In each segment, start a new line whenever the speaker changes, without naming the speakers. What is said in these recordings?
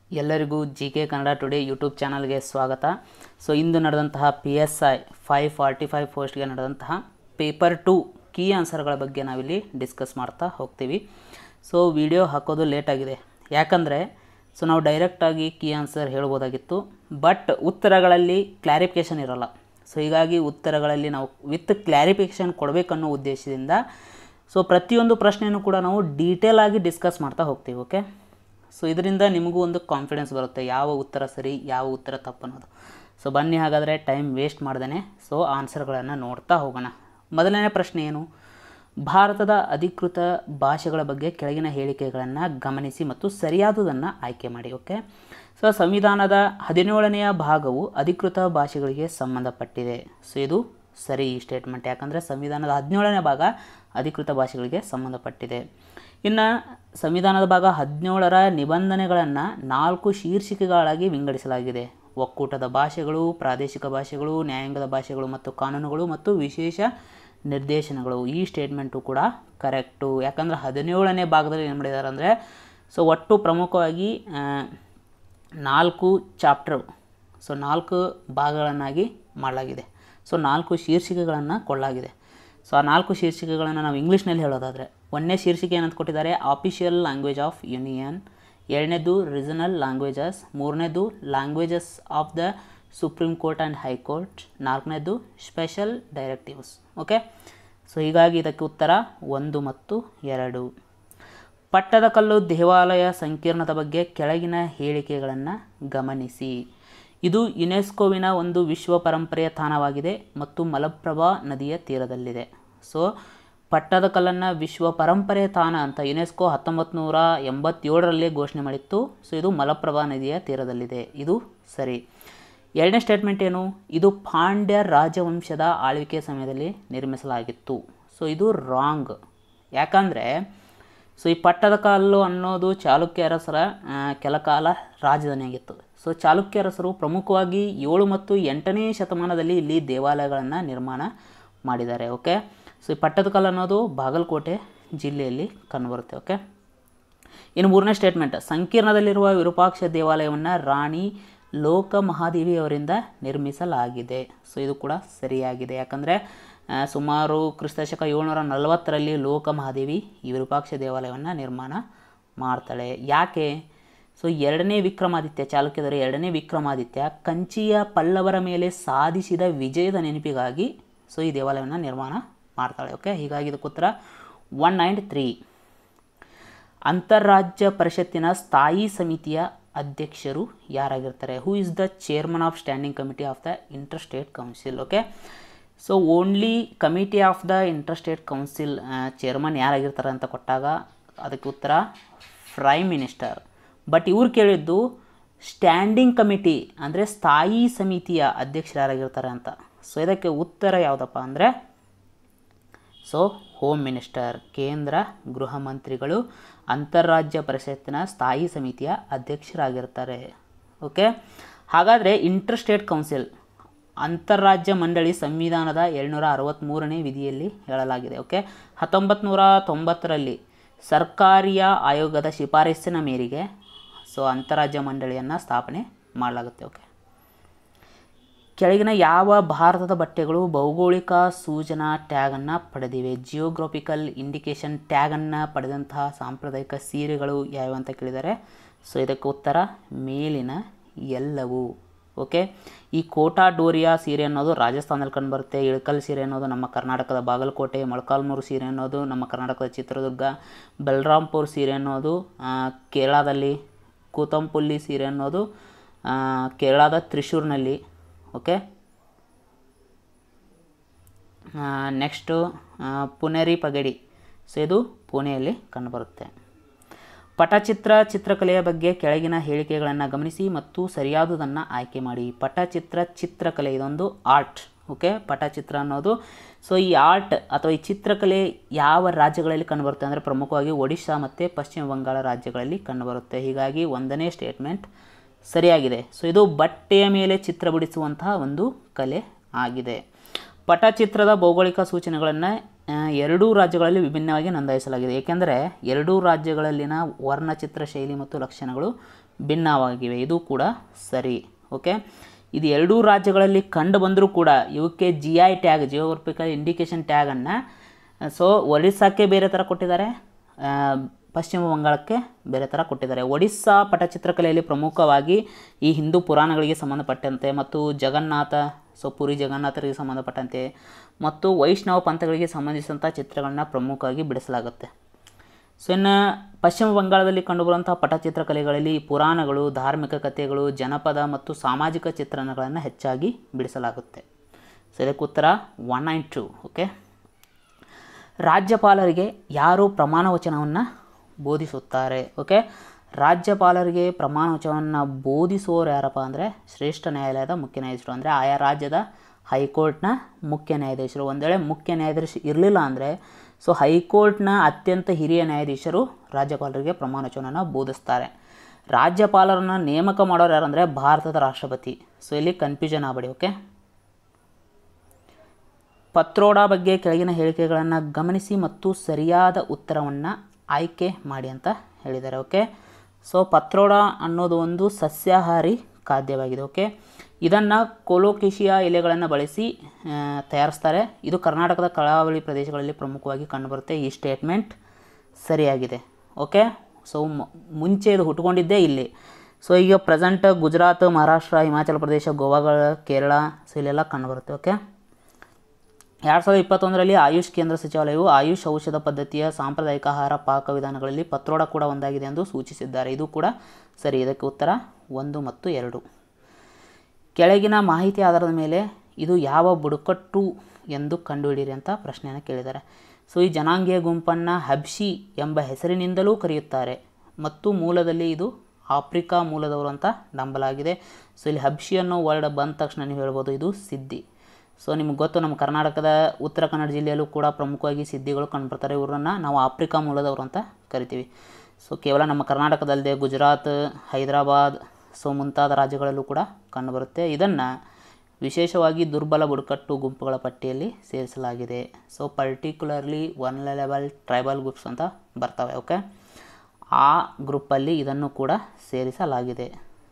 ಎಲ್ಲರಿಗೂ G K Kannada today YouTube ಚಾನಲ್ಗೆ ಸ್ವಾಗತ ಸೊ ಇಂದು ನಡೆದಂತಹ P S I five forty five ಪೋಸ್ಟ್ಗೆ ನಡೆದಂತಹ ಪೇಪರ್ ಟು ಕೀ ಆನ್ಸರ್ಗಳ ಬಗ್ಗೆ ನಾವಿಲ್ಲಿ ಡಿಸ್ಕಸ್ ಮಾಡ್ತಾ ಹೋಗ್ತೀವಿ ಸೊ ವಿಡಿಯೋ ಹಾಕೋದು ಲೇಟಾಗಿದೆ ಯಾಕಂದರೆ ಸೊ ನಾವು ಡೈರೆಕ್ಟಾಗಿ ಕೀ ಆನ್ಸರ್ ಹೇಳ್ಬೋದಾಗಿತ್ತು ಬಟ್ ಉತ್ತರಗಳಲ್ಲಿ ಕ್ಲಾರಿಫಿಕೇಷನ್ ಇರೋಲ್ಲ ಸೊ ಹೀಗಾಗಿ ಉತ್ತರಗಳಲ್ಲಿ ನಾವು ವಿತ್ ಕ್ಲಾರಿಫಿಕೇಷನ್ ಕೊಡಬೇಕನ್ನೋ ಉದ್ದೇಶದಿಂದ ಸೊ ಪ್ರತಿಯೊಂದು ಪ್ರಶ್ನೆಯನ್ನು ಕೂಡ ನಾವು ಡೀಟೇಲ್ ಆಗಿ ಡಿಸ್ಕಸ್ ಮಾಡ್ತಾ ಹೋಗ್ತೀವಿ ಓಕೆ ಸೊ ಇದರಿಂದ ನಿಮಗೂ ಒಂದು ಕಾನ್ಫಿಡೆನ್ಸ್ ಬರುತ್ತೆ ಯಾವ ಉತ್ತರ ಸರಿ ಯಾವ ಉತ್ತರ ತಪ್ಪು ಅನ್ನೋದು ಸೊ ಬನ್ನಿ ಹಾಗಾದರೆ ಟೈಮ್ ವೇಸ್ಟ್ ಮಾಡ್ದೇ ಸೊ ಆನ್ಸರ್ಗಳನ್ನು ನೋಡ್ತಾ ಹೋಗೋಣ ಮೊದಲನೇ ಪ್ರಶ್ನೆ ಏನು ಭಾರತದ ಅಧಿಕೃತ ಭಾಷೆಗಳ ಬಗ್ಗೆ ಕೆಳಗಿನ ಹೇಳಿಕೆಗಳನ್ನು ಗಮನಿಸಿ ಮತ್ತು ಸರಿಯಾದುದನ್ನು ಆಯ್ಕೆ ಮಾಡಿ ಓಕೆ ಸೊ ಸಂವಿಧಾನದ ಹದಿನೇಳನೆಯ ಭಾಗವು ಅಧಿಕೃತ ಭಾಷೆಗಳಿಗೆ ಸಂಬಂಧಪಟ್ಟಿದೆ ಸೊ ಇದು ಸರಿ ಈ ಸ್ಟೇಟ್ಮೆಂಟ್ ಯಾಕಂದರೆ ಸಂವಿಧಾನದ ಹದಿನೇಳನೇ ಭಾಗ ಅಧಿಕೃತ ಭಾಷೆಗಳಿಗೆ ಸಂಬಂಧಪಟ್ಟಿದೆ ಇನ್ನು ಸಂವಿಧಾನದ ಭಾಗ ಹದಿನೇಳರ ನಿಬಂಧನೆಗಳನ್ನು ನಾಲ್ಕು ಶೀರ್ಷಿಕೆಗಳಾಗಿ ವಿಂಗಡಿಸಲಾಗಿದೆ ಒಕ್ಕೂಟದ ಭಾಷೆಗಳು ಪ್ರಾದೇಶಿಕ ಭಾಷೆಗಳು ನ್ಯಾಯಾಂಗದ ಭಾಷೆಗಳು ಮತ್ತು ಕಾನೂನುಗಳು ಮತ್ತು ವಿಶೇಷ ನಿರ್ದೇಶನಗಳು ಈ ಸ್ಟೇಟ್ಮೆಂಟು ಕೂಡ ಕರೆಕ್ಟು ಯಾಕಂದರೆ ಹದಿನೇಳನೇ ಭಾಗದಲ್ಲಿ ಏನು ಮಾಡಿದ್ದಾರೆ ಅಂದರೆ ಸೊ ಒಟ್ಟು ಪ್ರಮುಖವಾಗಿ ಆ, ನಾಲ್ಕು ಚಾಪ್ಟರ್ ಸೊ ನಾಲ್ಕು ಭಾಗಗಳನ್ನಾಗಿ ಮಾಡಲಾಗಿದೆ ಸೊ ನಾಲ್ಕು ಶೀರ್ಷಿಕೆಗಳನ್ನು ಕೊಡಲಾಗಿದೆ ಸೊ ಆ ನಾಲ್ಕು ಶೀರ್ಷಿಕೆಗಳನ್ನು ನಾವು ಇಂಗ್ಲೀಷ್ನಲ್ಲಿ ಹೇಳೋದಾದರೆ ಒಂದನೇ ಶೀರ್ಷಿಕೆ ಏನಂತ ಕೊಟ್ಟಿದ್ದಾರೆ ಆಫಿಷಿಯಲ್ ಲ್ಯಾಂಗ್ವೇಜ್ ಆಫ್ ಯೂನಿಯನ್ ಎರಡನೇದು ರೀಜನಲ್ ಲ್ಯಾಂಗ್ವೇಜಸ್ ಮೂರನೇದು languages of the supreme court and high court ನಾಲ್ಕನೇದು ಸ್ಪೆಷಲ್ ಡೈರೆಕ್ಟಿವ್ಸ್ ಓಕೆ ಸೊ ಹೀಗಾಗಿ ಇದಕ್ಕೆ ಉತ್ತರ ಒಂದು ಮತ್ತು ಎರಡು ಪಟ್ಟದಕಲ್ಲು ದೇವಾಲಯ ಸಂಕೀರ್ಣದ ಬಗ್ಗೆ ಕೆಳಗಿನ ಹೇಳಿಕೆಗಳನ್ನು ಗಮನಿಸಿ ಇದು ಯುನೆಸ್ಕೋವಿನ ಒಂದು ವಿಶ್ವ ಪರಂಪರೆಯ ತಾಣವಾಗಿದೆ ಮತ್ತು ಮಲಪ್ರಭಾ ನದಿಯ ತೀರದಲ್ಲಿದೆ ಸೊ ಪಟ್ಟದಕಲ್ಲನ್ನು ವಿಶ್ವ ಪರಂಪರೆಯ ತಾಣ ಅಂತ ಯುನೆಸ್ಕೋ ಹತ್ತೊಂಬತ್ತು ನೂರ ಎಂಬತ್ತೇಳರಲ್ಲಿ ಘೋಷಣೆ ಮಾಡಿತ್ತು ಸೊ ಇದು ಮಲಪ್ರಭಾ ನದಿಯ ತೀರದಲ್ಲಿದೆ ಇದು ಸರಿ ಎರಡನೇ ಸ್ಟೇಟ್ಮೆಂಟ್ ಏನು ಇದು ಪಾಂಡ್ಯ ರಾಜವಂಶದ ಆಳ್ವಿಕೆ ಸಮಯದಲ್ಲಿ ನಿರ್ಮಿಸಲಾಗಿತ್ತು ಸೊ ಇದು ರಾಂಗ್ ಯಾಕಂದರೆ ಸೊ ಈ ಪಟ್ಟದಕಲ್ಲು ಅನ್ನೋದು ಚಾಲುಕ್ಯ ಅರಸರ ಆ, ಕೆಲಕಾಲ ರಾಜಧಾನಿಯಾಗಿತ್ತು ಸೊ ಚಾಲುಕ್ಯ ಅರಸರು ಪ್ರಮುಖವಾಗಿ ಏಳು ಮತ್ತು ಎಂಟನೇ ಶತಮಾನದಲ್ಲಿ ಇಲ್ಲಿ ದೇವಾಲಯಗಳನ್ನು ನಿರ್ಮಾಣ ಮಾಡಿದ್ದಾರೆ ಓಕೆ ಸೊ ಈ ಪಟ್ಟದಕಲ್ಲು ಅನ್ನೋದು ಬಾಗಲಕೋಟೆ ಜಿಲ್ಲೆಯಲ್ಲಿ ಕಂಡುಬರುತ್ತೆ ಓಕೆ ಇನ್ನು ಮೂರನೇ ಸ್ಟೇಟ್ಮೆಂಟ್ ಸಂಕೀರ್ಣದಲ್ಲಿರುವ ವಿರೂಪಾಕ್ಷ ದೇವಾಲಯವನ್ನು ರಾಣಿ ಲೋಕ ಮಹಾದೇವಿಯವರಿಂದ ನಿರ್ಮಿಸಲಾಗಿದೆ ಸೊ ಇದು ಕೂಡ ಸರಿಯಾಗಿದೆ ಯಾಕಂದರೆ ಆ, ಸುಮಾರು ಕ್ರಿಸ್ತಶಕ ಏಳ್ನೂರ ನಲವತ್ತರಲ್ಲಿ ಲೋಕ ಮಹಾದೇವಿ ಈ ವಿರೂಪಾಕ್ಷ ದೇವಾಲಯವನ್ನು ನಿರ್ಮಾಣ ಮಾಡ್ತಾಳೆ ಯಾಕೆ ಸೊ ಎರಡನೇ ವಿಕ್ರಮಾದಿತ್ಯ ಚಾಲುಕ್ಯದವರ ಎರಡನೇ ವಿಕ್ರಮಾದಿತ್ಯ ಕಂಚಿಯ ಪಲ್ಲವರ ಮೇಲೆ ಸಾಧಿಸಿದ ವಿಜಯದ ನೆನಪಿಗಾಗಿ ಸೊ ಈ ದೇವಾಲಯವನ್ನು ನಿರ್ಮಾಣ ಮಾಡ್ತಾಳೆ ಓಕೆ ಹೀಗಾಗಿ ಇದಕ್ಕೆ ಉತ್ತರ ಒನ್ ನೈಂಡ್ ತ್ರೀ ಅಂತಾರಾಜ್ಯ ಪರಿಷತ್ತಿನ ಸ್ಥಾಯಿ ಸಮಿತಿಯ ಅಧ್ಯಕ್ಷರು ಯಾರಾಗಿರ್ತಾರೆ who is the chairman of standing committee of the inter state council okay so only committee of the inter state council chairman ಯಾರಾಗಿರ್ತಾರೆ ಅಂತ ಕೊಟ್ಟಾಗ ಅದಕ್ಕೆ ಉತ್ತರ ಪ್ರೈಮ್ ಮಿನಿಸ್ಟರ್ ಬಟ್ ಇವ್ರು ಕೇಳಿದ್ದು ಸ್ಟ್ಯಾಂಡಿಂಗ್ ಕಮಿಟಿ ಅಂದರೆ ಸ್ಥಾಯಿ ಸಮಿತಿಯ ಅಧ್ಯಕ್ಷರು ಯಾರಾಗಿರ್ತಾರೆ ಅಂತ ಸೊ ಇದಕ್ಕೆ ಉತ್ತರ ಯಾವುದಪ್ಪ ಅಂದರೆ ಸೊ ಹೋಮ್ ಮಿನಿಸ್ಟರ್ ಕೇಂದ್ರ ಗೃಹ ಮಂತ್ರಿಗಳು ಅಂತಾರಾಜ್ಯ ಪರಿಷತ್ತಿನ ಸ್ಥಾಯಿ ಸಮಿತಿಯ ಅಧ್ಯಕ್ಷರಾಗಿರ್ತಾರೆ ಓಕೆ ಹಾಗಾದರೆ ಇಂಟರ್ ಸ್ಟೇಟ್ ಕೌನ್ಸಿಲ್ ಅಂತಾರಾಜ್ಯ ಮಂಡಳಿ ಸಂವಿಧಾನದ ಏಳ್ನೂರ ಅರವತ್ತ್ಮೂರನೇ ವಿಧಿಯಲ್ಲಿ ಹೇಳಲಾಗಿದೆ ಓಕೆ ಹತ್ತೊಂಬತ್ತು ನೂರ ತೊಂಬತ್ತರಲ್ಲಿ ಸರ್ಕಾರಿಯ ಆಯೋಗದ ಶಿಫಾರಸ್ಸಿನ ಮೇರೆಗೆ ಸೊ ಅಂತಾರಾಜ್ಯ ಮಂಡಳಿಯನ್ನು ಸ್ಥಾಪನೆ ಮಾಡಲಾಗುತ್ತೆ ಓಕೆ ಕೆಳಗಿನ ಯಾವ ಭಾರತದ ಬಟ್ಟೆಗಳು ಭೌಗೋಳಿಕ ಸೂಚನಾ ಟ್ಯಾಗನ್ನು ಪಡೆದಿವೆ ಜಿಯೋಗ್ರಫಿಕಲ್ ಇಂಡಿಕೇಶನ್ ಟ್ಯಾಗನ್ನು ಪಡೆದಂತಹ ಸಾಂಪ್ರದಾಯಿಕ ಸೀರೆಗಳು ಯಾವ್ಯಾವ ಅಂತ ಕೇಳಿದ್ದಾರೆ ಸೊ ಇದಕ್ಕೆ ಉತ್ತರ ಮೇಲಿನ ಎಲ್ಲವು ಓಕೆ ಈ ಕೋಟಾ ಡೋರಿಯಾ ಸೀರೆ ಅನ್ನೋದು ರಾಜಸ್ಥಾನದಲ್ಲಿ ಕಂಡುಬರುತ್ತೆ ಇಳಕಲ್ ಸೀರೆ ಅನ್ನೋದು ನಮ್ಮ ಕರ್ನಾಟಕದ ಬಾಗಲಕೋಟೆ ಮೊಳಕಾಲ್ಮೂರು ಸೀರೆ ಅನ್ನೋದು ನಮ್ಮ ಕರ್ನಾಟಕದ ಚಿತ್ರದುರ್ಗ ಬಲರಾಂಪುರ್ ಸೀರೆ ಅನ್ನೋದು ಆ, ಕೇರಳದಲ್ಲಿ ಕೂತಂಪುಲ್ಲಿ ಸೀರೆ ಅನ್ನೋದು ಆ, ಕೇರಳದ ತ್ರಿಶೂರ್ನಲ್ಲಿ okay next Puneri Pagadi so ಇದು ಪುಣೆಯಲ್ಲಿ ಕಂಡುಬರುತ್ತೆ ಪಟಚಿತ್ರ ಚಿತ್ರಕಲೆಯ ಬಗ್ಗೆ ಕೆಳಗಿನ ಹೇಳಿಕೆಗಳನ್ನು ಗಮನಿಸಿ ಮತ್ತು ಸರಿಯಾದುದನ್ನು ಆಯ್ಕೆ ಮಾಡಿ ಪಟಚಿತ್ರ ಚಿತ್ರಕಲೆ ಇದೊಂದು ಆರ್ಟ್ ಓಕೆ ಪಟಚಿತ್ರ ಅನ್ನೋದು ಸೊ ಈ ಆರ್ಟ್ ಅಥವಾ ಈ ಚಿತ್ರಕಲೆ ಯಾವ ರಾಜ್ಯಗಳಲ್ಲಿ ಕಂಡುಬರುತ್ತೆ ಅಂದರೆ ಪ್ರಮುಖವಾಗಿ ಒಡಿಶಾ ಮತ್ತು ಪಶ್ಚಿಮ ಬಂಗಾಳ ರಾಜ್ಯಗಳಲ್ಲಿ ಕಂಡುಬರುತ್ತೆ ಹೀಗಾಗಿ ಒಂದನೇ ಸ್ಟೇಟ್ಮೆಂಟ್ ಸರಿಯಾಗಿದೆ ಸೊ ಇದು ಬಟ್ಟೆಯ ಮೇಲೆ ಚಿತ್ರ ಬಿಡಿಸುವಂತಹ ಒಂದು ಕಲೆ ಆಗಿದೆ ಪಟಚಿತ್ರದ ಭೌಗೋಳಿಕ ಸೂಚನೆಗಳನ್ನು ಆ, ಎರಡೂ ರಾಜ್ಯಗಳಲ್ಲಿ ವಿಭಿನ್ನವಾಗಿ ನೋಂದಾಯಿಸಲಾಗಿದೆ ಏಕೆಂದರೆ ಎರಡೂ ರಾಜ್ಯಗಳಲ್ಲಿನ ವರ್ಣಚಿತ್ರ ಶೈಲಿ ಮತ್ತು ಲಕ್ಷಣಗಳು ಭಿನ್ನವಾಗಿವೆ ಇದು ಕೂಡ ಸರಿ ಓಕೆ ಇದು ಎರಡೂ ರಾಜ್ಯಗಳಲ್ಲಿ ಕಂಡು ಬಂದರೂ ಕೂಡ ಇವಕ್ಕೆ G I tag geographical indication ಟ್ಯಾಗನ್ನು ಸೊ ಒಡಿಸ್ಸಾಕ್ಕೆ ಬೇರೆ ಥರ ಕೊಟ್ಟಿದ್ದಾರೆ ಆ, ಪಶ್ಚಿಮ ಬಂಗಾಳಕ್ಕೆ ಬೇರೆ ಥರ ಕೊಟ್ಟಿದ್ದಾರೆ ಒಡಿಸ್ಸಾ ಪಟಚಿತ್ರಕಲೆಯಲ್ಲಿ ಪ್ರಮುಖವಾಗಿ ಈ ಹಿಂದೂ ಪುರಾಣಗಳಿಗೆ ಸಂಬಂಧಪಟ್ಟಂತೆ ಮತ್ತು ಜಗನ್ನಾಥ ಸೊ ಪುರಿ ಜಗನ್ನಾಥರಿಗೆ ಸಂಬಂಧಪಟ್ಟಂತೆ ಮತ್ತು ವೈಷ್ಣವ ಪಂಥಗಳಿಗೆ ಸಂಬಂಧಿಸಿದಂಥ ಚಿತ್ರಗಳನ್ನ ಪ್ರಮುಖವಾಗಿ ಬಿಡಿಸಲಾಗುತ್ತೆ ಸೊ ಇನ್ನು ಪಶ್ಚಿಮ ಬಂಗಾಳದಲ್ಲಿ ಕಂಡುಬರುವಂಥ ಪಟಚಿತ್ರಕಲೆಗಳಲ್ಲಿ ಪುರಾಣಗಳು ಧಾರ್ಮಿಕ ಕಥೆಗಳು ಜನಪದ ಮತ್ತು ಸಾಮಾಜಿಕ ಚಿತ್ರಣಗಳನ್ನು ಹೆಚ್ಚಾಗಿ ಬಿಡಿಸಲಾಗುತ್ತೆ ಸೊ ಇದಕ್ಕೆ ಉತ್ತರ ಒನ್ ನೈನ್ ಟು ಓಕೆ ರಾಜ್ಯಪಾಲರಿಗೆ ಯಾರು ಪ್ರಮಾಣ ವಚನವನ್ನು ಬೋಧಿಸುತ್ತಾರೆ ಓಕೆ ರಾಜ್ಯಪಾಲರಿಗೆ ಪ್ರಮಾಣ ವಚನವನ್ನು ಬೋಧಿಸುವವರು ಯಾರಪ್ಪ ಅಂದರೆ ಶ್ರೇಷ್ಠ ನ್ಯಾಯಾಲಯದ ಮುಖ್ಯ ನ್ಯಾಯಾಧೀಶರು ಅಂದರೆ ಆಯಾ ರಾಜ್ಯದ ಹೈಕೋರ್ಟ್ನ ಮುಖ್ಯ ನ್ಯಾಯಾಧೀಶರು ಒಂದು ವೇಳೆ ಮುಖ್ಯ ನ್ಯಾಯಾಧೀಶ ಇರಲಿಲ್ಲ ಅಂದರೆ ಸೊ ಹೈಕೋರ್ಟ್ನ ಅತ್ಯಂತ ಹಿರಿಯ ನ್ಯಾಯಾಧೀಶರು ರಾಜ್ಯಪಾಲರಿಗೆ ಪ್ರಮಾಣ ವಚನವನ್ನು ಬೋಧಿಸ್ತಾರೆ ರಾಜ್ಯಪಾಲರನ್ನು ನೇಮಕ ಮಾಡೋರು ಯಾರಂದರೆ ಭಾರತದ ರಾಷ್ಟ್ರಪತಿ ಸೊ ಇಲ್ಲಿ ಕನ್ಫ್ಯೂಷನ್ ಆಗಬೇಡಿ ಓಕೆ ಪತ್ರೋಡ ಬಗ್ಗೆ ಕೆಳಗಿನ ಹೇಳಿಕೆಗಳನ್ನು ಗಮನಿಸಿ ಮತ್ತು ಸರಿಯಾದ ಉತ್ತರವನ್ನು ಆಯ್ಕೆ ಮಾಡಿ ಅಂತ ಹೇಳಿದ್ದಾರೆ ಓಕೆ ಸೊ ಪತ್ರೋಡ ಅನ್ನೋದು ಒಂದು ಸಸ್ಯಾಹಾರಿ ಖಾದ್ಯವಾಗಿದೆ ಓಕೆ ಇದನ್ನು ಕೊಲೋಕೇಶಿಯಾ ಎಲೆಗಳನ್ನು ಬಳಸಿ ಆ, ತಯಾರಿಸ್ತಾರೆ ಇದು ಕರ್ನಾಟಕದ ಕರಾವಳಿ ಪ್ರದೇಶಗಳಲ್ಲಿ ಪ್ರಮುಖವಾಗಿ ಕಂಡುಬರುತ್ತೆ ಈ ಸ್ಟೇಟ್ಮೆಂಟ್ ಸರಿಯಾಗಿದೆ ಓಕೆ ಸೊ ಮ- ಮುಂಚೆ ಇದು ಹುಟ್ಕೊಂಡಿದ್ದೇ ಇಲ್ಲಿ ಸೊ ಈಗ ಪ್ರೆಸೆಂಟ್ ಗುಜರಾತ್ ಮಹಾರಾಷ್ಟ್ರ ಹಿಮಾಚಲ ಪ್ರದೇಶ ಗೋವಾಗಳ ಕೇರಳ ಸೊ ಇಲ್ಲೆಲ್ಲ ಕಂಡುಬರುತ್ತೆ ಓಕೆ ಎರಡು ಸಾವಿರದ ಇಪ್ಪತ್ತೊಂದರಲ್ಲಿ ಆಯುಷ್ ಕೇಂದ್ರ ಸಚಿವಾಲಯವು ಆಯುಷ್ ಔಷಧ ಪದ್ಧತಿಯ ಸಾಂಪ್ರದಾಯಿಕ ಆಹಾರ ಪಾಕವಿಧಾನಗಳಲ್ಲಿ ಪತ್ರೋಡ ಕೂಡ ಒಂದಾಗಿದೆ ಎಂದು ಸೂಚಿಸಿದ್ದಾರೆ ಇದು ಕೂಡ ಸರಿ ಇದಕ್ಕೆ ಉತ್ತರ ಒಂದು ಮತ್ತು ಎರಡು ಕೆಳಗಿನ ಮಾಹಿತಿ ಆಧಾರದ ಮೇಲೆ ಇದು ಯಾವ ಬುಡಕಟ್ಟು ಎಂದು ಕಂಡುಹಿಡಿಯಿರಿ ಅಂತ ಪ್ರಶ್ನೆಯನ್ನು ಕೇಳಿದ್ದಾರೆ ಸೊ ಈ ಜನಾಂಗೀಯ ಗುಂಪನ್ನು ಹಬ್ಶಿ ಎಂಬ ಹೆಸರಿನಿಂದಲೂ ಕರೆಯುತ್ತಾರೆ ಮತ್ತು ಮೂಲದಲ್ಲಿ ಇದು ಆಫ್ರಿಕಾ ಮೂಲದವರು ಅಂತ ನಂಬಲಾಗಿದೆ ಸೊ ಇಲ್ಲಿ ಹಬ್ಶಿ ಅನ್ನೋ ವರ್ಡ್ ಬಂದ ತಕ್ಷಣ ನೀವು ಹೇಳ್ಬೋದು ಇದು ಸಿದ್ಧಿ ಸೊ ನಿಮ್ಗೆ ಗೊತ್ತು ನಮ್ಮ ಕರ್ನಾಟಕದ ಉತ್ತರ ಕನ್ನಡ ಜಿಲ್ಲೆಯಲ್ಲೂ ಕೂಡ ಪ್ರಮುಖವಾಗಿ ಸಿದ್ಧಿಗಳು ಕಂಡುಬರ್ತಾರೆ ಇವರನ್ನು ನಾವು ಆಫ್ರಿಕಾ ಮೂಲದವರು ಅಂತ ಕರಿತೀವಿ ಸೊ ಕೇವಲ ನಮ್ಮ ಕರ್ನಾಟಕದಲ್ಲದೆ ಗುಜರಾತ್ ಹೈದರಾಬಾದ್ ಸೊ ಮುಂತಾದ ರಾಜ್ಯಗಳಲ್ಲೂ ಕೂಡ ಕಂಡುಬರುತ್ತೆ ಇದನ್ನು ವಿಶೇಷವಾಗಿ ದುರ್ಬಲ ಬುಡಕಟ್ಟು ಗುಂಪುಗಳ ಪಟ್ಟಿಯಲ್ಲಿ ಸೇರಿಸಲಾಗಿದೆ ಸೊ ಪರ್ಟಿಕ್ಯುಲರ್ಲಿ ಒನ್ ಲೆವೆಲ್ ಟ್ರೈಬಲ್ ಗ್ರೂಪ್ಸ್ ಅಂತ ಬರ್ತವೆ ಓಕೆ ಆ ಗ್ರೂಪಲ್ಲಿ ಇದನ್ನು ಕೂಡ ಸೇರಿಸಲಾಗಿದೆ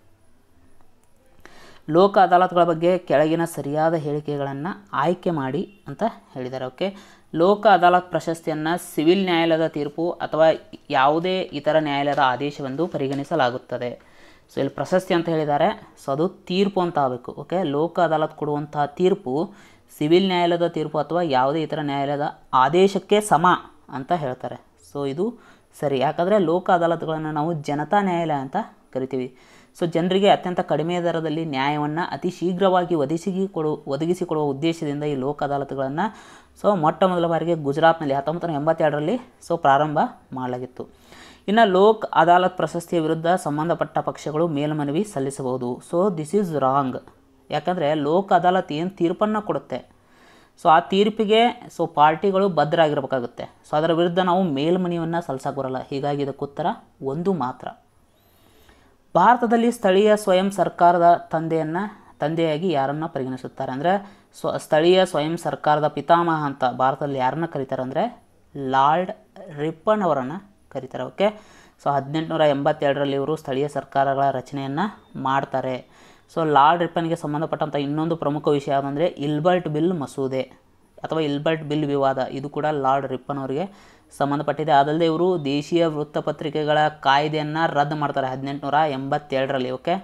ಲೋಕ ಅದಾಲತ್ಗಳ ಬಗ್ಗೆ ಕೆಳಗಿನ ಸರಿಯಾದ ಹೇಳಿಕೆಗಳನ್ನು ಆಯ್ಕೆ ಮಾಡಿ ಅಂತ ಹೇಳಿದ್ದಾರೆ ಓಕೆ ಲೋಕ ಅದಾಲತ್ ಪ್ರಶಸ್ತಿಯನ್ನು ಸಿವಿಲ್ ನ್ಯಾಯಾಲಯದ ತೀರ್ಪು ಅಥವಾ ಯಾವುದೇ ಇತರ ನ್ಯಾಯಾಲಯದ ಆದೇಶವೆಂದು ಪರಿಗಣಿಸಲಾಗುತ್ತದೆ ಸೊ ಇಲ್ಲಿ ಪ್ರಶಸ್ತಿ ಅಂತ ಹೇಳಿದ್ದಾರೆ ಸೊ ಅದು ತೀರ್ಪು ಅಂತ ಆಗಬೇಕು ಓಕೆ ಲೋಕ ಅದಾಲತ್ ಕೊಡುವಂತಹ ತೀರ್ಪು ಸಿವಿಲ್ ನ್ಯಾಯಾಲಯದ ತೀರ್ಪು ಅಥವಾ ಯಾವುದೇ ಇತರ ನ್ಯಾಯಾಲಯದ ಆದೇಶಕ್ಕೆ ಸಮ ಅಂತ ಹೇಳ್ತಾರೆ ಸೊ ಇದು ಸರಿ ಯಾಕಂದರೆ ಲೋಕ ಅದಾಲತ್ಗಳನ್ನು ನಾವು ಜನತಾ ನ್ಯಾಯಾಲಯ ಅಂತ ಕರಿತೀವಿ ಸೊ ಜನರಿಗೆ ಅತ್ಯಂತ ಕಡಿಮೆ ದರದಲ್ಲಿ ನ್ಯಾಯವನ್ನು ಅತಿ ಶೀಘ್ರವಾಗಿ ಒದಗಿಸಿ ಕೊಡು ಒದಗಿಸಿಕೊಡುವ ಉದ್ದೇಶದಿಂದ ಈ ಲೋಕ ಅದಾಲತ್ಗಳನ್ನು ಸೊ ಮೊಟ್ಟ ಮೊದಲ ಬಾರಿಗೆ ಗುಜರಾತ್ನಲ್ಲಿ ಹತ್ತೊಂಬತ್ತು ನೂರ ಎಂಬತ್ತೆರಡರಲ್ಲಿ ಸೊ ಪ್ರಾರಂಭ ಮಾಡಲಾಗಿತ್ತು ಇನ್ನು ಲೋಕ್ ಅದಾಲತ್ ಪ್ರಶಸ್ತಿಯ ವಿರುದ್ಧ ಸಂಬಂಧಪಟ್ಟ ಪಕ್ಷಗಳು ಮೇಲ್ಮನವಿ ಸಲ್ಲಿಸಬಹುದು ಸೊ ದಿಸ್ ಈಸ್ ರಾಂಗ್ ಯಾಕಂದರೆ ಲೋಕ್ ಅದಾಲತ್ ಏನು ತೀರ್ಪನ್ನು ಕೊಡುತ್ತೆ ಸೊ ಆ ತೀರ್ಪಿಗೆ ಸೊ ಪಾರ್ಟಿಗಳು ಬದ್ಧರಾಗಿರ್ಬೇಕಾಗುತ್ತೆ ಸೊ ಅದರ ವಿರುದ್ಧ ನಾವು ಮೇಲ್ಮನವಿಯನ್ನು ಸಲ್ಲಿಸಕ್ಕೆ ಬರಲ್ಲ ಹೀಗಾಗಿ ಇದಕ್ಕೆ ಉತ್ತರ ಒಂದು ಮಾತ್ರ ಭಾರತದಲ್ಲಿ ಸ್ಥಳೀಯ ಸ್ವಯಂ ಸರ್ಕಾರದ ತಂದೆಯನ್ನು ತಂದೆಯಾಗಿ ಯಾರನ್ನು ಪರಿಗಣಿಸುತ್ತಾರೆ ಅಂದರೆ ಸ್ವ ಸ್ಥಳೀಯ ಸ್ವಯಂ ಸರ್ಕಾರದ ಪಿತಾಮಹ ಅಂತ ಭಾರತದಲ್ಲಿ ಯಾರನ್ನು ಕರೀತಾರೆ ಅಂದರೆ ಲಾರ್ಡ್ ರಿಪ್ಪನ್ ಅವರನ್ನು ಕರೀತಾರೆ ಓಕೆ ಸೊ ಹದಿನೆಂಟುನೂರ ಎಂಬತ್ತೆರಡರಲ್ಲಿ ಇವರು ಸ್ಥಳೀಯ ಸರ್ಕಾರಗಳ ರಚನೆಯನ್ನು ಮಾಡ್ತಾರೆ ಸೊ ಲಾರ್ಡ್ ರಿಪ್ಪನ್ಗೆ ಸಂಬಂಧಪಟ್ಟಂಥ ಇನ್ನೊಂದು ಪ್ರಮುಖ ವಿಷಯ ಯಾವುದಂದರೆ ಇಲ್ಬರ್ಟ್ ಬಿಲ್ ಮಸೂದೆ ಅಥವಾ ಇಲ್ಬರ್ಟ್ ಬಿಲ್ ವಿವಾದ ಇದು ಕೂಡ ಲಾರ್ಡ್ ರಿಪ್ಪನ್ ಅವರಿಗೆ ಸಂಬಂಧಪಟ್ಟಿದೆ ಅದಲ್ಲದೆ ಇವರು ದೇಶೀಯ ವೃತ್ತಪತ್ರಿಕೆಗಳ ಕಾಯ್ದೆಯನ್ನು ರದ್ದು ಮಾಡ್ತಾರೆ ಹದಿನೆಂಟುನೂರ ಎಂಬತ್ತೆರಡರಲ್ಲಿ ಓಕೆ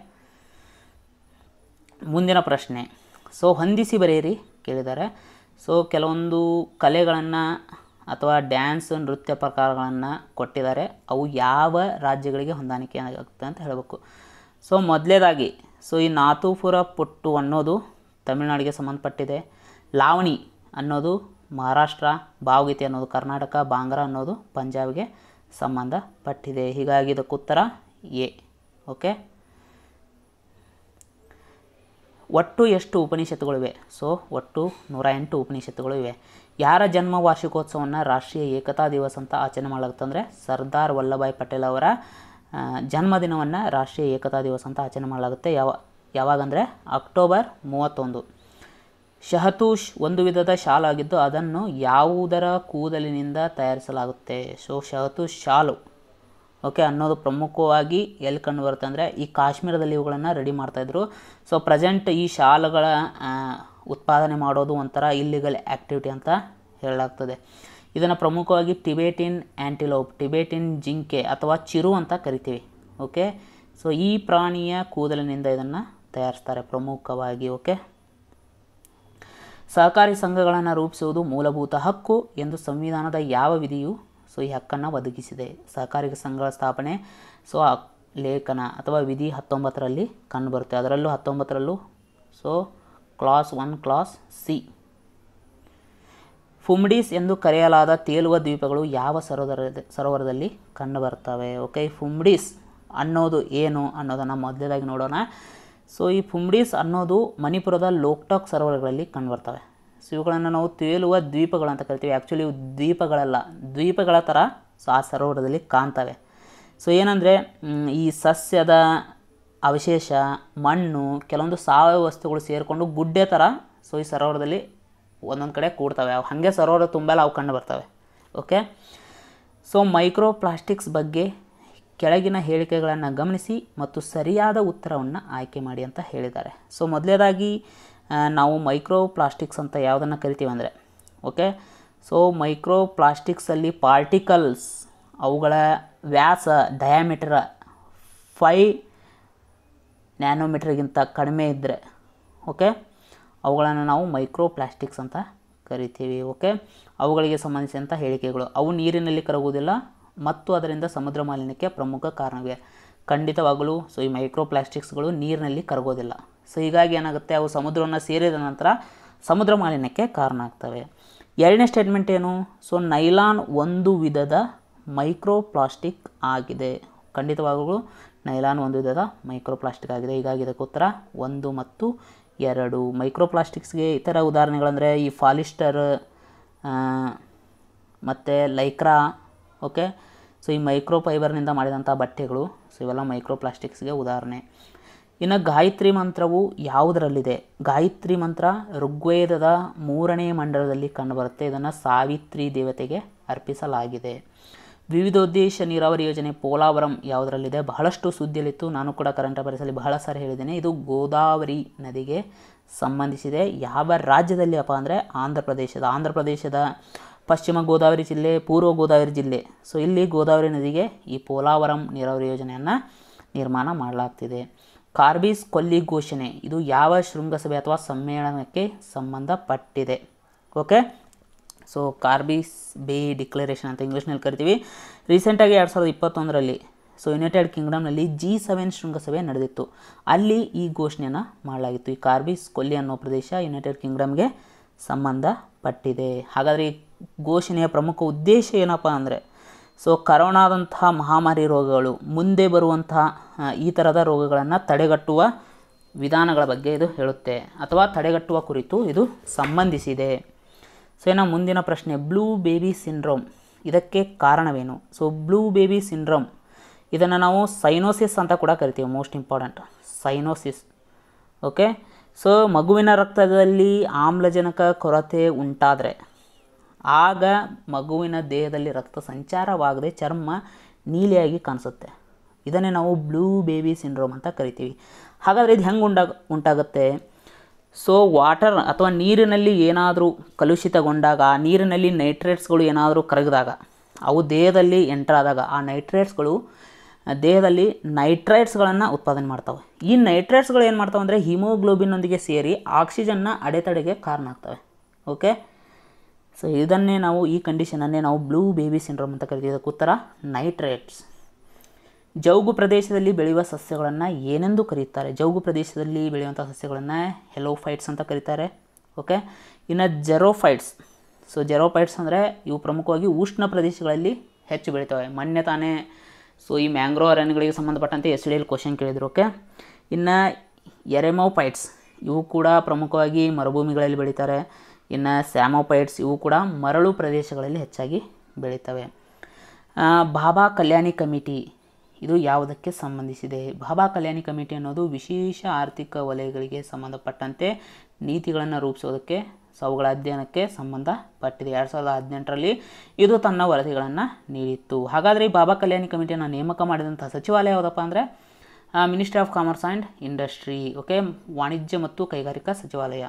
ಮುಂದಿನ ಪ್ರಶ್ನೆ ಸೊ ಹೊಂದಿಸಿ ಬರೆಯಿರಿ ಕೇಳಿದ್ದಾರೆ ಸೊ ಕೆಲವೊಂದು ಕಲೆಗಳನ್ನು ಅಥವಾ ಡ್ಯಾನ್ಸ್ ನೃತ್ಯ ಪ್ರಕಾರಗಳನ್ನು ಕೊಟ್ಟಿದ್ದಾರೆ ಅವು ಯಾವ ರಾಜ್ಯಗಳಿಗೆ ಹೊಂದಾಣಿಕೆ ಆಗುತ್ತೆ ಅಂತ ಹೇಳಬೇಕು ಸೊ ಮೊದಲೇದಾಗಿ ಸೊ ಈ ನಾತುಪುರ ಪುಟ್ಟು ಅನ್ನೋದು ತಮಿಳುನಾಡಿಗೆ ಸಂಬಂಧಪಟ್ಟಿದೆ ಲಾವಣಿ ಅನ್ನೋದು ಮಹಾರಾಷ್ಟ್ರ ಭಾವಗೀತೆ ಅನ್ನೋದು ಕರ್ನಾಟಕ ಬಾಂಗ್ರಾ ಅನ್ನೋದು ಪಂಜಾಬ್ಗೆ ಸಂಬಂಧಪಟ್ಟಿದೆ ಹೀಗಾಗಿ ಇದಕ್ಕೆ ಉತ್ತರ ಎ ಓಕೆ ಒಟ್ಟು ಎಷ್ಟು ಉಪನಿಷತ್ತುಗಳಿವೆ ಸೊ ಒಟ್ಟು ನೂರ ಎಂಟು ಉಪನಿಷತ್ತುಗಳು ಇವೆ ಯಾರ ಜನ್ಮ ವಾರ್ಷಿಕೋತ್ಸವವನ್ನು ರಾಷ್ಟ್ರೀಯ ಏಕತಾ ದಿವಸ್ ಅಂತ ಆಚರಣೆ ಮಾಡಲಾಗುತ್ತೆ ಅಂದರೆ ಸರ್ದಾರ್ ವಲ್ಲಭಾಯ್ ಪಟೇಲ್ ಅವರ ಆ, ಜನ್ಮದಿನವನ್ನು ರಾಷ್ಟ್ರೀಯ ಏಕತಾ ದಿವಸ್ ಅಂತ ಆಚರಣೆ ಮಾಡಲಾಗುತ್ತೆ ಯಾವ ಯಾವಾಗಂದರೆ ಅಕ್ಟೋಬರ್ ಮೂವತ್ತೊಂದು ಶಹತೂಷ್ ಒಂದು ವಿಧದ ಶಾಲು ಆಗಿದ್ದು ಅದನ್ನು ಯಾವುದರ ಕೂದಲಿನಿಂದ ತಯಾರಿಸಲಾಗುತ್ತೆ ಸೊ ಶಹತೂಷ್ ಶಾಲು ಓಕೆ ಅನ್ನೋದು ಪ್ರಮುಖವಾಗಿ ಎಲ್ಲಿ ಕಂಡು ಬರುತ್ತೆ ಅಂದರೆ ಈ ಕಾಶ್ಮೀರದಲ್ಲಿ ಇವುಗಳನ್ನು ರೆಡಿ ಮಾಡ್ತಾಯಿದ್ರು ಸೊ ಪ್ರೆಸೆಂಟ್ ಈ ಶಾಲುಗಳ ಆ, ಉತ್ಪಾದನೆ ಮಾಡೋದು ಒಂಥರ ಇಲ್ಲಿಗಲ್ ಆ್ಯಕ್ಟಿವಿಟಿ ಅಂತ ಹೇಳಲಾಗ್ತದೆ ಇದನ್ನು ಪ್ರಮುಖವಾಗಿ ಟಿಬೇಟಿನ್ ಆ್ಯಂಟಿಲೋಪ್ ಟಿಬೇಟಿನ್ ಜಿಂಕೆ ಅಥವಾ ಚಿರು ಅಂತ ಕರಿತೀವಿ ಓಕೆ ಸೊ ಈ ಪ್ರಾಣಿಯ ಕೂದಲಿನಿಂದ ಇದನ್ನು ತಯಾರಿಸ್ತಾರೆ ಪ್ರಮುಖವಾಗಿ ಓಕೆ ಸಹಕಾರಿ ಸಂಘಗಳನ್ನು ರೂಪಿಸುವುದು ಮೂಲಭೂತ ಹಕ್ಕು ಎಂದು ಸಂವಿಧಾನದ ಯಾವ ವಿಧಿಯು ಸೊ ಈ ಹಕ್ಕನ್ನು ಒದಗಿಸಿದೆ ಸಹಕಾರಿ ಸಂಘಗಳ ಸ್ಥಾಪನೆ ಸೊ ಆ ಲೇಖನ ಅಥವಾ ವಿಧಿ ಹತ್ತೊಂಬತ್ತರಲ್ಲಿ ಕಂಡುಬರುತ್ತೆ ಅದರಲ್ಲೂ ಹತ್ತೊಂಬತ್ತರಲ್ಲೂ so class one class C phumdis ಎಂದು ಕರೆಯಲಾದ ತೇಲುವ ದ್ವೀಪಗಳು ಯಾವ ಸರೋವರ ಸರೋವರದಲ್ಲಿ ಕಂಡುಬರ್ತವೆ ಓಕೆ ಫುಮ್ಡೀಸ್ ಅನ್ನೋದು ಏನು ಅನ್ನೋದನ್ನು ಮೊದಲೇದಾಗಿ ನೋಡೋಣ ಸೊ ಈ ಫುಮ್ಡೀಸ್ ಅನ್ನೋದು ಮಣಿಪುರದ ಲೋಕ್ಟಾಕ್ ಸರೋವರಗಳಲ್ಲಿ ಕಂಡುಬರ್ತವೆ ಸೊ ಇವುಗಳನ್ನು ನಾವು ತೇಲುವ ದ್ವೀಪಗಳು ಅಂತ ಕರಿತೀವಿ ಆ್ಯಕ್ಚುಲಿ ಇವು ದ್ವೀಪಗಳಲ್ಲ ದ್ವೀಪಗಳ ಥರ ಸೊ ಆ ಸರೋವರದಲ್ಲಿ ಕಾಣ್ತವೆ ಸೊ ಏನಂದರೆ ಈ ಸಸ್ಯದ ಅವಶೇಷ ಮಣ್ಣು ಕೆಲವೊಂದು ಸಾವಯವ ವಸ್ತುಗಳು ಸೇರಿಕೊಂಡು ಗುಡ್ಡೆ ಥರ ಸೊ ಈ ಸರೋವರದಲ್ಲಿ ಒಂದೊಂದು ಕಡೆ ಕೂಡ್ತವೆ ಅವು ಹಾಗೆ ಸರೋವರ ತುಂಬೆಲ್ಲ ಅವು ಕಂಡು ಬರ್ತವೆ ಓಕೆ ಸೊ ಮೈಕ್ರೋ ಪ್ಲಾಸ್ಟಿಕ್ಸ್ ಬಗ್ಗೆ ಕೆಳಗಿನ ಹೇಳಿಕೆಗಳನ್ನು ಗಮನಿಸಿ ಮತ್ತು ಸರಿಯಾದ ಉತ್ತರವನ್ನು ಆಯ್ಕೆ ಮಾಡಿ ಅಂತ ಹೇಳಿದ್ದಾರೆ ಸೊ ಮೊದಲೇದಾಗಿ ಆ, ನಾವು ಮೈಕ್ರೋ ಪ್ಲಾಸ್ಟಿಕ್ಸ್ ಅಂತ ಯಾವುದನ್ನು ಕರಿತೀವಿ ಅಂದರೆ ಓಕೆ ಸೊ ಮೈಕ್ರೋ ಪ್ಲಾಸ್ಟಿಕ್ಸಲ್ಲಿ ಪಾರ್ಟಿಕಲ್ಸ್ ಅವುಗಳ ವ್ಯಾಸ ಡಯಾಮೀಟರ್ ಫೈ ನ್ಯಾನೋಮೀಟರ್ಗಿಂತ ಕಡಿಮೆ ಇದ್ದರೆ ಓಕೆ ಅವುಗಳನ್ನು ನಾವು ಮೈಕ್ರೋ ಪ್ಲಾಸ್ಟಿಕ್ಸ್ ಅಂತ ಕರಿತೀವಿ ಓಕೆ ಅವುಗಳಿಗೆ ಸಂಬಂಧಿಸಿದಂಥ ಹೇಳಿಕೆಗಳು ಅವು ನೀರಿನಲ್ಲಿ ಕರಗುವುದಿಲ್ಲ ಮತ್ತು ಅದರಿಂದ ಸಮುದ್ರ ಮಾಲಿನ್ಯಕ್ಕೆ ಪ್ರಮುಖ ಕಾರಣವಿದೆ ಖಂಡಿತವಾಗಲೂ ಸೊ ಈ ಮೈಕ್ರೋ ಪ್ಲಾಸ್ಟಿಕ್ಸ್ಗಳು ನೀರಿನಲ್ಲಿ ಕರಗೋದಿಲ್ಲ ಸೊ ಹೀಗಾಗಿ ಏನಾಗುತ್ತೆ ಅವು ಸಮುದ್ರವನ್ನು ಸೇರಿದ ನಂತರ ಸಮುದ್ರ ಮಾಲಿನ್ಯಕ್ಕೆ ಕಾರಣ ಆಗ್ತವೆ ಎರಡನೇ ಸ್ಟೇಟ್ಮೆಂಟ್ ಏನು ಸೊ ನೈಲಾನ್ ಒಂದು ವಿಧದ ಮೈಕ್ರೋ ಪ್ಲಾಸ್ಟಿಕ್ ಆಗಿದೆ ಖಂಡಿತವಾಗಲೂ ನೈಲಾನ್ ಒಂದು ವಿಧದ ಮೈಕ್ರೋ ಪ್ಲಾಸ್ಟಿಕ್ ಆಗಿದೆ ಹೀಗಾಗಿ ಇದಕ್ಕೆ ಉತ್ತರ ಒಂದು ಮತ್ತು ಎರಡು ಮೈಕ್ರೋ ಪ್ಲಾಸ್ಟಿಕ್ಸ್ಗೆ ಇತರ ಉದಾಹರಣೆಗಳಂದರೆ ಈ ಫಾಲಿಸ್ಟರ್ ಮತ್ತು ಲೈಕ್ರಾ ಓಕೆ ಸೊ ಈ ಮೈಕ್ರೋ ಫೈಬರ್ನಿಂದ ಮಾಡಿದಂಥ ಬಟ್ಟೆಗಳು ಸೊ ಇವೆಲ್ಲ ಮೈಕ್ರೋ ಪ್ಲಾಸ್ಟಿಕ್ಸ್ಗೆ ಉದಾಹರಣೆ ಇನ್ನು ಗಾಯತ್ರಿ ಮಂತ್ರವು ಯಾವುದರಲ್ಲಿದೆ ಗಾಯತ್ರಿ ಮಂತ್ರ ಋಗ್ವೇದದ ಮೂರನೇ ಮಂಡಲದಲ್ಲಿ ಕಂಡುಬರುತ್ತೆ ಇದನ್ನು ಸಾವಿತ್ರಿ ದೇವತೆಗೆ ಅರ್ಪಿಸಲಾಗಿದೆ ವಿವಿಧೋದ್ದೇಶ ನೀರಾವರಿ ಯೋಜನೆ ಪೋಲಾವರಂ ಯಾವುದರಲ್ಲಿದೆ ಬಹಳಷ್ಟು ಸುದ್ದಿಯಲ್ಲಿತ್ತು ನಾನು ಕೂಡ ಕರೆಂಟ್ ಅಫೇರ್ಸಲ್ಲಿ ಬಹಳ ಸಾರಿ ಹೇಳಿದ್ದೇನೆ ಇದು ಗೋದಾವರಿ ನದಿಗೆ ಸಂಬಂಧಿಸಿದೆ ಯಾವ ರಾಜ್ಯದಲ್ಲಿ ಅಪ್ಪ ಅಂದರೆ ಆಂಧ್ರ ಪ್ರದೇಶದ ಆಂಧ್ರ ಪ್ರದೇಶದ ಪಶ್ಚಿಮ ಗೋದಾವರಿ ಜಿಲ್ಲೆ ಪೂರ್ವ ಗೋದಾವರಿ ಜಿಲ್ಲೆ ಸೊ ಇಲ್ಲಿ ಗೋದಾವರಿ ನದಿಗೆ ಈ ಪೋಲಾವರಂ ನೀರಾವರಿ ಯೋಜನೆಯನ್ನು ನಿರ್ಮಾಣ ಮಾಡಲಾಗ್ತಿದೆ ಕಾರ್ಬೀಸ್ ಕೊಲ್ಲಿ ಘೋಷಣೆ ಇದು ಯಾವ ಶೃಂಗಸಭೆ ಅಥವಾ ಸಮ್ಮೇಳನಕ್ಕೆ ಸಂಬಂಧಪಟ್ಟಿದೆ ಓಕೆ ಸೊ ಕಾರ್ಬೀಸ್ ಬೇ ಡಿಕ್ಲರೇಷನ್ ಅಂತ ಇಂಗ್ಲೀಷ್ನಲ್ಲಿ ಕರಿತೀವಿ ರೀಸೆಂಟಾಗಿ ಎರಡು ಸಾವಿರದ ಇಪ್ಪತ್ತೊಂದರಲ್ಲಿ ಸೊ ಯುನೈಟೆಡ್ ಕಿಂಗ್ಡಮ್ನಲ್ಲಿ ಜಿ ಸೆವೆನ್ ಶೃಂಗಸಭೆ ನಡೆದಿತ್ತು ಅಲ್ಲಿ ಈ ಘೋಷಣೆಯನ್ನು ಮಾಡಲಾಗಿತ್ತು ಈ ಕಾರ್ಬೀಸ್ ಕೊಲ್ಲಿ ಅನ್ನೋ ಪ್ರದೇಶ ಯುನೈಟೆಡ್ ಕಿಂಗ್ಡಮ್ಗೆ ಸಂಬಂಧಪಟ್ಟಿದೆ ಹಾಗಾದರೆ ಈ ಘೋಷಣೆಯ ಪ್ರಮುಖ ಉದ್ದೇಶ ಏನಪ್ಪ ಅಂದರೆ ಸೊ ಕರೋನಾದಂತಹ ಮಹಾಮಾರಿ ರೋಗಗಳು ಮುಂದೆ ಬರುವಂತಹ ಆ, ಈ ಥರದ ರೋಗಗಳನ್ನು ತಡೆಗಟ್ಟುವ ವಿಧಾನಗಳ ಬಗ್ಗೆ ಇದು ಹೇಳುತ್ತೆ ಅಥವಾ ತಡೆಗಟ್ಟುವ ಕುರಿತು ಇದು ಸಂಬಂಧಿಸಿದೆ ಸೊ ಇನ್ನು ಮುಂದಿನ ಪ್ರಶ್ನೆ ಬ್ಲೂ ಬೇಬಿ ಸಿಂಡ್ರೋಮ್ ಇದಕ್ಕೆ ಕಾರಣವೇನು ಸೊ ಬ್ಲೂ ಬೇಬಿ ಸಿಂಡ್ರೋಮ್ ಇದನ್ನು ನಾವು ಸೈನೋಸಿಸ್ ಅಂತ ಕೂಡ ಕರಿತೀವಿ most important cyanosis okay so ಮಗುವಿನ ರಕ್ತದಲ್ಲಿ ಆಮ್ಲಜನಕ ಕೊರತೆ ಉಂಟಾದರೆ ಆಗ ಮಗುವಿನ ದೇಹದಲ್ಲಿ ರಕ್ತ ಸಂಚಾರವಾಗದೆ ಚರ್ಮ ನೀಲಿಯಾಗಿ ಕಾಣಿಸುತ್ತೆ ಇದನ್ನೇ ನಾವು ಬ್ಲೂ ಬೇಬಿ ಸಿಂಡ್ರೋಮ್ ಅಂತ ಕರಿತೀವಿ ಹಾಗಾದರೆ ಇದು ಹೆಂಗೆ ಉಂಟಾಗ ಉಂಟಾಗುತ್ತೆ ಸೊ ವಾಟರ್ ಅಥವಾ ನೀರಿನಲ್ಲಿ ಏನಾದರೂ ಕಲುಷಿತಗೊಂಡಾಗ ಆ ನೀರಿನಲ್ಲಿ ನೈಟ್ರೇಟ್ಸ್ಗಳು ಏನಾದರೂ ಕರಗಿದಾಗ ಅವು ದೇಹದಲ್ಲಿ ಎಂಟ್ರಾದಾಗ ಆ ನೈಟ್ರೇಟ್ಸ್ಗಳು ದೇಹದಲ್ಲಿ ನೈಟ್ರೈಟ್ಸ್ಗಳನ್ನು ಉತ್ಪಾದನೆ ಮಾಡ್ತವೆ ಈ ನೈಟ್ರೈಟ್ಸ್ಗಳು ಏನು ಮಾಡ್ತಾವೆ ಅಂದರೆ ಹಿಮೋಗ್ಲೋಬಿನ್ನೊಂದಿಗೆ ಸೇರಿ ಆಕ್ಸಿಜನ್ನ ಅಡೆತಡೆಗೆ ಕಾರಣ ಆಗ್ತವೆ ಓಕೆ ಸೊ ಇದನ್ನೇ ನಾವು ಈ ಕಂಡೀಷನನ್ನೇ ನಾವು ಬ್ಲೂ ಬೇಬಿ ಸಿಂಡ್ರೋಮ್ ಅಂತ ಕರಿತೀವಿ ಇದಕ್ಕೆ ಉತ್ತರ ನೈಟ್ರೇಟ್ಸ್ ಜೌಗು ಪ್ರದೇಶದಲ್ಲಿ ಬೆಳೆಯುವ ಸಸ್ಯಗಳನ್ನು ಏನೆಂದು ಕರೆಯುತ್ತಾರೆ ಜೌಗು ಪ್ರದೇಶದಲ್ಲಿ ಬೆಳೆಯುವಂಥ ಸಸ್ಯಗಳನ್ನು ಹೆಲೋಫೈಟ್ಸ್ ಅಂತ ಕರೀತಾರೆ ಓಕೆ ಇನ್ನು ಜೆರೋಫೈಟ್ಸ್ ಸೊ ಜೆರೋಫೈಟ್ಸ್ ಅಂದರೆ ಇವು ಪ್ರಮುಖವಾಗಿ ಉಷ್ಣ ಪ್ರದೇಶಗಳಲ್ಲಿ ಹೆಚ್ಚು ಬೆಳಿತವೆ ಮೊನ್ನೆ ತಾನೇ ಸೊ ಈ ಮ್ಯಾಂಗ್ರೋ ಅರಣ್ಯಗಳಿಗೆ ಸಂಬಂಧಪಟ್ಟಂತೆ ಎಸ್ ಡಿ ಎಲ್ ಕ್ವಶನ್ ಕೇಳಿದರು ಓಕೆ ಇನ್ನು ಎರೆಮೋಫೈಟ್ಸ್ ಇವು ಕೂಡ ಪ್ರಮುಖವಾಗಿ ಮರುಭೂಮಿಗಳಲ್ಲಿ ಬೆಳೀತಾರೆ ಇನ್ನು ಸ್ಯಾಮೋಫೈಟ್ಸ್ ಇವು ಕೂಡ ಮರಳು ಪ್ರದೇಶಗಳಲ್ಲಿ ಹೆಚ್ಚಾಗಿ ಬೆಳೀತವೆ ಆ, ಬಾಬಾ ಕಲ್ಯಾಣಿ ಕಮಿಟಿ ಇದು ಯಾವುದಕ್ಕೆ ಸಂಬಂಧಿಸಿದೆ ಬಾಬಾ ಕಲ್ಯಾಣಿ ಕಮಿಟಿ ಅನ್ನೋದು ವಿಶೇಷ ಆರ್ಥಿಕ ವಲಯಗಳಿಗೆ ಸಂಬಂಧಪಟ್ಟಂತೆ ನೀತಿಗಳನ್ನು ರೂಪಿಸೋದಕ್ಕೆ ಸೊ ಅವುಗಳ ಅಧ್ಯಯನಕ್ಕೆ ಸಂಬಂಧಪಟ್ಟಿದೆ ಎರಡು ಸಾವಿರದ ಹದಿನೆಂಟರಲ್ಲಿ ಇದು ತನ್ನ ವರದಿಗಳನ್ನು ನೀಡಿತ್ತು ಹಾಗಾದರೆ ಈ ಬಾಬಾ ಕಲ್ಯಾಣಿ ಕಮಿಟಿಯನ್ನು ನೇಮಕ ಮಾಡಿದಂಥ ಸಚಿವಾಲಯ ಯಾವುದಪ್ಪ ಅಂದರೆ ministry of commerce and industry okay ವಾಣಿಜ್ಯ ಮತ್ತು ಕೈಗಾರಿಕಾ ಸಚಿವಾಲಯ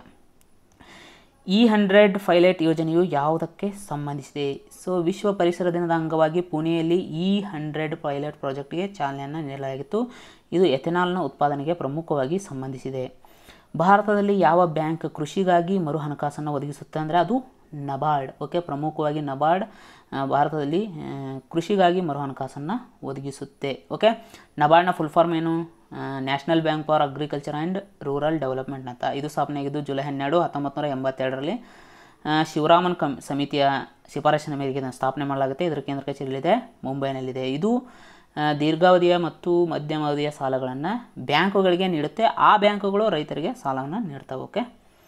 ಇ ಹಂಡ್ರೆಡ್ ಪೈಲಟ್ ಯೋಜನೆಯು ಯಾವುದಕ್ಕೆ ಸಂಬಂಧಿಸಿದೆ ಸೊ ವಿಶ್ವ ಪರಿಸರ ದಿನದ ಅಂಗವಾಗಿ ಪುಣೆಯಲ್ಲಿ ಇ ಹಂಡ್ರೆಡ್ ಪೈಲಟ್ ಪ್ರಾಜೆಕ್ಟ್ಗೆ ಚಾಲನೆಯನ್ನು ನೀಡಲಾಗಿತ್ತು ಇದು ಎಥೆನಾಲ್ನ ಉತ್ಪಾದನೆಗೆ ಪ್ರಮುಖವಾಗಿ ಸಂಬಂಧಿಸಿದೆ ಭಾರತದಲ್ಲಿ ಯಾವ ಬ್ಯಾಂಕ್ ಕೃಷಿಗಾಗಿ ಮರು ಹಣಕಾಸನ್ನು ಒದಗಿಸುತ್ತೆ ಅಂದರೆ ಅದು ನಬಾರ್ಡ್ ಓಕೆ ಪ್ರಮುಖವಾಗಿ ನಬಾರ್ಡ್ ಆ, ಭಾರತದಲ್ಲಿ ಆ, ಕೃಷಿಗಾಗಿ ಮರು ಹಣಕಾಸನ್ನು ಒದಗಿಸುತ್ತೆ ಓಕೆ ನಬಾರ್ಡ್ನ ಫುಲ್ ಫಾರ್ಮ್ ಏನು national bank for agriculture and rural development ಅಂತ ಇದು ಸ್ಥಾಪನೆಯಾಗಿದ್ದು ಜುಲೈ ಹನ್ನೆರಡು ಹತ್ತೊಂಬತ್ತು ನೂರ ಎಂಬತ್ತೆರಡರಲ್ಲಿ ಆ, ಶಿವರಾಮನ್ ಕಮ್ ಸಮಿತಿಯ ಶಿಫಾರಸಿನ ಮೇರೆಗೆ ಇದನ್ನು ಸ್ಥಾಪನೆ ಮಾಡಲಾಗುತ್ತೆ ಇದರ ಕೇಂದ್ರ ಕಚೇರಿಯಲ್ಲಿದೆ ಮುಂಬೈನಲ್ಲಿದೆ ಇದು ಆ, ದೀರ್ಘಾವಧಿಯ ಮತ್ತು ಮಧ್ಯಮ ಅವಧಿಯ ಸಾಲಗಳನ್ನು ಬ್ಯಾಂಕುಗಳಿಗೆ ನೀಡುತ್ತೆ ಆ ಬ್ಯಾಂಕುಗಳು ರೈತರಿಗೆ ಸಾಲವನ್ನು ನೀಡ್ತವೆ ಓಕೆ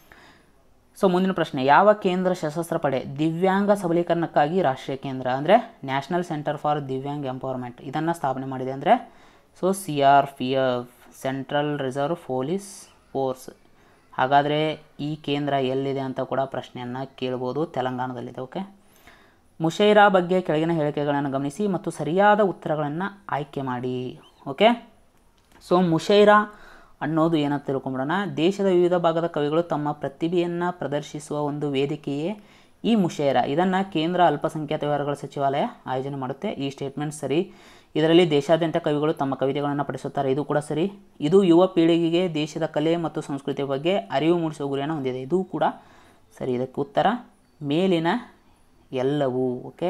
ಸೊ ಮುಂದಿನ ಪ್ರಶ್ನೆ ಯಾವ ಕೇಂದ್ರ ಸಶಸ್ತ್ರ ಪಡೆ ದಿವ್ಯಾಂಗ ಸಬಲೀಕರಣಕ್ಕಾಗಿ ರಾಷ್ಟ್ರೀಯ ಕೇಂದ್ರ ಅಂದರೆ national centre for Divyang empowerment ಇದನ್ನು ಸ್ಥಾಪನೆ ಮಾಡಿದೆ ಅಂದರೆ so C R P F central reserve police force ಹಾಗಾದರೆ ಈ ಕೇಂದ್ರ ಎಲ್ಲಿದೆ ಅಂತ ಕೂಡ ಪ್ರಶ್ನೆಯನ್ನು ಕೇಳ್ಬೋದು ತೆಲಂಗಾಣದಲ್ಲಿದೆ ಓಕೆ ಮುಷೈರಾ ಬಗ್ಗೆ ಕೆಳಗಿನ ಹೇಳಿಕೆಗಳನ್ನು ಗಮನಿಸಿ ಮತ್ತು ಸರಿಯಾದ ಉತ್ತರಗಳನ್ನು ಆಯ್ಕೆ ಮಾಡಿ ಓಕೆ ಸೊ ಮುಷೈರಾ ಅನ್ನೋದು ಏನಂತ ತಿಳ್ಕೊಂಬಿಡೋಣ ದೇಶದ ವಿವಿಧ ಭಾಗದ ಕವಿಗಳು ತಮ್ಮ ಪ್ರತಿಭೆಯನ್ನು ಪ್ರದರ್ಶಿಸುವ ಒಂದು ವೇದಿಕೆಯೇ ಈ ಮುಷೈರಾ ಇದನ್ನು ಕೇಂದ್ರ ಅಲ್ಪಸಂಖ್ಯಾತ ವ್ಯವಹಾರಗಳ ಸಚಿವಾಲಯ ಆಯೋಜನೆ ಮಾಡುತ್ತೆ ಈ ಸ್ಟೇಟ್ಮೆಂಟ್ ಸರಿ ಇದರಲ್ಲಿ ದೇಶಾದ್ಯಂತ ಕವಿಗಳು ತಮ್ಮ ಕವಿತೆಗಳನ್ನು ಪಡಿಸುತ್ತಾರೆ ಇದು ಕೂಡ ಸರಿ ಇದು ಯುವ ಪೀಳಿಗೆಗೆ ದೇಶದ ಕಲೆ ಮತ್ತು ಸಂಸ್ಕೃತಿಯ ಬಗ್ಗೆ ಅರಿವು ಮೂಡಿಸುವ ಗುರಿಯನ್ನು ಹೊಂದಿದೆ ಇದು ಕೂಡ ಸರಿ ಇದಕ್ಕೆ ಉತ್ತರ ಮೇಲಿನ ಎಲ್ಲವೂ ಓಕೆ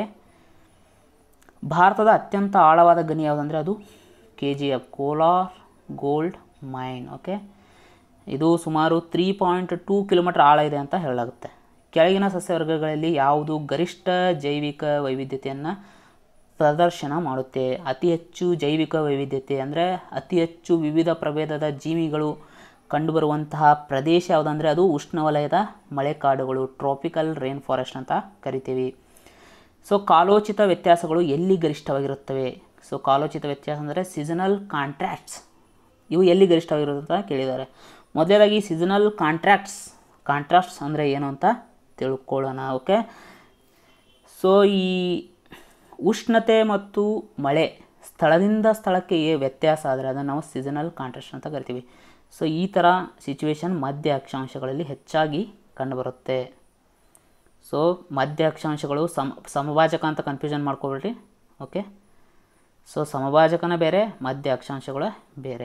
ಭಾರತದ ಅತ್ಯಂತ ಆಳವಾದ ಗಣಿ ಯಾವುದಂದರೆ ಅದು K G F Kolar gold mine okay ಇದು ಸುಮಾರು ತ್ರೀ ಪಾಯಿಂಟ್ ಟೂ ಕಿಲೋಮೀಟರ್ ಆಳ ಇದೆ ಅಂತ ಹೇಳಲಾಗುತ್ತೆ ಕೆಳಗಿನ ಸಸ್ಯವರ್ಗಗಳಲ್ಲಿ ಯಾವುದು ಗರಿಷ್ಠ ಜೈವಿಕ ವೈವಿಧ್ಯತೆಯನ್ನು ಪ್ರದರ್ಶನ ಮಾಡುತ್ತೆ ಅತಿ ಹೆಚ್ಚು ಜೈವಿಕ ವೈವಿಧ್ಯತೆ ಅಂದರೆ ಅತಿ ಹೆಚ್ಚು ವಿವಿಧ ಪ್ರಭೇದದ ಜೀವಿಗಳು ಕಂಡುಬರುವಂತಹ ಪ್ರದೇಶ ಯಾವುದಂದರೆ ಅದು ಉಷ್ಣವಲಯದ ಮಳೆಕಾಡುಗಳು ಟ್ರಾಪಿಕಲ್ ರೈನ್ ಫಾರೆಸ್ಟ್ ಅಂತ ಕರಿತೀವಿ ಸೊ ಕಾಲೋಚಿತ ವ್ಯತ್ಯಾಸಗಳು ಎಲ್ಲಿ ಗರಿಷ್ಠವಾಗಿರುತ್ತವೆ ಸೊ ಕಾಲೋಚಿತ ವ್ಯತ್ಯಾಸ ಅಂದರೆ ಸೀಸನಲ್ ಕಾಂಟ್ರಾಕ್ಟ್ಸ್ ಇವು ಎಲ್ಲಿ ಗರಿಷ್ಠವಾಗಿರುತ್ತೆ ಅಂತ ಕೇಳಿದ್ದಾರೆ ಮೊದಲನೇದಾಗಿ ಸೀಸನಲ್ ಕಾಂಟ್ರಾಕ್ಟ್ಸ್ ಕಾಂಟ್ರಾಕ್ಟ್ಸ್ ಅಂದರೆ ಏನು ಅಂತ ತಿಳ್ಕೊಳ್ಳೋಣ ಓಕೆ ಸೊ ಈ ಉಷ್ಣತೆ ಮತ್ತು ಮಳೆ ಸ್ಥಳದಿಂದ ಸ್ಥಳಕ್ಕೆ ಏ ವ್ಯತ್ಯಾಸ ಆದರೆ ಅದನ್ನು ನಾವು ಸೀಸನಲ್ ಕಾಂಟ್ರಾಸ್ಟ್ ಅಂತ ಕರಿತೀವಿ ಸೊ ಈ ಥರ ಸಿಚುವೇಶನ್ ಮಧ್ಯ ಅಕ್ಷಾಂಶಗಳಲ್ಲಿ ಹೆಚ್ಚಾಗಿ ಕಂಡುಬರುತ್ತೆ ಸೊ ಮಧ್ಯ ಅಕ್ಷಾಂಶಗಳು ಸಮ ಸಮಭಾಜಕ ಅಂತ ಕನ್ಫ್ಯೂಷನ್ ಮಾಡ್ಕೊಬೇಡ್ರಿ ಓಕೆ ಸೊ ಸಮಭಾಜಕನ ಬೇರೆ ಮಧ್ಯ ಅಕ್ಷಾಂಶಗಳ ಬೇರೆ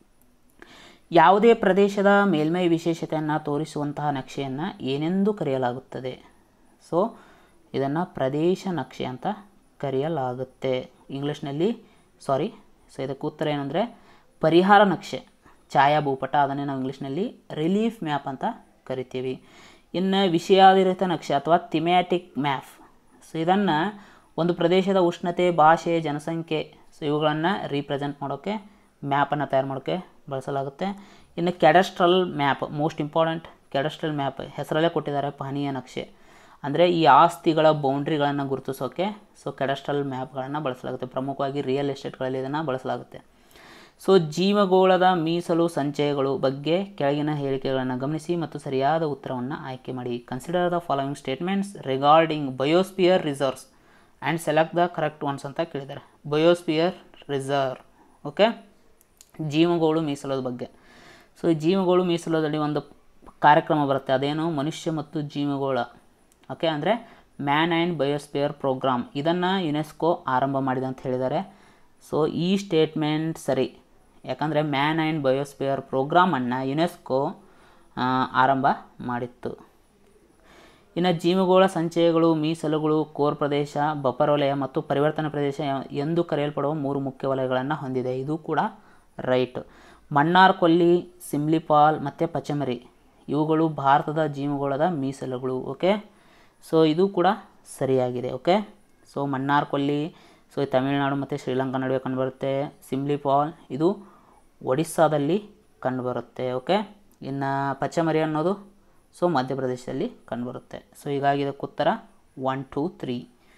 ಯಾವುದೇ ಪ್ರದೇಶದ ಮೇಲ್ಮೈ ವಿಶೇಷತೆಯನ್ನು ತೋರಿಸುವಂತಹ ನಕ್ಷೆಯನ್ನು ಏನೆಂದು ಕರೆಯಲಾಗುತ್ತದೆ ಸೊ ಇದನ್ನು ಪ್ರದೇಶ ನಕ್ಷೆ ಅಂತ ಕರೆಯಲಾಗುತ್ತೆ ಇಂಗ್ಲೀಷ್ನಲ್ಲಿ ಸಾರಿ ಸೊ ಇದಕ್ಕೆ ಉತ್ತರ ಏನಂದರೆ ಪರಿಹಾರ ನಕ್ಷೆ ಛಾಯಾ ಭೂಪಟ ಅದನ್ನೇ ನಾವು ಇಂಗ್ಲೀಷ್ನಲ್ಲಿ ರಿಲೀಫ್ ಮ್ಯಾಪ್ ಅಂತ ಕರಿತೀವಿ ಇನ್ನು ವಿಷಯಾಧಾರಿತ ನಕ್ಷೆ ಅಥವಾ ಥಿಮ್ಯಾಟಿಕ್ ಮ್ಯಾಪ್ ಸೊ ಇದನ್ನು ಒಂದು ಪ್ರದೇಶದ ಉಷ್ಣತೆ ಭಾಷೆ ಜನಸಂಖ್ಯೆ ಸೊ ಇವುಗಳನ್ನು ರೀಪ್ರೆಸೆಂಟ್ ಮಾಡೋಕ್ಕೆ ಮ್ಯಾಪನ್ನು ತಯಾರು ಮಾಡೋಕ್ಕೆ ಬಳಸಲಾಗುತ್ತೆ ಇನ್ನು cadastral map most important cadastral map ಹೆಸರಲ್ಲೇ ಕೊಟ್ಟಿದ್ದಾರೆ ಪಾನೀಯ ನಕ್ಷೆ ಅಂದರೆ ಈ ಆಸ್ತಿಗಳ ಬೌಂಡ್ರಿಗಳನ್ನು ಗುರುತಿಸೋಕ್ಕೆ ಸೊ ಕ್ಯಾಡಸ್ಟ್ರಲ್ ಮ್ಯಾಪ್ಗಳನ್ನು ಬಳಸಲಾಗುತ್ತೆ ಪ್ರಮುಖವಾಗಿ ರಿಯಲ್ ಎಸ್ಟೇಟ್ಗಳಲ್ಲಿ ಇದನ್ನು ಬಳಸಲಾಗುತ್ತೆ ಸೊ ಜೀವಗೋಳದ ಮೀಸಲು ಸಂಚಯಗಳು ಬಗ್ಗೆ ಕೆಳಗಿನ ಹೇಳಿಕೆಗಳನ್ನು ಗಮನಿಸಿ ಮತ್ತು ಸರಿಯಾದ ಉತ್ತರವನ್ನು ಆಯ್ಕೆ ಮಾಡಿ consider the following statements regarding biosphere reserves and select the correct ones ಅಂತ ಕೇಳಿದ್ದಾರೆ ಬಯೋಸ್ಪಿಯರ್ ರಿಸರ್ವ್ ಓಕೆ ಜೀವಗೋಳು ಮೀಸಲದ ಬಗ್ಗೆ ಸೊ ಈ ಜೀವಗೋಳು ಮೀಸಲದಲ್ಲಿ ಒಂದು ಕಾರ್ಯಕ್ರಮ ಬರುತ್ತೆ ಅದೇನು ಮನುಷ್ಯ ಮತ್ತು ಜೀವಗೋಳ ಓಕೆ ಅಂದರೆ ಮ್ಯಾನ್ ಆ್ಯಂಡ್ ಬಯೋಸ್ಪಿಯರ್ ಪ್ರೋಗ್ರಾಮ್ ಇದನ್ನು ಯುನೆಸ್ಕೋ ಆರಂಭ ಮಾಡಿದೆ ಅಂತ ಹೇಳಿದ್ದಾರೆ ಸೊ ಈ ಸ್ಟೇಟ್ಮೆಂಟ್ ಸರಿ ಯಾಕಂದರೆ ಮ್ಯಾನ್ ಆ್ಯಂಡ್ ಬಯೋಸ್ಪಿಯರ್ ಪ್ರೋಗ್ರಾಮನ್ನು ಯುನೆಸ್ಕೋ ಆ, ಆರಂಭ ಮಾಡಿತ್ತು ಇನ್ನು ಜೀವಗೋಳ ಸಂಚಯಗಳು ಮೀಸಲುಗಳು ಕೋರ್ ಪ್ರದೇಶ ಬಫರ್ ವಲಯ ಮತ್ತು ಪರಿವರ್ತನಾ ಪ್ರದೇಶ ಎಂದು ಕರೆಯಲ್ಪಡುವ ಮೂರು ಮುಖ್ಯ ವಲಯಗಳನ್ನು ಹೊಂದಿದೆ ಇದು ಕೂಡ ರೈಟ್ ಮಣ್ಣಾರ್ ಕೊಲ್ಲಿ ಸಿಮ್ಲಿಪಾಲ್ ಮತ್ತು ಪಚಮರಿ ಇವುಗಳು ಭಾರತದ ಜೀವಗೋಳದ ಮೀಸಲುಗಳು ಓಕೆ ಸೊ ಇದು ಕೂಡ ಸರಿಯಾಗಿದೆ ಓಕೆ ಸೊ ಮಣ್ಣಾರ್ ಕೊಲ್ಲಿ ಸೊ ಈ ತಮಿಳುನಾಡು ಮತ್ತು ಶ್ರೀಲಂಕಾ ನಡುವೆ ಕಂಡುಬರುತ್ತೆ ಸಿಮ್ಲಿಪಾಲ್ ಇದು ಒಡಿಸ್ಸಾದಲ್ಲಿ ಕಂಡುಬರುತ್ತೆ ಓಕೆ ಇನ್ನು ಪಚಮರಿ ಅನ್ನೋದು ಸೊ ಮಧ್ಯಪ್ರದೇಶದಲ್ಲಿ ಕಂಡುಬರುತ್ತೆ ಸೊ ಹೀಗಾಗಿ ಇದಕ್ಕೆ ಉತ್ತರ ಒನ್ ಟೂ ತ್ರೀ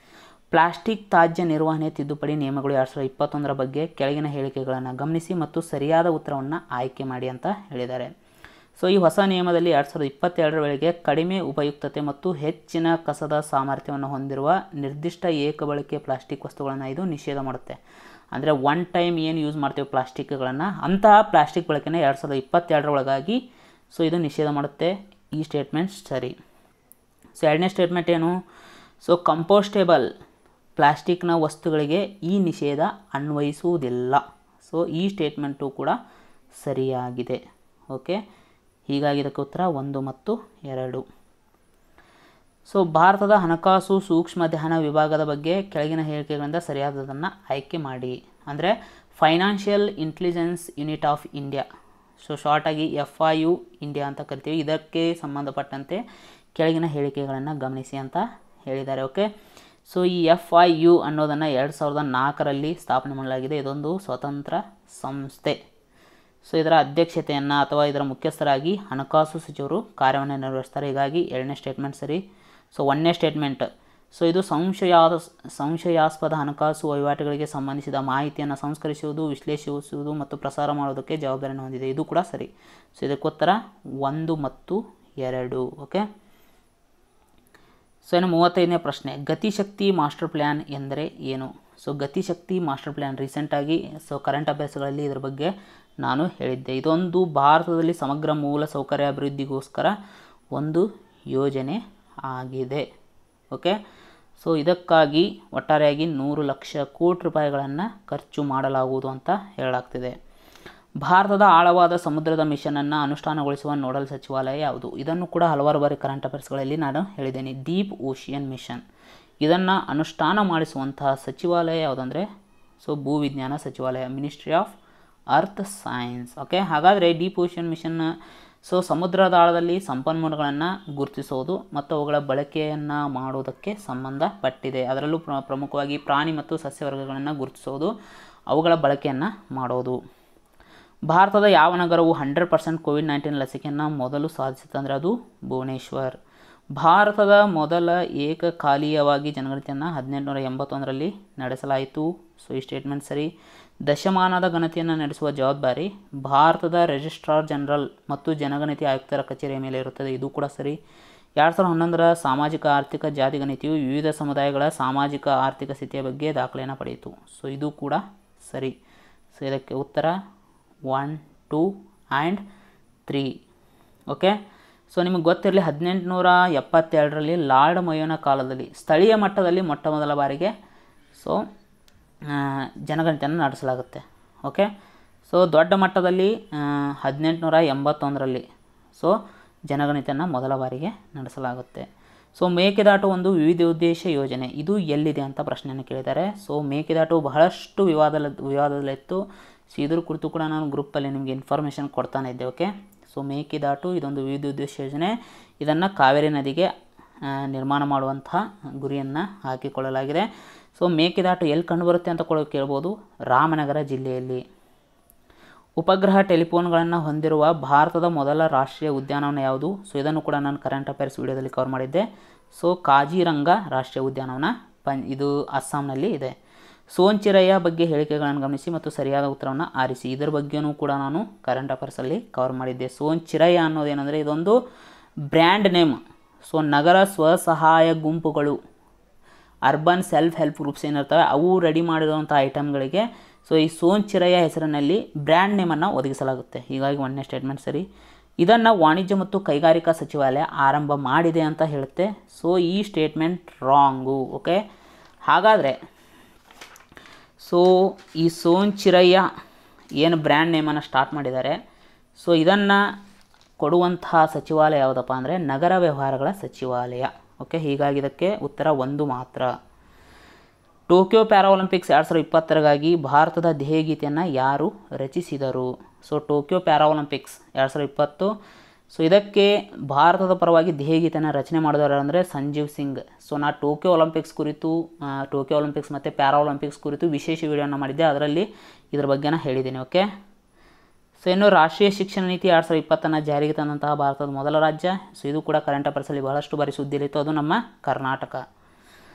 ಪ್ಲಾಸ್ಟಿಕ್ ತ್ಯಾಜ್ಯ ನಿರ್ವಹಣೆ ತಿದ್ದುಪಡಿ ನಿಯಮಗಳು ಎರಡು ಸಾವಿರದ ಇಪ್ಪತ್ತೊಂದರ ಬಗ್ಗೆ ಕೆಳಗಿನ ಹೇಳಿಕೆಗಳನ್ನು ಗಮನಿಸಿ ಮತ್ತು ಸರಿಯಾದ ಉತ್ತರವನ್ನು ಆಯ್ಕೆ ಮಾಡಿ ಅಂತ ಹೇಳಿದ್ದಾರೆ ಸೊ ಈ ಹೊಸ ನಿಯಮದಲ್ಲಿ ಎರಡು ಸಾವಿರದ ಇಪ್ಪತ್ತೆರಡರ ವೇಳೆಗೆ ಕಡಿಮೆ ಉಪಯುಕ್ತತೆ ಮತ್ತು ಹೆಚ್ಚಿನ ಕಸದ ಸಾಮರ್ಥ್ಯವನ್ನು ಹೊಂದಿರುವ ನಿರ್ದಿಷ್ಟ ಏಕಬಳಕೆ ಪ್ಲಾಸ್ಟಿಕ್ ವಸ್ತುಗಳನ್ನು ಇದು ನಿಷೇಧ ಮಾಡುತ್ತೆ ಅಂದರೆ ಒನ್ ಟೈಮ್ ಏನು ಯೂಸ್ ಮಾಡ್ತೀವಿ ಪ್ಲಾಸ್ಟಿಕ್ಗಳನ್ನು ಅಂತಹ ಪ್ಲಾಸ್ಟಿಕ್ ಬಳಕೆನ ಎರಡು ಸಾವಿರದ ಇಪ್ಪತ್ತೆರಡರ ಒಳಗಾಗಿ ಸೊ ಇದು ನಿಷೇಧ ಮಾಡುತ್ತೆ ಈ ಸ್ಟೇಟ್ಮೆಂಟ್ ಸರಿ ಸೊ ಎರಡನೇ ಸ್ಟೇಟ್ಮೆಂಟ್ ಏನು ಸೊ ಕಂಪೋಸ್ಟೇಬಲ್ ಪ್ಲಾಸ್ಟಿಕ್ನ ವಸ್ತುಗಳಿಗೆ ಈ ನಿಷೇಧ ಅನ್ವಯಿಸುವುದಿಲ್ಲ ಸೊ ಈ ಸ್ಟೇಟ್ಮೆಂಟು ಕೂಡ ಸರಿಯಾಗಿದೆ ಓಕೆ ಹೀಗಾಗಿ ಇದಕ್ಕೆ ಉತ್ತರ ಒಂದು ಮತ್ತು ಎರಡು ಸೊ ಭಾರತದ ಹಣಕಾಸು ಸೂಕ್ಷ್ಮ ಧ್ಯಾನ ವಿಭಾಗದ ಬಗ್ಗೆ ಕೆಳಗಿನ ಹೇಳಿಕೆಗಳಿಂದ ಸರಿಯಾದದನ್ನು ಆಯ್ಕೆ ಮಾಡಿ ಅಂದರೆ financial intelligence unit of India so ಶಾರ್ಟಾಗಿ ಎಫ್ ಐ ಯು ಇಂಡಿಯಾ ಅಂತ ಕರಿತೀವಿ ಇದಕ್ಕೆ ಸಂಬಂಧಪಟ್ಟಂತೆ ಕೆಳಗಿನ ಹೇಳಿಕೆಗಳನ್ನು ಗಮನಿಸಿ ಅಂತ ಹೇಳಿದ್ದಾರೆ ಓಕೆ ಸೊ ಈ ಎಫ್ ಐ ಯು ಅನ್ನೋದನ್ನು ಎರಡು ಸಾವಿರದ ನಾಲ್ಕರಲ್ಲಿ ಸ್ಥಾಪನೆ ಮಾಡಲಾಗಿದೆ ಇದೊಂದು ಸ್ವತಂತ್ರ ಸಂಸ್ಥೆ ಸೊ ಇದರ ಅಧ್ಯಕ್ಷತೆಯನ್ನು ಅಥವಾ ಇದರ ಮುಖ್ಯಸ್ಥರಾಗಿ ಹಣಕಾಸು ಸಚಿವರು ಕಾರ್ಯವನ್ನು ನಿರ್ವಹಿಸ್ತಾರೆ ಹೀಗಾಗಿ ಎರಡನೇ ಸ್ಟೇಟ್ಮೆಂಟ್ ಸರಿ ಸೊ ಒಂದನೇ ಸ್ಟೇಟ್ಮೆಂಟ್ ಸೊ ಇದು ಸಂಶಯಾದ ಸಂಶಯಾಸ್ಪದ ಹಣಕಾಸು ವಹಿವಾಟುಗಳಿಗೆ ಸಂಬಂಧಿಸಿದ ಮಾಹಿತಿಯನ್ನು ಸಂಸ್ಕರಿಸುವುದು ವಿಶ್ಲೇಷಿಸುವುದು ಮತ್ತು ಪ್ರಸಾರ ಮಾಡೋದಕ್ಕೆ ಜವಾಬ್ದಾರಿಯನ್ನು ಹೊಂದಿದೆ ಇದು ಕೂಡ ಸರಿ ಸೊ ಇದಕ್ಕೋತ್ತರ ಒಂದು ಮತ್ತು ಎರಡು ಓಕೆ ಸೊ ಇನ್ನು ಮೂವತ್ತೈದನೇ ಪ್ರಶ್ನೆ ಗತಿಶಕ್ತಿ ಮಾಸ್ಟರ್ ಪ್ಲ್ಯಾನ್ ಎಂದರೆ ಏನು ಸೊ ಗತಿಶಕ್ತಿ ಮಾಸ್ಟರ್ ಪ್ಲ್ಯಾನ್ ರೀಸೆಂಟಾಗಿ ಸೊ ಕರೆಂಟ್ ಅಭ್ಯಾಸಗಳಲ್ಲಿ ಇದ್ರ ಬಗ್ಗೆ ನಾನು ಹೇಳಿದ್ದೆ ಇದೊಂದು ಭಾರತದಲ್ಲಿ ಸಮಗ್ರ ಮೂಲ ಸೌಕರ್ಯ ಅಭಿವೃದ್ಧಿಗೋಸ್ಕರ ಒಂದು ಯೋಜನೆ ಆಗಿದೆ ಓಕೆ ಸೊ ಇದಕ್ಕಾಗಿ ಒಟ್ಟಾರೆಯಾಗಿ ನೂರು ಲಕ್ಷ ಕೋಟಿ ರೂಪಾಯಿಗಳನ್ನು ಖರ್ಚು ಮಾಡಲಾಗುವುದು ಅಂತ ಹೇಳಲಾಗ್ತಿದೆ ಭಾರತದ ಆಳವಾದ ಸಮುದ್ರದ ಮಿಷನನ್ನು ಅನುಷ್ಠಾನಗೊಳಿಸುವ ನೋಡಲ್ ಸಚಿವಾಲಯ ಯಾವುದು ಇದನ್ನು ಕೂಡ ಹಲವಾರು ಬಾರಿ ಕರೆಂಟ್ ಅಫೇರ್ಸ್ಗಳಲ್ಲಿ ನಾನು ಹೇಳಿದ್ದೇನೆ ಡೀಪ್ ಓಷಿಯನ್ ಮಿಷನ್ ಇದನ್ನು ಅನುಷ್ಠಾನ ಮಾಡಿಸುವಂತಹ ಸಚಿವಾಲಯ ಯಾವುದಂದರೆ ಸೊ ಭೂವಿಜ್ಞಾನ ಸಚಿವಾಲಯ ministry of earth science okay ಹಾಗಾದರೆ ಡೀಪ್ ಓಷಿಯನ್ ಮಿಷನ್ ಸೊ ಸಮುದ್ರದ ಆಳದಲ್ಲಿ ಸಂಪನ್ಮೂಲಗಳನ್ನು ಗುರುತಿಸೋದು ಮತ್ತು ಅವುಗಳ ಬಳಕೆಯನ್ನು ಮಾಡೋದಕ್ಕೆ ಸಂಬಂಧಪಟ್ಟಿದೆ ಅದರಲ್ಲೂ ಪ್ರ ಪ್ರಮುಖವಾಗಿ ಪ್ರಾಣಿ ಮತ್ತು ಸಸ್ಯವರ್ಗಗಳನ್ನು ಗುರುತಿಸೋದು ಅವುಗಳ ಬಳಕೆಯನ್ನು ಮಾಡೋದು ಭಾರತದ ಯಾವ ನಗರವು ಹಂಡ್ರೆಡ್ ಪರ್ಸೆಂಟ್ ಕೋವಿಡ್ ನೈನ್ಟೀನ್ ಲಸಿಕೆಯನ್ನು ಮೊದಲು ಸಾಧಿಸಿತಂದರೆ ಅದು ಭುವನೇಶ್ವರ್ ಭಾರತದ ಮೊದಲ ಏಕಕಾಲೀಯವಾಗಿ ಜನಗಣತಿಯನ್ನು ಹದಿನೆಂಟುನೂರ ಎಂಬತ್ತೊಂದರಲ್ಲಿ ನಡೆಸಲಾಯಿತು ಸೊ ಈ ಸ್ಟೇಟ್ಮೆಂಟ್ ಸರಿ ದಶಮಾನದ ಗಣತಿಯನ್ನು ನಡೆಸುವ ಜವಾಬ್ದಾರಿ ಭಾರತದ ರಿಜಿಸ್ಟ್ರಾರ್ ಜನರಲ್ ಮತ್ತು ಜನಗಣತಿ ಆಯುಕ್ತರ ಕಚೇರಿಯ ಮೇಲೆ ಇರುತ್ತದೆ ಇದು ಕೂಡ ಸರಿ ಎರಡು ಸಾವಿರದ ಹನ್ನೊಂದರ ಸಾಮಾಜಿಕ ಆರ್ಥಿಕ ಜಾತಿ ಗಣತಿಯು ವಿವಿಧ ಸಮುದಾಯಗಳ ಸಾಮಾಜಿಕ ಆರ್ಥಿಕ ಸ್ಥಿತಿಯ ಬಗ್ಗೆ ದಾಖಲೆಯನ್ನು ಪಡೆಯಿತು ಸೊ ಇದು ಕೂಡ ಸರಿ ಸೊ ಇದಕ್ಕೆ ಉತ್ತರ one two and three okay so ನಿಮಗೆ ಗೊತ್ತಿರಲಿ ಹದಿನೆಂಟುನೂರ ಎಪ್ಪತ್ತೆರಡರಲ್ಲಿ ಲಾರ್ಡ್ ಮೊಯೋನ ಕಾಲದಲ್ಲಿ ಸ್ಥಳೀಯ ಮಟ್ಟದಲ್ಲಿ ಮೊಟ್ಟ ಮೊದಲ ಬಾರಿಗೆ ಸೊ ಜನಗಣತಿಯನ್ನು ನಡೆಸಲಾಗುತ್ತೆ ಓಕೆ ಸೊ ದೊಡ್ಡ ಮಟ್ಟದಲ್ಲಿ ಹದಿನೆಂಟುನೂರ ಎಂಬತ್ತೊಂದರಲ್ಲಿ ಸೊ ಜನಗಣತಿಯನ್ನು ಮೊದಲ ಬಾರಿಗೆ ನಡೆಸಲಾಗುತ್ತೆ ಸೊ ಮೇಕೆದಾಟು ಒಂದು ವಿವಿಧ ಉದ್ದೇಶ ಯೋಜನೆ ಇದು ಎಲ್ಲಿದೆ ಅಂತ ಪ್ರಶ್ನೆಯನ್ನು ಕೇಳಿದ್ದಾರೆ ಸೊ ಮೇಕೆದಾಟು ಬಹಳಷ್ಟು ವಿವಾದ ವಿವಾದದಲ್ಲಿತ್ತು ಸೊ ಇದ್ರ ಕುರಿತು ಕೂಡ ನಾನು ಗ್ರೂಪಲ್ಲಿ ನಿಮಗೆ ಇನ್ಫಾರ್ಮೇಷನ್ ಕೊಡ್ತಾನೆ ಇದ್ದೆ ಓಕೆ ಸೊ ಮೇಕೆದಾಟು ಇದೊಂದು ವಿವಿಧ ಉದ್ದೇಶ ಯೋಜನೆ ಇದನ್ನು ಕಾವೇರಿ ನದಿಗೆ ನಿರ್ಮಾಣ ಮಾಡುವಂತಹ ಗುರಿಯನ್ನು ಹಾಕಿಕೊಳ್ಳಲಾಗಿದೆ ಸೊ ಮೇಕೆದಾಟು ಎಲ್ಲಿ ಕಂಡುಬರುತ್ತೆ ಅಂತ ಕೂಡ ಕೇಳ್ಬೋದು ರಾಮನಗರ ಜಿಲ್ಲೆಯಲ್ಲಿ ಉಪಗ್ರಹ ಟೆಲಿಫೋನ್ಗಳನ್ನು ಹೊಂದಿರುವ ಭಾರತದ ಮೊದಲ ರಾಷ್ಟ್ರೀಯ ಉದ್ಯಾನವನ ಯಾವುದು ಸೊ ಇದನ್ನು ಕೂಡ ನಾನು ಕರೆಂಟ್ ಅಫೇರ್ಸ್ ವಿಡಿಯೋದಲ್ಲಿ ಕವರ್ ಮಾಡಿದ್ದೆ ಸೊ ಕಾಜಿರಂಗ ರಾಷ್ಟ್ರೀಯ ಉದ್ಯಾನವನ ಪಂ ಇದು ಅಸ್ಸಾಂನಲ್ಲಿ ಇದೆ ಸೋಂಚಿರಯ್ಯ ಬಗ್ಗೆ ಹೇಳಿಕೆಗಳನ್ನು ಗಮನಿಸಿ ಮತ್ತು ಸರಿಯಾದ ಉತ್ತರವನ್ನು ಆರಿಸಿ ಇದರ ಬಗ್ಗೆಯೂ ಕೂಡ ನಾನು ಕರೆಂಟ್ ಅಫೇರ್ಸಲ್ಲಿ ಕವರ್ ಮಾಡಿದ್ದೆ ಸೋಂಚಿರಯ್ಯ ಅನ್ನೋದೇನೆಂದರೆ ಇದೊಂದು ಬ್ರ್ಯಾಂಡ್ ನೇಮ್ ಸೊ ನಗರ ಸ್ವಸಹಾಯ ಗುಂಪುಗಳು ಅರ್ಬನ್ ಸೆಲ್ಫ್ ಹೆಲ್ಪ್ ಗ್ರೂಪ್ಸ್ ಏನಿರ್ತವೆ ಅವು ರೆಡಿ ಮಾಡಿರುವಂಥ ಐಟಮ್ಗಳಿಗೆ ಸೊ ಈ ಸೋಂಚಿರಯ್ಯ ಹೆಸರಿನಲ್ಲಿ ಬ್ರ್ಯಾಂಡ್ ನೇಮನ್ನು ಒದಗಿಸಲಾಗುತ್ತೆ ಹೀಗಾಗಿ ಒಂದನೇ ಸ್ಟೇಟ್ಮೆಂಟ್ ಸರಿ ಇದನ್ನು ವಾಣಿಜ್ಯ ಮತ್ತು ಕೈಗಾರಿಕಾ ಸಚಿವಾಲಯ ಆರಂಭ ಮಾಡಿದೆ ಅಂತ ಹೇಳುತ್ತೆ ಸೊ ಈ ಸ್ಟೇಟ್ಮೆಂಟ್ ರಾಂಗು ಓಕೆ ಹಾಗಾದರೆ ಸೊ ಈ ಸೋಂಚಿರಯ್ಯ ಏನು ಬ್ರ್ಯಾಂಡ್ ನೇಮನ್ನು ಸ್ಟಾರ್ಟ್ ಮಾಡಿದ್ದಾರೆ ಸೊ ಇದನ್ನು ಕೊಡುವಂತಹ ಸಚಿವಾಲಯ ಯಾವುದಪ್ಪ ಅಂದರೆ ನಗರ ವ್ಯವಹಾರಗಳ ಸಚಿವಾಲಯ ಓಕೆ ಹೀಗಾಗಿ ಇದಕ್ಕೆ ಉತ್ತರ ಒಂದು ಮಾತ್ರ ಟೋಕಿಯೋ ಪ್ಯಾರಾಒಲಿಂಪಿಕ್ಸ್ ಎರಡು ಸಾವಿರದ ಇಪ್ಪತ್ತರಿಗಾಗಿ ಭಾರತದ ಧ್ಯೇಯಗೀತೆಯನ್ನು ಯಾರು ರಚಿಸಿದರು ಸೊ ಟೋಕಿಯೋ ಪ್ಯಾರಾಒಲಿಂಪಿಕ್ಸ್ ಎರಡು ಸಾವಿರದ ಇಪ್ಪತ್ತು ಸೊ ಇದಕ್ಕೆ ಭಾರತದ ಪರವಾಗಿ ಧ್ಯೇಯಗೀತೆಯನ್ನು ರಚನೆ ಮಾಡಿದವರು ಅಂದರೆ ಸಂಜೀವ್ ಸಿಂಗ್ ಸೊ ನಾ ಟೋಕಿಯೋ ಒಲಿಂಪಿಕ್ಸ್ ಕುರಿತು ಟೋಕಿಯೋ ಒಲಿಂಪಿಕ್ಸ್ ಮತ್ತು ಪ್ಯಾರಾ ಒಲಿಂಪಿಕ್ಸ್ ಕುರಿತು ವಿಶೇಷ ವಿಡಿಯೋನ ಮಾಡಿದ್ದೆ ಅದರಲ್ಲಿ ಇದ್ರ ಬಗ್ಗೆ ನಾನು ಹೇಳಿದ್ದೀನಿ ಓಕೆ ಸೊ ಇನ್ನು ರಾಷ್ಟ್ರೀಯ ಶಿಕ್ಷಣ ನೀತಿ ಎರಡು ಸಾವಿರದ ಇಪ್ಪತ್ತನ್ನು ಜಾರಿಗೆ ತಂದಂತಹ ಭಾರತದ ಮೊದಲ ರಾಜ್ಯ ಸೊ ಇದು ಕೂಡ ಕರೆಂಟ್ ಅಫೇರ್ಸಲ್ಲಿ ಬಹಳಷ್ಟು ಬಾರಿ ಸುದ್ದಿಯಲ್ಲಿತ್ತು ಅದು ನಮ್ಮ ಕರ್ನಾಟಕ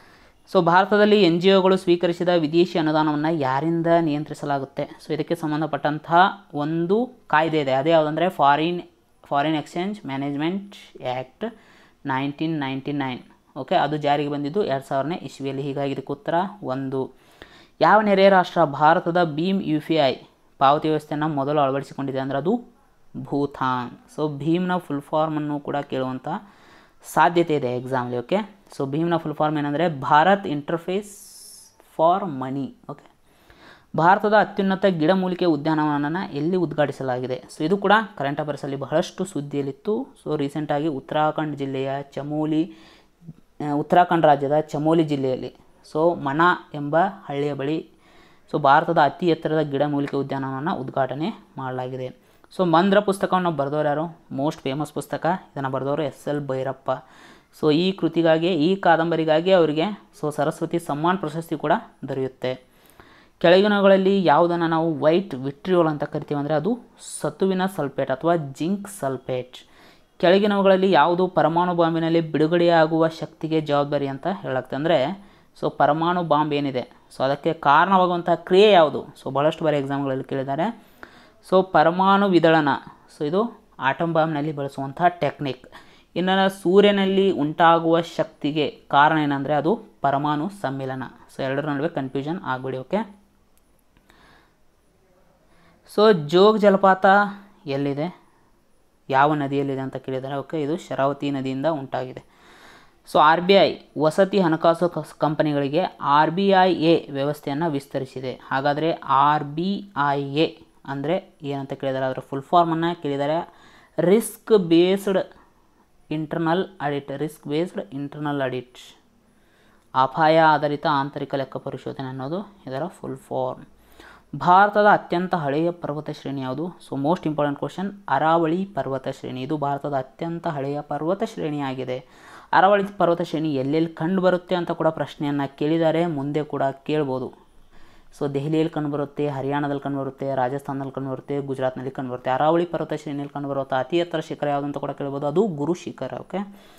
ಸೊ ಭಾರತದಲ್ಲಿ ಎನ್ ಜಿ ಒಗಳು ಸ್ವೀಕರಿಸಿದ ವಿದೇಶಿ ಅನುದಾನವನ್ನು ಯಾರಿಂದ ನಿಯಂತ್ರಿಸಲಾಗುತ್ತೆ ಸೊ ಇದಕ್ಕೆ ಸಂಬಂಧಪಟ್ಟಂತಹ ಒಂದು ಕಾಯ್ದೆ ಇದೆ ಅದೇ ಯಾವುದಂದರೆ foreign foreign exchange management act nineteen ninety nine okay ಅದು ಜಾರಿಗೆ ಬಂದಿದ್ದು ಎರಡು ಸಾವಿರನೇ ಇಸ್ವಿಯಲ್ಲಿ ಹೀಗಾಗಿ ಇದಕ್ಕೆ ಉತ್ತರ ಒಂದು ಯಾವ ನೆರೆಯ ರಾಷ್ಟ್ರ ಭಾರತದ ಭೀಮ್ ಯು ಪಿ ಐ ಪಾವತಿ ವ್ಯವಸ್ಥೆಯನ್ನು ಮೊದಲು ಅಳವಡಿಸಿಕೊಂಡಿದೆ ಅಂದರೆ ಅದು ಭೂತಾನ್ ಸೊ ಭೀಮ್ನ ಫುಲ್ ಫಾರ್ಮನ್ನು ಕೂಡ ಕೇಳುವಂಥ ಸಾಧ್ಯತೆ ಇದೆ ಎಕ್ಸಾಮ್ಲಿ ಓಕೆ ಸೊ ಭೀಮ್ನ ಫುಲ್ ಫಾರ್ಮ್ ಏನಂದರೆ Bharat interface for money okay ಭಾರತದ ಅತ್ಯುನ್ನತ ಗಿಡಮೂಲಿಕೆ ಉದ್ಯಾನವನನ ಎಲ್ಲಿ ಉದ್ಘಾಟಿಸಲಾಗಿದೆ ಸೊ ಇದು ಕೂಡ ಕರೆಂಟ್ ಅಫೇರ್ಸಲ್ಲಿ ಬಹಳಷ್ಟು ಸುದ್ದಿಯಲ್ಲಿತ್ತು ಸೊ ರೀಸೆಂಟಾಗಿ ಉತ್ತರಾಖಂಡ್ ಜಿಲ್ಲೆಯ ಚಮೋಲಿ ಆ, ಉತ್ತರಾಖಂಡ್ ರಾಜ್ಯದ ಚಮೋಲಿ ಜಿಲ್ಲೆಯಲ್ಲಿ ಸೊ ಮನಾ ಎಂಬ ಹಳ್ಳಿಯ ಬಳಿ ಸೊ ಭಾರತದ ಅತಿ ಎತ್ತರದ ಗಿಡಮೂಲಿಕೆ ಉದ್ಯಾನವನ ಉದ್ಘಾಟನೆ ಮಾಡಲಾಗಿದೆ ಸೊ ಮಂದ್ರ ಪುಸ್ತಕವನ್ನು ಬರೆದವರು ಯಾರು ಮೋಸ್ಟ್ ಫೇಮಸ್ ಪುಸ್ತಕ ಇದನ್ನು ಬರೆದವರು ಎಸ್ ಎಲ್ ಭೈರಪ್ಪ ಸೊ ಈ ಕೃತಿಗಾಗಿ ಈ ಕಾದಂಬರಿಗಾಗಿ ಅವರಿಗೆ ಸೊ ಸರಸ್ವತಿ ಸಮ್ಮಾನ್ ಪ್ರಶಸ್ತಿ ಕೂಡ ದೊರೆಯುತ್ತೆ ಕೆಳಗಿನವುಗಳಲ್ಲಿ ಯಾವುದನ್ನು ನಾವು ವೈಟ್ ವಿಟ್ರಿಯೋಲ್ ಅಂತ ಕರಿತೀವಿ ಅಂದರೆ ಅದು ಸತುವಿನ ಸಲ್ಫೇಟ್ ಅಥವಾ ಜಿಂಕ್ ಸಲ್ಫೇಟ್ ಕೆಳಗಿನವುಗಳಲ್ಲಿ ಯಾವುದು ಪರಮಾಣು ಬಾಂಬಿನಲ್ಲಿ ಬಿಡುಗಡೆಯಾಗುವ ಶಕ್ತಿಗೆ ಜವಾಬ್ದಾರಿ ಅಂತ ಹೇಳಾಗ್ತದೆ ಅಂದರೆ ಸೊ ಪರಮಾಣು ಬಾಂಬ್ ಏನಿದೆ ಸೊ ಅದಕ್ಕೆ ಕಾರಣವಾಗುವಂಥ ಕ್ರಿಯೆ ಯಾವುದು ಸೊ ಭಾಳಷ್ಟು ಬಾರಿ ಎಕ್ಸಾಮ್ಗಳಲ್ಲಿ ಕೇಳಿದ್ದಾರೆ ಸೊ ಪರಮಾಣು ವಿದಳನ ಸೊ ಇದು ಆಟಮ್ ಬಾಂಬ್ನಲ್ಲಿ ಬಳಸುವಂಥ ಟೆಕ್ನಿಕ್ ಇನ್ನು ಸೂರ್ಯನಲ್ಲಿ ಉಂಟಾಗುವ ಶಕ್ತಿಗೆ ಕಾರಣ ಏನಂದರೆ ಅದು ಪರಮಾಣು ಸಮ್ಮಿಲನ ಸೊ ಎರಡರ ನಡುವೆ ಕನ್ಫ್ಯೂಷನ್ ಆಗಬೇಡಿ ಓಕೆ ಸೊ ಜೋಗ್ ಜಲಪಾತ ಎಲ್ಲಿದೆ ಯಾವ ನದಿಯಲ್ಲಿದೆ ಅಂತ ಕೇಳಿದ್ದಾರೆ ಓಕೆ ಇದು ಶರಾವತಿ ನದಿಯಿಂದ ಉಂಟಾಗಿದೆ ಸೊ ಆರ್ ಬಿ ಐ ವಸತಿ ಹಣಕಾಸು ಕಸ್- ಕಂಪನಿಗಳಿಗೆ ಆರ್ ಬಿ ಐ ಎ ವ್ಯವಸ್ಥೆಯನ್ನು ವಿಸ್ತರಿಸಿದೆ ಹಾಗಾದರೆ ಆರ್ ಬಿ ಐ ಎ ಅಂದರೆ ಏನಂತ ಕೇಳಿದ್ದಾರೆ ಅದರ ಫುಲ್ ಫಾರ್ಮನ್ನು ಕೇಳಿದ್ದಾರೆ risk based internal audit risk based internal audit ಅಪಾಯ ಆಧಾರಿತ ಆಂತರಿಕ ಲೆಕ್ಕ ಪರಿಶೋಧನೆ ಅನ್ನೋದು ಇದರ ಫುಲ್ ಫಾರ್ಮ್ ಭಾರತದ ಅತ್ಯಂತ ಹಳೆಯ ಪರ್ವತ ಶ್ರೇಣಿ ಯಾವುದು so most important question Aravalli ಪರ್ವತ ಶ್ರೇಣಿ ಇದು ಭಾರತದ ಅತ್ಯಂತ ಹಳೆಯ ಪರ್ವತ ಶ್ರೇಣಿಯಾಗಿದೆ ಅರಾವಳಿ ಪರ್ವತ ಶ್ರೇಣಿ ಎಲ್ಲೆಲ್ಲಿ ಕಂಡು ಬರುತ್ತೆ ಅಂತ ಕೂಡ ಪ್ರಶ್ನೆಯನ್ನು ಕೇಳಿದ್ದಾರೆ ಮುಂದೆ ಕೂಡ ಕೇಳ್ಬೋದು ಸೊ ದೆಹಲಿಯಲ್ಲಿ ಕಂಡುಬರುತ್ತೆ ಹರಿಯಾಣದಲ್ಲಿ ಕಂಡುಬರುತ್ತೆ ರಾಜಸ್ಥಾನದಲ್ಲಿ ಕಂಡುಬರುತ್ತೆ ಗುಜರಾತ್ನಲ್ಲಿ ಕಂಡುಬರುತ್ತೆ ಅರಾವಳಿ ಪರ್ವತ ಶ್ರೇಣಿಯಲ್ಲಿ ಕಂಡುಬರುವಂಥ ಅತಿ ಎತ್ತರ ಶಿಖರ ಯಾವುದು ಅಂತ ಕೂಡ ಕೇಳ್ಬೋದು ಅದು ಗುರು ಶಿಖರ ಓಕೆ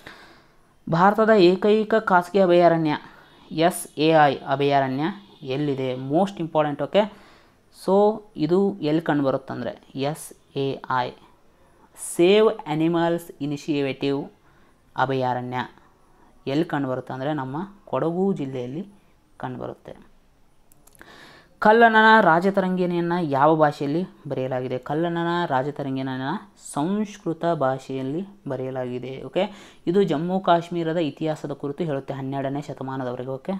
ಭಾರತದ ಏಕೈಕ ಖಾಸಗಿ ಅಭಯಾರಣ್ಯ ಎಸ್ ಎ ಐ ಅಭಯಾರಣ್ಯ ಎಲ್ಲಿದೆ ಮೋಸ್ಟ್ ಇಂಪಾರ್ಟೆಂಟ್ ಓಕೆ ಸೊ ಇದು ಎಲ್ಲಿ ಕಂಡುಬರುತ್ತಂದರೆ S A I save animals initiative ಅಭಯಾರಣ್ಯ ಎಲ್ಲಿ ಕಂಡುಬರುತ್ತೆ ಅಂದರೆ ನಮ್ಮ ಕೊಡಗು ಜಿಲ್ಲೆಯಲ್ಲಿ ಕಂಡುಬರುತ್ತೆ ಕಲ್ಲಣ್ಣನ ರಾಜತರಂಗಿಣಿಯನ್ನು ಯಾವ ಭಾಷೆಯಲ್ಲಿ ಬರೆಯಲಾಗಿದೆ ಕಲ್ಲಣ್ಣನ ರಾಜತರಂಗಿಣಿಯನ್ನು ಸಂಸ್ಕೃತ ಭಾಷೆಯಲ್ಲಿ ಬರೆಯಲಾಗಿದೆ ಓಕೆ ಇದು ಜಮ್ಮು ಕಾಶ್ಮೀರದ ಇತಿಹಾಸದ ಕುರಿತು ಹೇಳುತ್ತೆ ಹನ್ನೆರಡನೇ ಶತಮಾನದವರೆಗೆ ಓಕೆ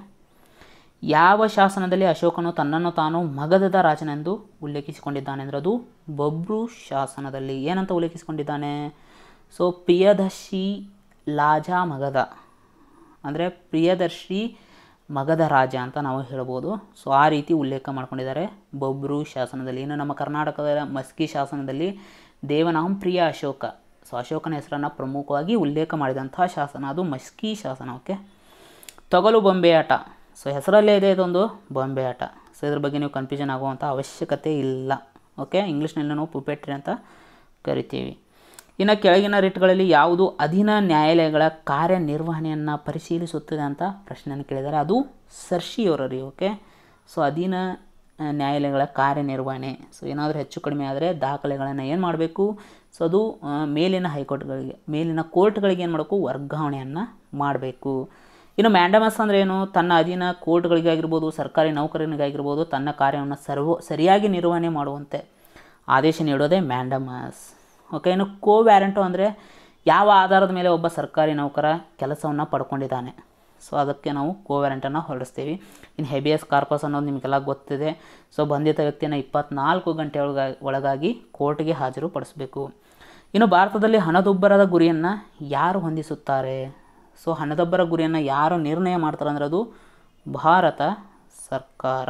ಯಾವ ಶಾಸನದಲ್ಲಿ ಅಶೋಕನು ತನ್ನನ್ನು ತಾನು ಮಗಧದ ರಾಜನೆಂದು ಉಲ್ಲೇಖಿಸಿಕೊಂಡಿದ್ದಾನೆ ಅಂದರೆ ಅದು ಬಬ್ರು ಶಾಸನದಲ್ಲಿ ಏನಂತ ಉಲ್ಲೇಖಿಸಿಕೊಂಡಿದ್ದಾನೆ ಸೊ ಪ್ರಿಯದರ್ಶಿ ಲಾಜಾ ಮಗಧ ಅಂದರೆ ಪ್ರಿಯದರ್ಶಿ ಮಗಧ ರಾಜ ಅಂತ ನಾವು ಹೇಳ್ಬೋದು ಸೊ ಆ ರೀತಿ ಉಲ್ಲೇಖ ಮಾಡ್ಕೊಂಡಿದ್ದಾರೆ ಬೊಬ್ರು ಶಾಸನದಲ್ಲಿ ಇನ್ನು ನಮ್ಮ ಕರ್ನಾಟಕದ ಮಸ್ಕಿ ಶಾಸನದಲ್ಲಿ ದೇವನಾಂ ಪ್ರಿಯ ಅಶೋಕ ಸೊ ಅಶೋಕನ ಹೆಸರನ್ನು ಪ್ರಮುಖವಾಗಿ ಉಲ್ಲೇಖ ಮಾಡಿದಂಥ ಶಾಸನ ಅದು ಮಸ್ಕಿ ಶಾಸನ ಓಕೆ ತೊಗಲು ಬೊಂಬೆ ಆಟ ಸೊ ಹೆಸರಲ್ಲೇ ಇದೆ ಇದೊಂದು ಬೊಂಬೆ ಆಟ ಸೊ ಇದ್ರ ಬಗ್ಗೆ ನೀವು ಕನ್ಫ್ಯೂಷನ್ ಆಗುವಂಥ ಅವಶ್ಯಕತೆ ಇಲ್ಲ ಓಕೆ ಇಂಗ್ಲೀಷ್ನಲ್ಲಿ ನಾವು ಪುಪೆಟ್ರಿ ಅಂತ ಕರಿತೀವಿ ಇನ್ನು ಕೆಳಗಿನ ರಿಟ್ಗಳಲ್ಲಿ ಯಾವುದು ಅಧೀನ ನ್ಯಾಯಾಲಯಗಳ ಕಾರ್ಯನಿರ್ವಹಣೆಯನ್ನು ಪರಿಶೀಲಿಸುತ್ತದೆ ಅಂತ ಪ್ರಶ್ನೆಯನ್ನು ಕೇಳಿದ್ದಾರೆ ಅದು ಸರ್ಶಿಯವರರಿ ಓಕೆ ಸೊ ಅಧೀನ ಆ, ನ್ಯಾಯಾಲಯಗಳ ಕಾರ್ಯನಿರ್ವಹಣೆ ಸೊ ಏನಾದರೂ ಹೆಚ್ಚು ಕಡಿಮೆ ಆದರೆ ದಾಖಲೆಗಳನ್ನು ಏನು ಮಾಡಬೇಕು ಸೊ ಅದು ಆ, ಮೇಲಿನ ಹೈಕೋರ್ಟ್ಗಳಿಗೆ ಮೇಲಿನ ಕೋರ್ಟ್ಗಳಿಗೆ ಏನು ಮಾಡಬೇಕು ವರ್ಗಾವಣೆಯನ್ನು ಮಾಡಬೇಕು ಇನ್ನು ಮ್ಯಾಂಡಮಸ್ ಅಂದರೆ ಏನು ತನ್ನ ಅಧೀನ ಕೋರ್ಟ್ಗಳಿಗಾಗಿರ್ಬೋದು ಸರ್ಕಾರಿ ನೌಕರನಿಗಾಗಿರ್ಬೋದು ತನ್ನ ಕಾರ್ಯವನ್ನು ಸರ್ವ ಸರಿಯಾಗಿ ನಿರ್ವಹಣೆ ಮಾಡುವಂತೆ ಆದೇಶ ನೀಡೋದೇ ಮ್ಯಾಂಡಮಸ್ ಓಕೆ ಇನ್ನು ಕೋ ವ್ಯಾರೆಂಟು ಅಂದರೆ ಯಾವ ಆಧಾರದ ಮೇಲೆ ಒಬ್ಬ ಸರ್ಕಾರಿ ನೌಕರ ಕೆಲಸವನ್ನು ಪಡ್ಕೊಂಡಿದ್ದಾನೆ ಸೊ ಅದಕ್ಕೆ ನಾವು ಕೋ ವ್ಯಾರೆಂಟನ್ನು ಹೊರಡಿಸ್ತೀವಿ ಇನ್ನು ಹೆಬಿಯಸ್ ಕಾರ್ಪಸ್ ಅನ್ನೋದು ನಿಮಗೆಲ್ಲ ಗೊತ್ತಿದೆ ಸೊ ಬಂಧಿತ ವ್ಯಕ್ತಿಯನ್ನು ಇಪ್ಪತ್ನಾಲ್ಕು ಗಂಟೆ ಒಳಗ ಒಳಗಾಗಿ ಕೋರ್ಟ್ಗೆ ಹಾಜರುಪಡಿಸಬೇಕು ಇನ್ನು ಭಾರತದಲ್ಲಿ ಹಣದುಬ್ಬರದ ಗುರಿಯನ್ನು ಯಾರು ಹೊಂದಿಸುತ್ತಾರೆ ಸೊ ಹಣದುಬ್ಬರ ಗುರಿಯನ್ನು ಯಾರು ನಿರ್ಣಯ ಮಾಡ್ತಾರೆ ಅಂದರೆ ಅದು ಭಾರತ ಸರ್ಕಾರ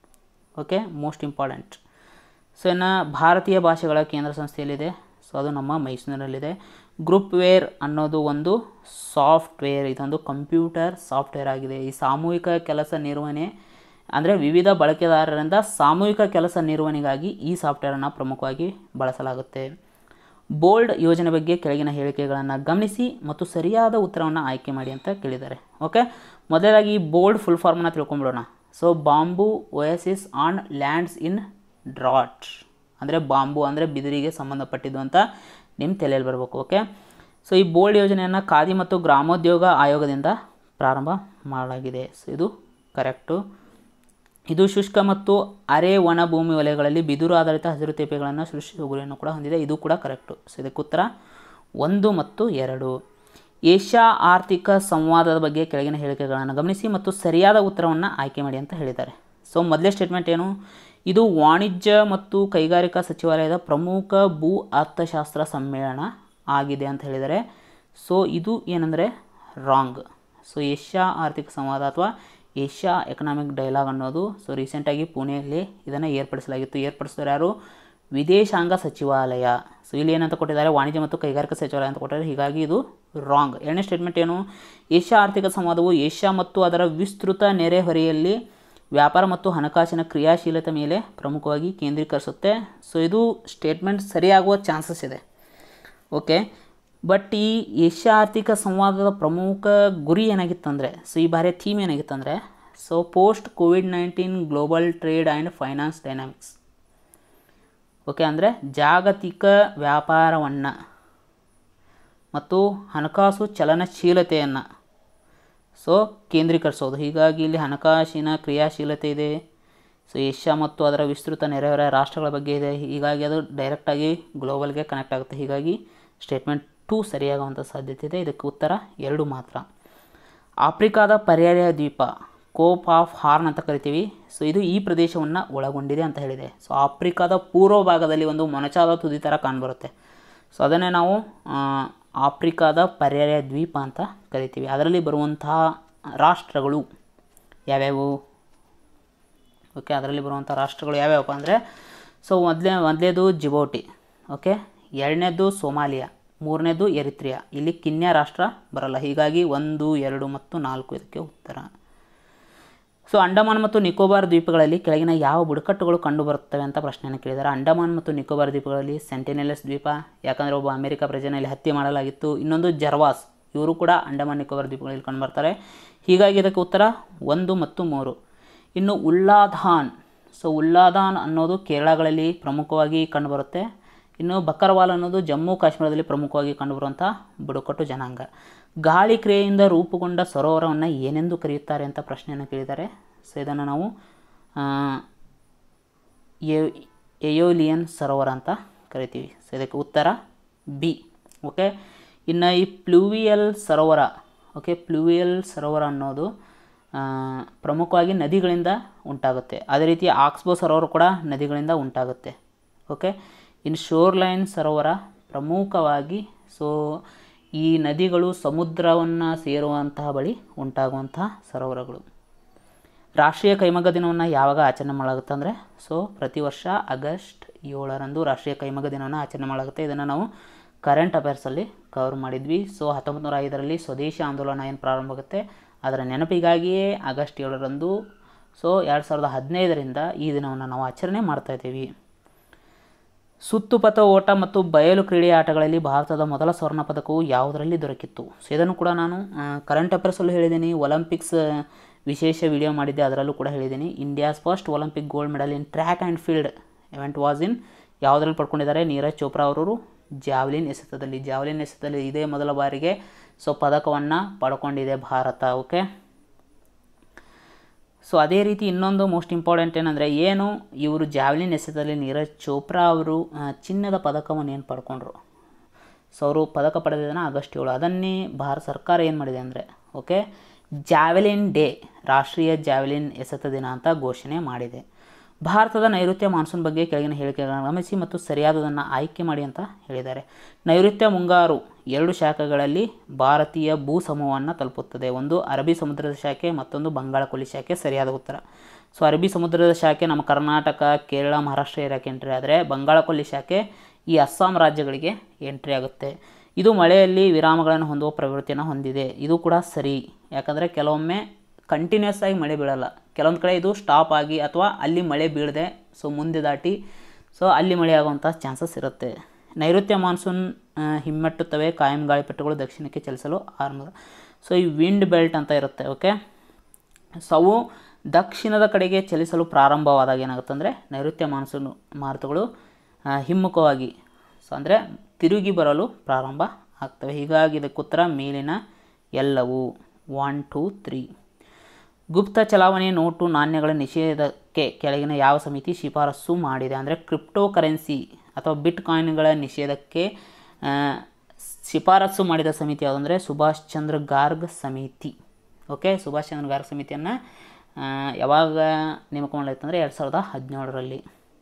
ಓಕೆ ಮೋಸ್ಟ್ ಇಂಪಾರ್ಟೆಂಟ್ ಸೊ ಇನ್ನು ಭಾರತೀಯ ಭಾಷೆಗಳ ಕೇಂದ್ರ ಸಂಸ್ಥೆಯಲ್ಲಿದೆ ಸೊ ಅದು ನಮ್ಮ ಮೈಸೂರಿನಲ್ಲಿದೆ ಗ್ರೂಪ್ ವೇರ್ ಅನ್ನೋದು ಒಂದು ಸಾಫ್ಟ್ವೇರ್ ಇದೊಂದು ಕಂಪ್ಯೂಟರ್ ಸಾಫ್ಟ್ವೇರ್ ಆಗಿದೆ ಈ ಸಾಮೂಹಿಕ ಕೆಲಸ ನಿರ್ವಹಣೆ ಅಂದರೆ ವಿವಿಧ ಬಳಕೆದಾರರಿಂದ ಸಾಮೂಹಿಕ ಕೆಲಸ ನಿರ್ವಹಣೆಗಾಗಿ ಈ ಸಾಫ್ಟ್ವೇರನ್ನು ಪ್ರಮುಖವಾಗಿ ಬಳಸಲಾಗುತ್ತೆ ಬೋಲ್ಡ್ ಯೋಜನೆ ಬಗ್ಗೆ ಕೆಳಗಿನ ಹೇಳಿಕೆಗಳನ್ನು ಗಮನಿಸಿ ಮತ್ತು ಸರಿಯಾದ ಉತ್ತರವನ್ನು ಆಯ್ಕೆ ಮಾಡಿ ಅಂತ ಕೇಳಿದ್ದಾರೆ ಓಕೆ ಮೊದಲಾಗಿ ಬೋಲ್ಡ್ ಫುಲ್ ಫಾರ್ಮನ್ನು ತಿಳ್ಕೊಂಬಿಡೋಣ so bamboo oasis on lands in drought ಅಂದರೆ ಬಾಂಬು ಅಂದರೆ ಬಿದಿರಿಗೆ ಸಂಬಂಧಪಟ್ಟಿದ್ದು ಅಂತ ನಿಮ್ಮ ತಲೆಯಲ್ಲಿ ಬರಬೇಕು ಓಕೆ ಸೊ ಈ ಬೋಲ್ಡ್ ಯೋಜನೆಯನ್ನು ಖಾದಿ ಮತ್ತು ಗ್ರಾಮೋದ್ಯೋಗ ಆಯೋಗದಿಂದ ಪ್ರಾರಂಭ ಮಾಡಲಾಗಿದೆ ಸೊ ಇದು ಕರೆಕ್ಟು ಇದು ಶುಷ್ಕ ಮತ್ತು ಅರೆ ಒಣ ಭೂಮಿ ವಲಯಗಳಲ್ಲಿ ಬಿದಿರು ಆಧಾರಿತ ಹಸಿರು ತೇಪೆಗಳನ್ನು ಸೃಷ್ಟಿಸುವ ಗುರಿಯನ್ನು ಕೂಡ ಹೊಂದಿದೆ ಇದು ಕೂಡ ಕರೆಕ್ಟು ಸೊ ಇದಕ್ಕೆ ಉತ್ತರ ಒಂದು ಮತ್ತು ಎರಡು ಏಷ್ಯಾ ಆರ್ಥಿಕ ಸಂವಾದದ ಬಗ್ಗೆ ಕೆಳಗಿನ ಹೇಳಿಕೆಗಳನ್ನು ಗಮನಿಸಿ ಮತ್ತು ಸರಿಯಾದ ಉತ್ತರವನ್ನು ಆಯ್ಕೆ ಮಾಡಿ ಅಂತ ಹೇಳಿದ್ದಾರೆ ಸೊ ಮೊದಲೇ ಸ್ಟೇಟ್ಮೆಂಟ್ ಏನು ಇದು ವಾಣಿಜ್ಯ ಮತ್ತು ಕೈಗಾರಿಕಾ ಸಚಿವಾಲಯದ ಪ್ರಮುಖ ಭೂ ಅರ್ಥಶಾಸ್ತ್ರ ಸಮ್ಮೇಳನ ಆಗಿದೆ ಅಂತ ಹೇಳಿದ್ದಾರೆ ಸೊ ಇದು ಏನಂದರೆ ರಾಂಗ್ ಸೊ ಏಷ್ಯಾ ಆರ್ಥಿಕ ಸಂವಾದ ಅಥವಾ ಏಷ್ಯಾ ಎಕನಾಮಿಕ್ ಡೈಲಾಗ್ ಅನ್ನೋದು ಸೊ ರೀಸೆಂಟಾಗಿ ಪುಣೆಯಲ್ಲಿ ಇದನ್ನು ಏರ್ಪಡಿಸಲಾಗಿತ್ತು ಏರ್ಪಡಿಸಿದವರು ಯಾರು ವಿದೇಶಾಂಗ ಸಚಿವಾಲಯ ಸೊ ಇಲ್ಲಿ ಏನಂತ ಕೊಟ್ಟಿದ್ದಾರೆ ವಾಣಿಜ್ಯ ಮತ್ತು ಕೈಗಾರಿಕಾ ಸಚಿವಾಲಯ ಅಂತ ಕೊಟ್ಟಿದ್ದಾರೆ ಹೀಗಾಗಿ ಇದು ರಾಂಗ್ ಎರಡನೇ ಸ್ಟೇಟ್ಮೆಂಟ್ ಏನು ಏಷ್ಯಾ ಆರ್ಥಿಕ ಸಂವಾದವು ಏಷ್ಯಾ ಮತ್ತು ಅದರ ವಿಸ್ತೃತ ನೆರೆಹೊರೆಯಲ್ಲಿ ವ್ಯಾಪಾರ ಮತ್ತು ಹಣಕಾಸಿನ ಕ್ರಿಯಾಶೀಲತೆ ಮೇಲೆ ಪ್ರಮುಖವಾಗಿ ಕೇಂದ್ರೀಕರಿಸುತ್ತೆ ಸೊ ಇದು ಸ್ಟೇಟ್ಮೆಂಟ್ ಸರಿಯಾಗುವ ಚಾನ್ಸಸ್ ಇದೆ ಓಕೆ ಬಟ್ ಈ ಏಷ್ಯಾ ಆರ್ಥಿಕ ಸಂವಾದದ ಪ್ರಮುಖ ಗುರಿ ಏನಾಗಿತ್ತಂದರೆ ಸೊ ಈ ಬಾರಿಯ ಥೀಮ್ ಏನಾಗಿತ್ತಂದರೆ so post Covid nineteen global trade and finance dynamics okay ಅಂದರೆ ಜಾಗತಿಕ ವ್ಯಾಪಾರವನ್ನು ಮತ್ತು ಹಣಕಾಸು ಚಲನಶೀಲತೆಯನ್ನು ಸೊ ಕೇಂದ್ರೀಕರಿಸೋದು ಹೀಗಾಗಿ ಇಲ್ಲಿ ಹಣಕಾಸಿನ ಕ್ರಿಯಾಶೀಲತೆ ಇದೆ ಸೊ ಏಷ್ಯಾ ಮತ್ತು ಅದರ ವಿಸ್ತೃತ ನೆರೆಹೊರೆ ರಾಷ್ಟ್ರಗಳ ಬಗ್ಗೆ ಇದೆ ಹೀಗಾಗಿ ಅದು ಡೈರೆಕ್ಟಾಗಿ ಗ್ಲೋಬಲ್ಗೆ ಕನೆಕ್ಟ್ ಆಗುತ್ತೆ ಹೀಗಾಗಿ ಸ್ಟೇಟ್ಮೆಂಟ್ ಟೂ ಸರಿಯಾಗುವಂಥ ಸಾಧ್ಯತೆ ಇದೆ ಇದಕ್ಕೆ ಉತ್ತರ ಎರಡು ಮಾತ್ರ ಆಫ್ರಿಕಾದ ಪರ್ಯಾಯ ದ್ವೀಪ ಕೋಪ್ ಆಫ್ ಹಾರ್ನ್ ಅಂತ ಕರಿತೀವಿ ಸೊ ಇದು ಈ ಪ್ರದೇಶವನ್ನು ಒಳಗೊಂಡಿದೆ ಅಂತ ಹೇಳಿದೆ ಸೊ ಆಫ್ರಿಕಾದ ಪೂರ್ವ ಭಾಗದಲ್ಲಿ ಒಂದು ಮೊನಚಾದ ತುದಿ ಥರ ಕಾಣ್ಬರುತ್ತೆ ಸೊ ಅದನ್ನೇ ನಾವು ಆ, ಆಫ್ರಿಕಾದ ಪರ್ಯಾಯ ದ್ವೀಪ ಅಂತ ಕರಿತೀವಿ ಅದರಲ್ಲಿ ಬರುವಂತಹ ರಾಷ್ಟ್ರಗಳು ಯಾವ್ಯಾವು ಓಕೆ ಅದರಲ್ಲಿ ಬರುವಂಥ ರಾಷ್ಟ್ರಗಳು ಯಾವ್ಯಾವಪ್ಪ ಅಂದರೆ ಸೊ ಮೊದಲೇ ಮೊದಲೇದು ಜಿಬೋಟಿ ಓಕೆ ಎರಡನೇದು ಸೋಮಾಲಿಯಾ ಮೂರನೇದು ಎರಿತ್ರಿಯಾ ಇಲ್ಲಿ ಕಿನ್ಯಾ ರಾಷ್ಟ್ರ ಬರಲ್ಲ ಹೀಗಾಗಿ ಒಂದು ಎರಡು ಮತ್ತು ನಾಲ್ಕು ಇದಕ್ಕೆ ಉತ್ತರ ಸೊ ಅಂಡಮಾನ್ ಮತ್ತು ನಿಕೋಬಾರ್ ದ್ವೀಪಗಳಲ್ಲಿ ಕೆಳಗಿನ ಯಾವ ಬುಡಕಟ್ಟುಗಳು ಕಂಡುಬರುತ್ತವೆ ಅಂತ ಪ್ರಶ್ನೆಯನ್ನು ಕೇಳಿದ್ದಾರೆ ಅಂಡಮಾನ್ ಮತ್ತು ನಿಕೋಬಾರ್ ದ್ವೀಪಗಳಲ್ಲಿ ಸೆಂಟಿನೆಲಸ್ ದ್ವೀಪ ಯಾಕಂದರೆ ಒಬ್ಬ ಅಮೆರಿಕ ಪ್ರಜೆನಲ್ಲಿ ಹತ್ಯೆ ಮಾಡಲಾಗಿತ್ತು ಇನ್ನೊಂದು ಜರ್ವಾಸ್ ಇವರು ಕೂಡ ಅಂಡಮಾನ್ ನಿಕೋಬಾರ್ ದ್ವೀಪಗಳಲ್ಲಿ ಕಂಡುಬರ್ತಾರೆ ಹೀಗಾಗಿ ಇದಕ್ಕೆ ಉತ್ತರ ಒಂದು ಮತ್ತು ಮೂರು ಇನ್ನು ಉಲ್ಲಾಧಾನ್ ಸೊ ಉಲ್ಲಾಧಾನ್ ಅನ್ನೋದು ಕೇರಳಗಳಲ್ಲಿ ಪ್ರಮುಖವಾಗಿ ಕಂಡುಬರುತ್ತೆ ಇನ್ನು ಬಕ್ಕರವಾಲ್ ಅನ್ನೋದು ಜಮ್ಮು ಕಾಶ್ಮೀರದಲ್ಲಿ ಪ್ರಮುಖವಾಗಿ ಕಂಡುಬರುವಂಥ ಬುಡಕಟ್ಟು ಜನಾಂಗ ಗಾಳಿ ಕ್ರಿಯೆಯಿಂದ ರೂಪುಗೊಂಡ ಸರೋವರವನ್ನು ಏನೆಂದು ಕರೆಯುತ್ತಾರೆ ಅಂತ ಪ್ರಶ್ನೆಯನ್ನು ಕೇಳಿದ್ದಾರೆ ಸೊ ಇದನ್ನು ನಾವು ಆ, ಎ- ಎಯೋಲಿಯನ್ ಸರೋವರ ಅಂತ ಕರಿತೀವಿ ಸೊ ಇದಕ್ಕೆ ಉತ್ತರ ಬಿ ಓಕೆ ಇನ್ನು ಈ ಪ್ಲೂವಿಯಲ್ ಸರೋವರ ಓಕೆ ಪ್ಲೂವಿಯಲ್ ಸರೋವರ ಅನ್ನೋದು ಆ, ಪ್ರಮುಖವಾಗಿ ನದಿಗಳಿಂದ ಉಂಟಾಗುತ್ತೆ ಅದೇ ರೀತಿ ಆಕ್ಸ್ಬೋ ಸರೋವರ ಕೂಡ ನದಿಗಳಿಂದ ಉಂಟಾಗುತ್ತೆ ಓಕೆ ಇನ್ನು ಶೋರ್ಲೈನ್ ಸರೋವರ ಪ್ರಮುಖವಾಗಿ ಸೊ ಈ ನದಿಗಳು ಸಮುದ್ರವನ್ನು ಸೇರುವಂತಹ ಬಳಿ ಉಂಟಾಗುವಂತಹ ಸರೋವರಗಳು ರಾಷ್ಟ್ರೀಯ ಕೈಮಗ್ಗ ದಿನವನ್ನು ಯಾವಾಗ ಆಚರಣೆ ಮಾಡಲಾಗುತ್ತೆ ಅಂದರೆ ಸೊ ಪ್ರತಿ ವರ್ಷ ಆಗಸ್ಟ್ ಏಳರಂದು ರಾಷ್ಟ್ರೀಯ ಕೈಮಗ್ಗ ದಿನವನ್ನು ಆಚರಣೆ ಮಾಡಲಾಗುತ್ತೆ ಇದನ್ನು ನಾವು ಕರೆಂಟ್ ಅಫೇರ್ಸಲ್ಲಿ ಕವರ್ ಮಾಡಿದ್ವಿ ಸೊ ಹತ್ತೊಂಬತ್ತು ನೂರ ಐದರಲ್ಲಿ ಸ್ವದೇಶಿ ಆಂದೋಲನ ಏನು ಪ್ರಾರಂಭ ಆಗುತ್ತೆ ಅದರ ನೆನಪಿಗಾಗಿಯೇ ಆಗಸ್ಟ್ ಏಳರಂದು ಸೊ ಎರಡು ಸಾವಿರದ ಹದಿನೈದರಿಂದ ಈ ದಿನವನ್ನು ನಾವು ಆಚರಣೆ ಮಾಡ್ತಾ ಇದ್ದೀವಿ ಸುತ್ತುಪಥ ಓಟ ಮತ್ತು ಬಯಲು ಕ್ರೀಡೆಯ ಆಟಗಳಲ್ಲಿ ಭಾರತದ ಮೊದಲ ಸ್ವರ್ಣ ಪದಕವು ಯಾವುದರಲ್ಲಿ ದೊರಕಿತ್ತು ಸೊ ಇದನ್ನು ಕೂಡ ನಾನು ಕರೆಂಟ್ ಅಫೇರ್ಸಲ್ಲೂ ಹೇಳಿದ್ದೀನಿ ಒಲಿಂಪಿಕ್ಸ್ ಆ, ವಿಶೇಷ ವಿಡಿಯೋ ಮಾಡಿದ್ದೆ ಅದರಲ್ಲೂ ಕೂಡ ಹೇಳಿದ್ದೀನಿ India's first Olympic gold medal in track and field event was in ಯಾವುದರಲ್ಲಿ ಪಡ್ಕೊಂಡಿದ್ದಾರೆ ನೀರಜ್ ಚೋಪ್ರಾ ಅವರು ಜಾವ್ಲಿನ್ ಎಸೆತದಲ್ಲಿ ಜಾವ್ಲಿನ್ ಎಸೆತದಲ್ಲಿ ಇದೇ ಮೊದಲ ಬಾರಿಗೆ ಸೊ ಪದಕವನ್ನು ಪಡ್ಕೊಂಡಿದೆ ಭಾರತ ಓಕೆ ಸೊ ಅದೇ ರೀತಿ ಇನ್ನೊಂದು ಮೋಸ್ಟ್ ಇಂಪಾರ್ಟೆಂಟ್ ಏನಂದರೆ ಏನು ಇವರು ಜಾವ್ಲಿನ್ ಎಸೆತದಲ್ಲಿ ನೀರಜ್ ಚೋಪ್ರಾ ಅವರು ಆ, ಚಿನ್ನದ ಪದಕವನ್ನು ಏನು ಪಡ್ಕೊಂಡ್ರು ಸೊ ಅವರು ಪದಕ ಪಡೆದಿದ್ದಾನೆ ಆಗಸ್ಟ್ ಏಳು ಅದನ್ನೇ ಭಾರತ ಸರ್ಕಾರ ಏನು ಮಾಡಿದೆ ಅಂದರೆ ಓಕೆ ಜಾವೆಲಿನ್ ಡೇ ರಾಷ್ಟ್ರೀಯ ಜಾವೆಲಿನ್ ಎಸೆತ ದಿನ ಅಂತ ಘೋಷಣೆ ಮಾಡಿದೆ ಭಾರತದ ನೈಋತ್ಯ ಮಾನ್ಸೂನ್ ಬಗ್ಗೆ ಕೆಳಗಿನ ಹೇಳಿಕೆಗಳನ್ನು ಗಮನಿಸಿ ಮತ್ತು ಸರಿಯಾದದನ್ನು ಆಯ್ಕೆ ಮಾಡಿ ಅಂತ ಹೇಳಿದ್ದಾರೆ ನೈಋತ್ಯ ಮುಂಗಾರು ಎರಡು ಶಾಖೆಗಳಲ್ಲಿ ಭಾರತೀಯ ಭೂ ಸಮೂಹವನ್ನು ತಲುಪುತ್ತದೆ ಒಂದು ಅರಬ್ಬಿ ಸಮುದ್ರದ ಶಾಖೆ ಮತ್ತೊಂದು ಬಂಗಾಳ ಕೊಲ್ಲಿ ಶಾಖೆ ಸರಿಯಾದ ಉತ್ತರ ಸೊ ಅರಬ್ಬಿ ಸಮುದ್ರದ ಶಾಖೆ ನಮ್ಮ ಕರ್ನಾಟಕ ಕೇರಳ ಮಹಾರಾಷ್ಟ್ರ ಏರಿಯಾಕ್ಕೆ ಎಂಟ್ರಿ ಆದರೆ ಬಂಗಾಳ ಕೊಲ್ಲಿ ಶಾಖೆ ಈ ಅಸ್ಸಾಂ ರಾಜ್ಯಗಳಿಗೆ ಎಂಟ್ರಿ ಆಗುತ್ತೆ ಇದು ಮಳೆಯಲ್ಲಿ ವಿರಾಮಗಳನ್ನು ಹೊಂದುವ ಪ್ರವೃತ್ತಿಯನ್ನು ಹೊಂದಿದೆ ಇದು ಕೂಡ ಸರಿ ಯಾಕಂದರೆ ಕೆಲವೊಮ್ಮೆ ಕಂಟಿನ್ಯೂಸ್ ಆಗಿ ಮಳೆ ಬೀಳಲ್ಲ ಕೆಲವೊಂದು ಕಡೆ ಇದು ಸ್ಟಾಪ್ ಆಗಿ ಅಥವಾ ಅಲ್ಲಿ ಮಳೆ ಬೀಳದೆ ಸೊ ಮುಂದೆ ದಾಟಿ ಸೊ ಅಲ್ಲಿ ಮಳೆ ಆಗುವಂಥ ಚಾನ್ಸಸ್ ಇರುತ್ತೆ ನೈಋತ್ಯ ಮಾನ್ಸೂನ್ ಆ, ಹಿಮ್ಮೆಟ್ಟುತ್ತವೆ ಕಾಯಂ ಗಾಳಿಪಟಗಳು ದಕ್ಷಿಣಕ್ಕೆ ಚಲಿಸಲು ಆರಂಭ ಸೊ ಈ ವಿಂಡ್ ಬೆಲ್ಟ್ ಅಂತ ಇರುತ್ತೆ ಓಕೆ ಸೊ ಅವು ದಕ್ಷಿಣದ ಕಡೆಗೆ ಚಲಿಸಲು ಪ್ರಾರಂಭವಾದಾಗ ಏನಾಗುತ್ತೆ ಅಂದರೆ ನೈಋತ್ಯ ಮಾನ್ಸೂನ್ ಮಾರುತಗಳು ಆ, ಹಿಮ್ಮುಖವಾಗಿ ಸೊ ಅಂದರೆ ತಿರುಗಿ ಬರಲು ಪ್ರಾರಂಭ ಆಗ್ತವೆ ಹೀಗಾಗಿ ಇದಕ್ಕೆ ಉತ್ತರ ಮೇಲಿನ ಎಲ್ಲವು ಒನ್ ಟೂ ತ್ರೀ ಗುಪ್ತ ಚಲಾವಣೆ ನೋಟು ನಾಣ್ಯಗಳ ನಿಷೇಧಕ್ಕೆ ಕೆಳಗಿನ ಯಾವ ಸಮಿತಿ ಶಿಫಾರಸು ಮಾಡಿದೆ ಅಂದರೆ ಕ್ರಿಪ್ಟೋ ಕರೆನ್ಸಿ ಅಥವಾ ಬಿಟ್ ಕಾಯಿನ್ಗಳ ನಿಷೇಧಕ್ಕೆ ಆ, ಶಿಫಾರಸು ಮಾಡಿದ ಸಮಿತಿ ಯಾವುದಂದರೆ ಸುಭಾಷ್ ಚಂದ್ರ ಗಾರ್ಗ್ ಸಮಿತಿ ಓಕೆ ಸುಭಾಷ್ ಚಂದ್ರ ಗಾರ್ಗ್ ಸಮಿತಿಯನ್ನು ಯಾವಾಗ ನೇಮಕ ಮಾಡಲಾಯಿತು ಅಂದರೆ ಎರಡು ಸಾವಿರದ ಹದಿನೇಳರಲ್ಲಿ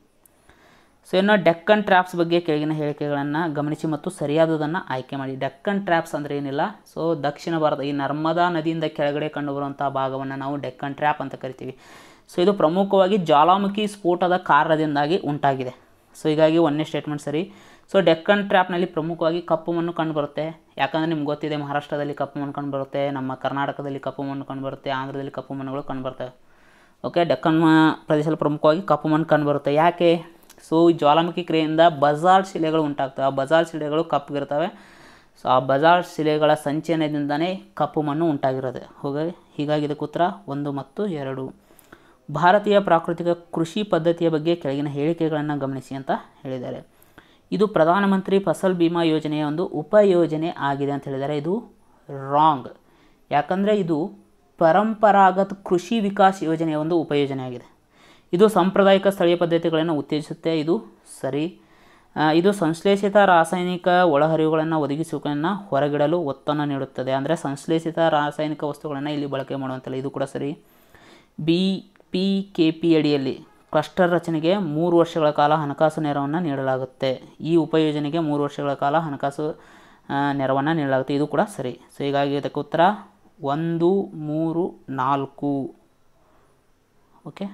ಸೊ ಇನ್ನು ಡೆಕ್ಕನ್ ಟ್ರ್ಯಾಪ್ಸ್ ಬಗ್ಗೆ ಕೆಳಗಿನ ಹೇಳಿಕೆಗಳನ್ನು ಗಮನಿಸಿ ಮತ್ತು ಸರಿಯಾದದನ್ನು ಆಯ್ಕೆ ಮಾಡಿ ಡೆಕ್ಕನ್ ಟ್ರ್ಯಾಪ್ಸ್ ಅಂದರೆ ಏನಿಲ್ಲ ಸೊ ದಕ್ಷಿಣ ಭಾರತ ಈ ನರ್ಮದಾ ನದಿಯಿಂದ ಕೆಳಗಡೆ ಕಂಡುಬರುವಂಥ ಭಾಗವನ್ನು ನಾವು ಡೆಕ್ಕನ್ ಟ್ರ್ಯಾಪ್ ಅಂತ ಕರಿತೀವಿ ಸೊ ಇದು ಪ್ರಮುಖವಾಗಿ ಜ್ವಾಲಾಮುಖಿ ಸ್ಫೋಟದ ಕಾರಣದಿಂದಾಗಿ ಉಂಟಾಗಿದೆ ಸೊ ಹೀಗಾಗಿ ಒಂದನೇ ಸ್ಟೇಟ್ಮೆಂಟ್ ಸರಿ ಸೊ ಡೆಕ್ಕನ್ ಟ್ರ್ಯಾಪ್ನಲ್ಲಿ ಪ್ರಮುಖವಾಗಿ ಕಪ್ಪು ಮಣ್ಣು ಕಂಡುಬರುತ್ತೆ ಯಾಕಂದರೆ ನಿಮ್ಗೆ ಗೊತ್ತಿದೆ ಮಹಾರಾಷ್ಟ್ರದಲ್ಲಿ ಕಪ್ಪು ಮಣ್ಣು ಕಂಡುಬರುತ್ತೆ ನಮ್ಮ ಕರ್ನಾಟಕದಲ್ಲಿ ಕಪ್ಪು ಮಣ್ಣು ಕಂಡುಬರುತ್ತೆ ಆಂಧ್ರದಲ್ಲಿ ಕಪ್ಪು ಮಣ್ಣುಗಳು ಕಂಡುಬರ್ತವೆ ಓಕೆ ಡೆಕ್ಕನ್ ಮ- ಪ್ರದೇಶದಲ್ಲಿ ಪ್ರಮುಖವಾಗಿ ಕಪ್ಪು ಮಣ್ಣು ಕಂಡುಬರುತ್ತೆ ಯಾಕೆ ಸೊ ಈ ಜ್ವಾಲಾಮುಖಿ ಕ್ರಿಯೆಯಿಂದ ಬಜಾರ್ ಶಿಲೆಗಳು ಉಂಟಾಗ್ತವೆ ಆ ಬಜಾರ್ ಶಿಲೆಗಳು ಕಪ್ಪಗಿರ್ತವೆ ಸೊ ಆ ಬಜಾರ್ ಶಿಲೆಗಳ ಸಂಚಯನದಿಂದನೇ ಕಪ್ಪು ಮಣ್ಣು ಉಂಟಾಗಿರೋದು ಹಾಗಾಗಿ ಹೀಗಾಗಿ ಇದಕ್ಕೆ ಉತ್ತರ ಒಂದು ಮತ್ತು ಎರಡು ಭಾರತೀಯ ಪ್ರಾಕೃತಿಕ ಕೃಷಿ ಪದ್ಧತಿಯ ಬಗ್ಗೆ ಕೆಳಗಿನ ಹೇಳಿಕೆಗಳನ್ನು ಗಮನಿಸಿ ಅಂತ ಹೇಳಿದ್ದಾರೆ ಇದು ಪ್ರಧಾನಮಂತ್ರಿ ಫಸಲ್ ಬಿಮಾ ಯೋಜನೆಯ ಒಂದು ಉಪಯೋಜನೆ ಆಗಿದೆ ಅಂತ ಹೇಳಿದ್ದಾರೆ ಇದು ರಾಂಗ್ ಯಾಕಂದರೆ ಇದು ಪರಂಪರಾಗತ ಕೃಷಿ ವಿಕಾಸ್ ಯೋಜನೆಯ ಒಂದು ಉಪಯೋಜನೆ ಆಗಿದೆ ಇದು ಸಾಂಪ್ರದಾಯಿಕ ಸ್ಥಳೀಯ ಪದ್ಧತಿಗಳನ್ನು ಉತ್ತೇಜಿಸುತ್ತೆ ಇದು ಸರಿ ಆ, ಇದು ಸಂಶ್ಲೇಷಿತ ರಾಸಾಯನಿಕ ಒಳಹರಿವುಗಳನ್ನು ಒದಗಿಸುವುದನ್ನು ಹೊರಗಿಡಲು ಒತ್ತನ್ನು ನೀಡುತ್ತದೆ ಅಂದರೆ ಸಂಶ್ಲೇಷಿತ ರಾಸಾಯನಿಕ ವಸ್ತುಗಳನ್ನು ಇಲ್ಲಿ ಬಳಕೆ ಮಾಡುವಂತಿಲ್ಲ ಇದು ಕೂಡ ಸರಿ ಬಿ ಪಿ ಕೆ ಪಿ ಅಡಿಯಲ್ಲಿ ಕ್ಲಸ್ಟರ್ ರಚನೆಗೆ ಮೂರು ವರ್ಷಗಳ ಕಾಲ ಹಣಕಾಸು ನೆರವನ್ನು ನೀಡಲಾಗುತ್ತೆ ಈ ಉಪಯೋಜನೆಗೆ ಮೂರು ವರ್ಷಗಳ ಕಾಲ ಹಣಕಾಸು ಆ, ನೆರವನ್ನು ನೀಡಲಾಗುತ್ತೆ ಇದು ಕೂಡ ಸರಿ ಸೊ ಹೀಗಾಗಿ ಇದಕ್ಕೆ ಉತ್ತರ ಒಂದು ಮೂರು ನಾಲ್ಕು ಓಕೆ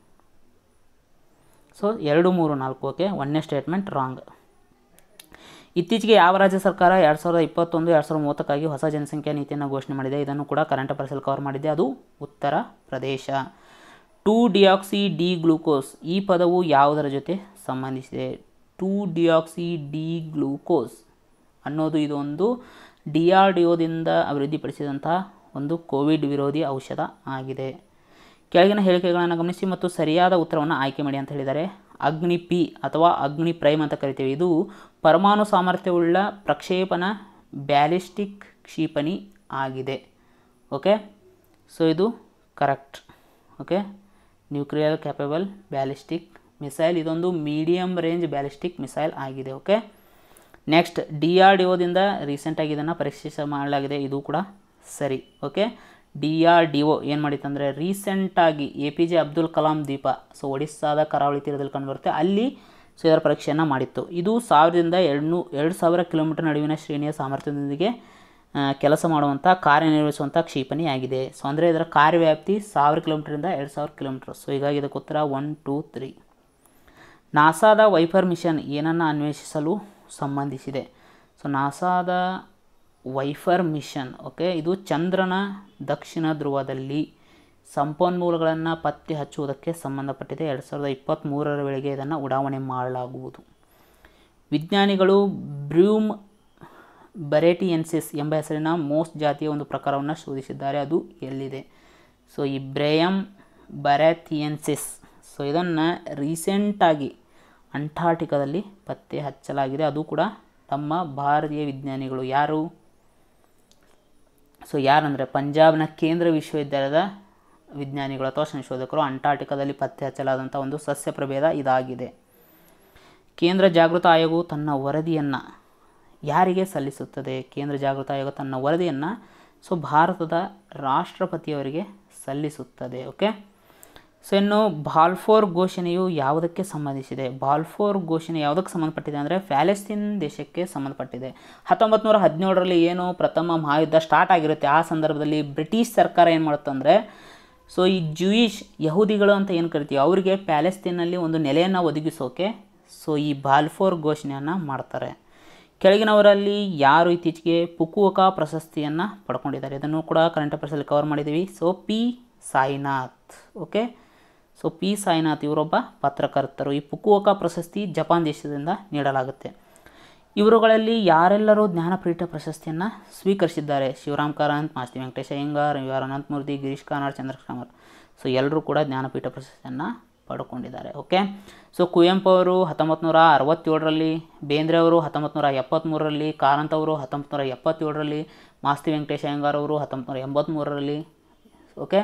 ಸೊ ಎರಡು ಮೂರು ನಾಲ್ಕು ಓಕೆ ಒಂದನೇ ಸ್ಟೇಟ್ಮೆಂಟ್ ರಾಂಗ್ ಇತ್ತೀಚೆಗೆ ಯಾವ ರಾಜ್ಯ ಸರ್ಕಾರ ಎರಡು ಸಾವಿರದ ಇಪ್ಪತ್ತೊಂದು ಎರಡು ಸಾವಿರದ ಮೂವತ್ತಕ್ಕಾಗಿ ಹೊಸ ಜನಸಂಖ್ಯಾ ನೀತಿಯನ್ನು ಘೋಷಣೆ ಮಾಡಿದೆ ಇದನ್ನು ಕೂಡ ಕರೆಂಟ್ ಅಫೇರ್ಸಲ್ಲಿ ಕವರ್ ಮಾಡಿದೆ ಅದು ಉತ್ತರ ಪ್ರದೇಶ ಟೂ ಡಿಯಾಕ್ಸಿ ಡಿ ಗ್ಲೂಕೋಸ್ ಈ ಪದವು ಯಾವುದರ ಜೊತೆ ಸಂಬಂಧಿಸಿದೆ ಟೂ ಡಿಯಾಕ್ಸಿ ಡಿ ಗ್ಲೂಕೋಸ್ ಅನ್ನೋದು ಇದೊಂದು ಡಿ ಆರ್ ಡಿ ಒದಿಂದ ಅಭಿವೃದ್ಧಿಪಡಿಸಿದಂತಹ ಒಂದು ಕೋವಿಡ್ ವಿರೋಧಿ ಔಷಧ ಆಗಿದೆ ಕೆಳಗಿನ ಹೇಳಿಕೆಗಳನ್ನು ಗಮನಿಸಿ ಮತ್ತು ಸರಿಯಾದ ಉತ್ತರವನ್ನು ಆಯ್ಕೆ ಮಾಡಿ ಅಂತ ಹೇಳಿದ್ದಾರೆ ಅಗ್ನಿ ಪಿ ಅಥವಾ ಅಗ್ನಿ ಪ್ರೈಮ್ ಅಂತ ಕರಿತೀವಿ ಇದು ಪರಮಾಣು ಸಾಮರ್ಥ್ಯವುಳ್ಳ ಪ್ರಕ್ಷೇಪಣ ಬ್ಯಾಲಿಸ್ಟಿಕ್ ಕ್ಷಿಪಣಿ ಆಗಿದೆ ಓಕೆ ಸೊ ಇದು correct okay nuclear capable ballistic missile ಇದೊಂದು ಮೀಡಿಯಮ್ ರೇಂಜ್ ಬ್ಯಾಲಿಸ್ಟಿಕ್ ಮಿಸೈಲ್ ಆಗಿದೆ okay next D R D ಒದಿಂದ ರೀಸೆಂಟಾಗಿ ಇದನ್ನು ಪರೀಕ್ಷೆ ಮಾಡಲಾಗಿದೆ ಇದು ಕೂಡ ಸರಿ okay D R D O ಏನು ಮಾಡಿತ್ತಂದರೆ ರೀಸೆಂಟಾಗಿ A P J Abdul Kalam ದ್ವೀಪ ಸೊ ಒಡಿಸ್ಸಾದ ಕರಾವಳಿ ತೀರದಲ್ಲಿ ಕಂಡುಬರುತ್ತೆ ಅಲ್ಲಿ ಸೊ ಇದರ ಪರೀಕ್ಷೆಯನ್ನು ಮಾಡಿತ್ತು ಇದು ಸಾವಿರದಿಂದ ಎರಡು ನೂ ಎರಡು ಸಾವಿರ ಕಿಲೋಮೀಟರ್ ನಡುವಿನ ಶ್ರೇಣಿಯ ಸಾಮರ್ಥ್ಯದೊಂದಿಗೆ ಆ, ಕೆಲಸ ಮಾಡುವಂಥ ಕಾರ್ಯನಿರ್ವಹಿಸುವಂಥ ಕ್ಷಿಪಣಿ ಆಗಿದೆ ಸೊ ಅಂದರೆ ಇದರ ಕಾರ್ಯವ್ಯಾಪ್ತಿ ಸಾವಿರ ಕಿಲೋಮೀಟರಿಂದ ಎರಡು ಸಾವಿರ ಕಿಲೋಮೀಟರ್ ಸೊ ಹೀಗಾಗಿ ಇದಕ್ಕೆ ಉತ್ತರ ಒನ್ ಟೂ ತ್ರೀ ನಾಸಾದ ವೈಫರ್ ಮಿಷನ್ ಏನನ್ನು ಅನ್ವೇಷಿಸಲು ಸಂಬಂಧಿಸಿದೆ ಸೊ ನಾಸಾದ ವೈಫರ್ ಮಿಷನ್ ಓಕೆ ಇದು ಚಂದ್ರನ ದಕ್ಷಿಣ ಧ್ರುವದಲ್ಲಿ ಸಂಪನ್ಮೂಲಗಳನ್ನು ಪತ್ತೆ ಹಚ್ಚುವುದಕ್ಕೆ ಸಂಬಂಧಪಟ್ಟಿದೆ ಎರಡು ಸಾವಿರದ ಇಪ್ಪತ್ತ್ಮೂರರ ವೇಳೆಗೆ ಇದನ್ನು ಉಡಾವಣೆ ಮಾಡಲಾಗುವುದು ವಿಜ್ಞಾನಿಗಳು ಬ್ರೂಮ್ ಬರೆಟಿಯನ್ಸಿಸ್ ಎಂಬ ಹೆಸರಿನ ಮೋಸ್ಟ್ ಜಾತಿಯ ಒಂದು ಪ್ರಕಾರವನ್ನು ಶೋಧಿಸಿದ್ದಾರೆ ಅದು ಎಲ್ಲಿದೆ ಸೊ ಈ ಬ್ರೇಯಮ್ ಬರೆಥಿಯನ್ಸಿಸ್ ಸೊ ಇದನ್ನು ರೀಸೆಂಟಾಗಿ ಅಂಟಾರ್ಟಿಕಾದಲ್ಲಿ ಪತ್ತೆ ಹಚ್ಚಲಾಗಿದೆ ಅದು ಕೂಡ ತಮ್ಮ ಭಾರತೀಯ ವಿಜ್ಞಾನಿಗಳು ಯಾರು ಸೊ ಯಾರಂದರೆ ಪಂಜಾಬ್ನ ಕೇಂದ್ರ ವಿಶ್ವವಿದ್ಯಾಲಯದ ವಿಜ್ಞಾನಿಗಳು ಅಥವಾ ಸಂಶೋಧಕರು ಅಂಟಾರ್ಟಿಕಾದಲ್ಲಿ ಪತ್ತೆ ಹಚ್ಚಲಾದಂಥ ಒಂದು ಸಸ್ಯ ಪ್ರಭೇದ ಇದಾಗಿದೆ ಕೇಂದ್ರ ಜಾಗೃತ ಆಯೋಗವು ತನ್ನ ವರದಿಯನ್ನು ಯಾರಿಗೆ ಸಲ್ಲಿಸುತ್ತದೆ ಕೇಂದ್ರ ಜಾಗೃತ ಆಯೋಗ ತನ್ನ ವರದಿಯನ್ನು ಸೊ ಭಾರತದ ರಾಷ್ಟ್ರಪತಿಯವರಿಗೆ ಸಲ್ಲಿಸುತ್ತದೆ ಓಕೆ ಸೊ ಇನ್ನು ಬಾಲ್ಫೋರ್ ಘೋಷಣೆಯು ಯಾವುದಕ್ಕೆ ಸಂಬಂಧಿಸಿದೆ ಬಾಲ್ಫೋರ್ ಘೋಷಣೆ ಯಾವುದಕ್ಕೆ ಸಂಬಂಧಪಟ್ಟಿದೆ ಅಂದರೆ ಪ್ಯಾಲೆಸ್ತೀನ್ ದೇಶಕ್ಕೆ ಸಂಬಂಧಪಟ್ಟಿದೆ ಹತ್ತೊಂಬತ್ತು ನೂರ ಹದಿನೇಳರಲ್ಲಿ ಏನು ಪ್ರಥಮ ಮಹಾಯುದ್ಧ ಸ್ಟಾರ್ಟ್ ಆಗಿರುತ್ತೆ ಆ ಸಂದರ್ಭದಲ್ಲಿ ಬ್ರಿಟಿಷ್ ಸರ್ಕಾರ ಏನು ಮಾಡುತ್ತಂದರೆ ಸೊ ಈ ಜೂಯಿಷ್ ಯಹೂದಿಗಳು ಅಂತ ಏನು ಕರಿತೀವಿ ಅವರಿಗೆ ಪ್ಯಾಲೆಸ್ತೀನಲ್ಲಿ ಒಂದು ನೆಲೆಯನ್ನು ಒದಗಿಸೋಕೆ ಸೊ ಈ ಬಾಲ್ಫೋರ್ ಘೋಷಣೆಯನ್ನು ಮಾಡ್ತಾರೆ ಕೆಳಗಿನವರಲ್ಲಿ ಯಾರು ಇತ್ತೀಚೆಗೆ ಪುಕುವಕ ಪ್ರಶಸ್ತಿಯನ್ನು ಪಡ್ಕೊಂಡಿದ್ದಾರೆ ಇದನ್ನು ಕೂಡ ಕರೆಂಟ್ ಅಫೇರ್ಸಲ್ಲಿ ಕವರ್ ಮಾಡಿದ್ದೀವಿ so P Sainath okay so P Sainath ಇವರೊಬ್ಬ ಪತ್ರಕರ್ತರು ಈ ಪುಕುವಕ ಪ್ರಶಸ್ತಿ ಜಪಾನ್ ದೇಶದಿಂದ ನೀಡಲಾಗುತ್ತೆ ಇವರುಗಳಲ್ಲಿ ಯಾರೆಲ್ಲರೂ ಜ್ಞಾನಪೀಠ ಪ್ರಶಸ್ತಿಯನ್ನು ಸ್ವೀಕರಿಸಿದ್ದಾರೆ Shivaram Karanth Masti Venkatesha Iyengar V R Ananthamurthy Girish Karnad Chandrashekhar so ಎಲ್ಲರೂ ಕೂಡ ಜ್ಞಾನಪೀಠ ಪ್ರಶಸ್ತಿಯನ್ನು ಪಡ್ಕೊಂಡಿದ್ದಾರೆ ಓಕೆ ಸೊ ಕುವೆಂಪು ಅವರು ಹತ್ತೊಂಬತ್ತು ನೂರ ಅರವತ್ತೇಳರಲ್ಲಿ ಬೇಂದ್ರೆ ಅವರು ಹತ್ತೊಂಬತ್ತು ನೂರ ಎಪ್ಪತ್ತ್ಮೂರರಲ್ಲಿ ಕಾರಂತ್ ಅವರು ಹತ್ತೊಂಬತ್ತು ನೂರ ಎಪ್ಪತ್ತೇಳರಲ್ಲಿ ಮಾಸ್ತಿ ವೆಂಕಟೇಶ ಅಯ್ಯಂಗಾರ್ ಅವರು ಹತ್ತೊಂಬತ್ತು ನೂರ ಎಂಬತ್ತ್ಮೂರರಲ್ಲಿ ಓಕೆ